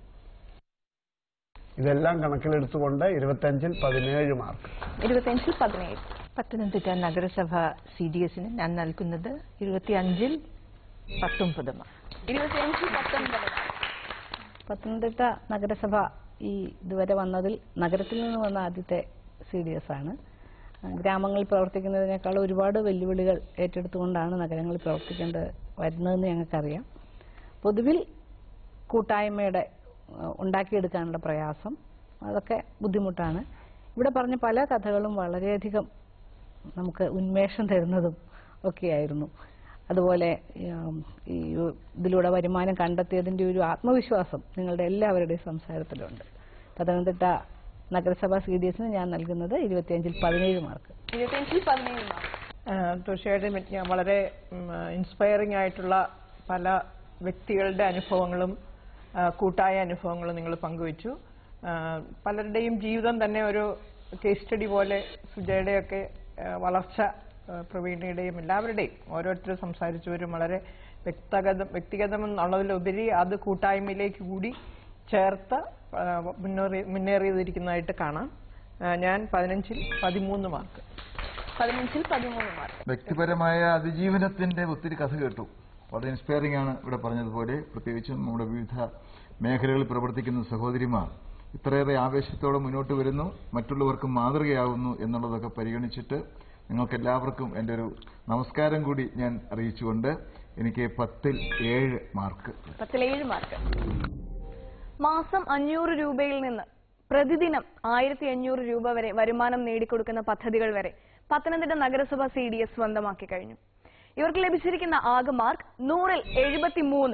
ഇതെല്ലാം കണക്കിലെടുത്തുകൊണ്ട് ഇരുപത്തഞ്ചിൽ പതിനേഴ് മാർക്ക് ഇരുപത്തിയഞ്ചിൽ പതിനേഴ് പത്തനംതിട്ട നഗരസഭ സി ഡി എസിന് ഞാൻ നൽകുന്നത് ഇരുപത്തിയഞ്ചിൽ പത്തൊമ്പത് മാർക്ക് ഇരുപത്തിയഞ്ചിൽ പത്തൊൻപത് പത്തനംതിട്ട നഗരസഭ ഈ ഇതുവരെ വന്നതിൽ നഗരത്തിൽ നിന്ന് വന്ന ആദ്യത്തെ സി ഡി എസ് ആണ് ആ, ഗ്രാമങ്ങളിൽ പ്രവർത്തിക്കുന്നതിനേക്കാൾ ഒരുപാട് വെല്ലുവിളികൾ ഏറ്റെടുത്തുകൊണ്ടാണ് നഗരങ്ങളിൽ പ്രവർത്തിക്കേണ്ടത് വരുന്നതെന്ന് ഞങ്ങൾക്കറിയാം പൊതുവിൽ കൂട്ടായ്മയുടെ ആ, ഉണ്ടാക്കിയെടുക്കാനുള്ള പ്രയാസം അതൊക്കെ ബുദ്ധിമുട്ടാണ് ഇവിടെ പറഞ്ഞ പല കഥകളും വളരെയധികം നമുക്ക് ഉന്മേഷം തരുന്നതും ഒക്കെയായിരുന്നു അതുപോലെ ഉം, ഈ ഇതിലൂടെ വരുമാനം കണ്ടെത്തിയതിൻ്റെ ഒരു ആത്മവിശ്വാസം നിങ്ങളുടെ എല്ലാവരുടെയും സംസാരത്തിലുണ്ട് പത്തനംതിട്ട നഗരസഭ സി ഡി എസിന് ഞാൻ നൽകുന്നത് ഇരുപത്തിയഞ്ചിൽ പതിനേഴ് മാർക്ക് ഇരുപത്തിയഞ്ചിൽ പതിനേഴ് മാർക്ക് ആ, തീർച്ചയായിട്ടും ഇത് ഞാൻ വളരെ ഇൻസ്പയറിംഗ് ആയിട്ടുള്ള പല വ്യക്തികളുടെ അനുഭവങ്ങളും ആ, കൂട്ടായ അനുഭവങ്ങളും നിങ്ങൾ പങ്കുവച്ചു ആ, പലരുടെയും ജീവിതം തന്നെ ഒരു കേസ് സ്റ്റഡി പോലെ സുജയുടെയൊക്കെ ആ, വളർച്ച ആ, പ്രവീണയുടെയും എല്ലാവരുടെയും ഓരോരുത്തരും സംസാരിച്ചവരും വളരെ വ്യക്തിഗതം വ്യക്തിഗതം എന്നുള്ളതിലുപരി അത് കൂട്ടായ്മയിലേക്ക് കൂടി ചേർത്ത് ആ, മുന്നേറി മുന്നേറിയതിരിക്കുന്നതായിട്ട് കാണാം ആ, ഞാൻ പതിനഞ്ചിൽ പതിമൂന്ന് മാർക്ക് പതിനഞ്ചിൽ പതിമൂന്ന് മാർക്ക് വ്യക്തിപരമായ അതിജീവനത്തിന്റെ ഒത്തിരി കഥ കേട്ടു വളരെ ഇൻസ്പയറിംഗ് ആണ് ഇവിടെ പറഞ്ഞതുപോലെ പ്രത്യേകിച്ചും നമ്മുടെ വിവിധ മേഖലകളിൽ പ്രവർത്തിക്കുന്ന സഹോദരിമാർ ഇത്രയേറെ ആവേശത്തോടെ മുന്നോട്ട് വരുന്നു മറ്റുള്ളവർക്ക് മാതൃകയാവുന്നു എന്നുള്ളതൊക്കെ പരിഗണിച്ചിട്ട് നിങ്ങൾക്ക് എല്ലാവർക്കും എൻ്റെ ഒരു നമസ്കാരം കൂടി ഞാൻ അറിയിച്ചുകൊണ്ട് എനിക്ക് പത്തിൽ ഏഴ് മാർക്ക് പത്തിലേഴ് മാർക്ക് മാസം അഞ്ഞൂറ് രൂപയിൽ നിന്ന് പ്രതിദിനം ആയിരത്തി അഞ്ഞൂറ് രൂപ വരെ വരുമാനം നേടിക്കൊടുക്കുന്ന പദ്ധതികൾ വരെ പത്തനംതിട്ട നഗരസഭ സി ഡി എസ് സ്വന്തമാക്കി കഴിഞ്ഞു ഇവർക്ക് ലഭിച്ചിരിക്കുന്ന ആകെ മാർക്ക് നൂറിൽ എഴുപത്തി മൂന്ന്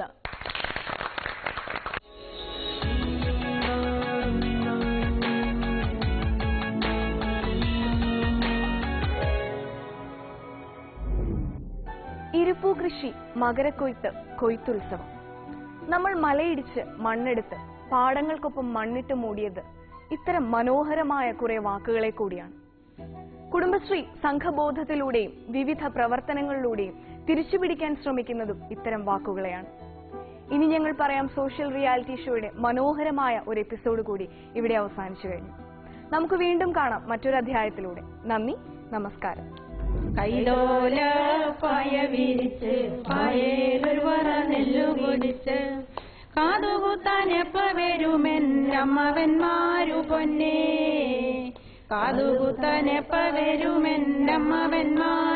ഇരിപ്പൂ കൃഷി മകരക്കൊയ്ത്ത് കൊയ്ത്തുത്സവം നമ്മൾ മലയിടിച്ച് മണ്ണെടുത്ത് പാടങ്ങൾക്കൊപ്പം മണ്ണിട്ട് മൂടിയത് ഇത്തരം മനോഹരമായ കുറെ വാക്കുകളെ കൂടിയാണ് കുടുംബശ്രീ സംഘബോധത്തിലൂടെയും വിവിധ പ്രവർത്തനങ്ങളിലൂടെയും തിരിച്ചുപിടിക്കാൻ ശ്രമിക്കുന്നതും ഇത്തരം വാക്കുകളെയാണ് ഇനി ഞങ്ങൾ പറയാം സോഷ്യൽ റിയാലിറ്റി ഷോയുടെ മനോഹരമായ ഒരു എപ്പിസോഡ് കൂടി ഇവിടെ അവസാനിച്ചു കഴിഞ്ഞു നമുക്ക് വീണ്ടും കാണാം മറ്റൊരു അധ്യായത്തിലൂടെ നന്ദി നമസ്കാരം കൈലോല പായ വിരിച്ച് പായേലൊരു പറ നെല്ലു പൊടിച്ച് കാതുകുത്താൻ എപ്പ വരുമെന്നമ്മവന്മാരു പൊന്നേ കാതുകുത്താൻ എപ്പ വരുമെന്നമ്മവന്മാർ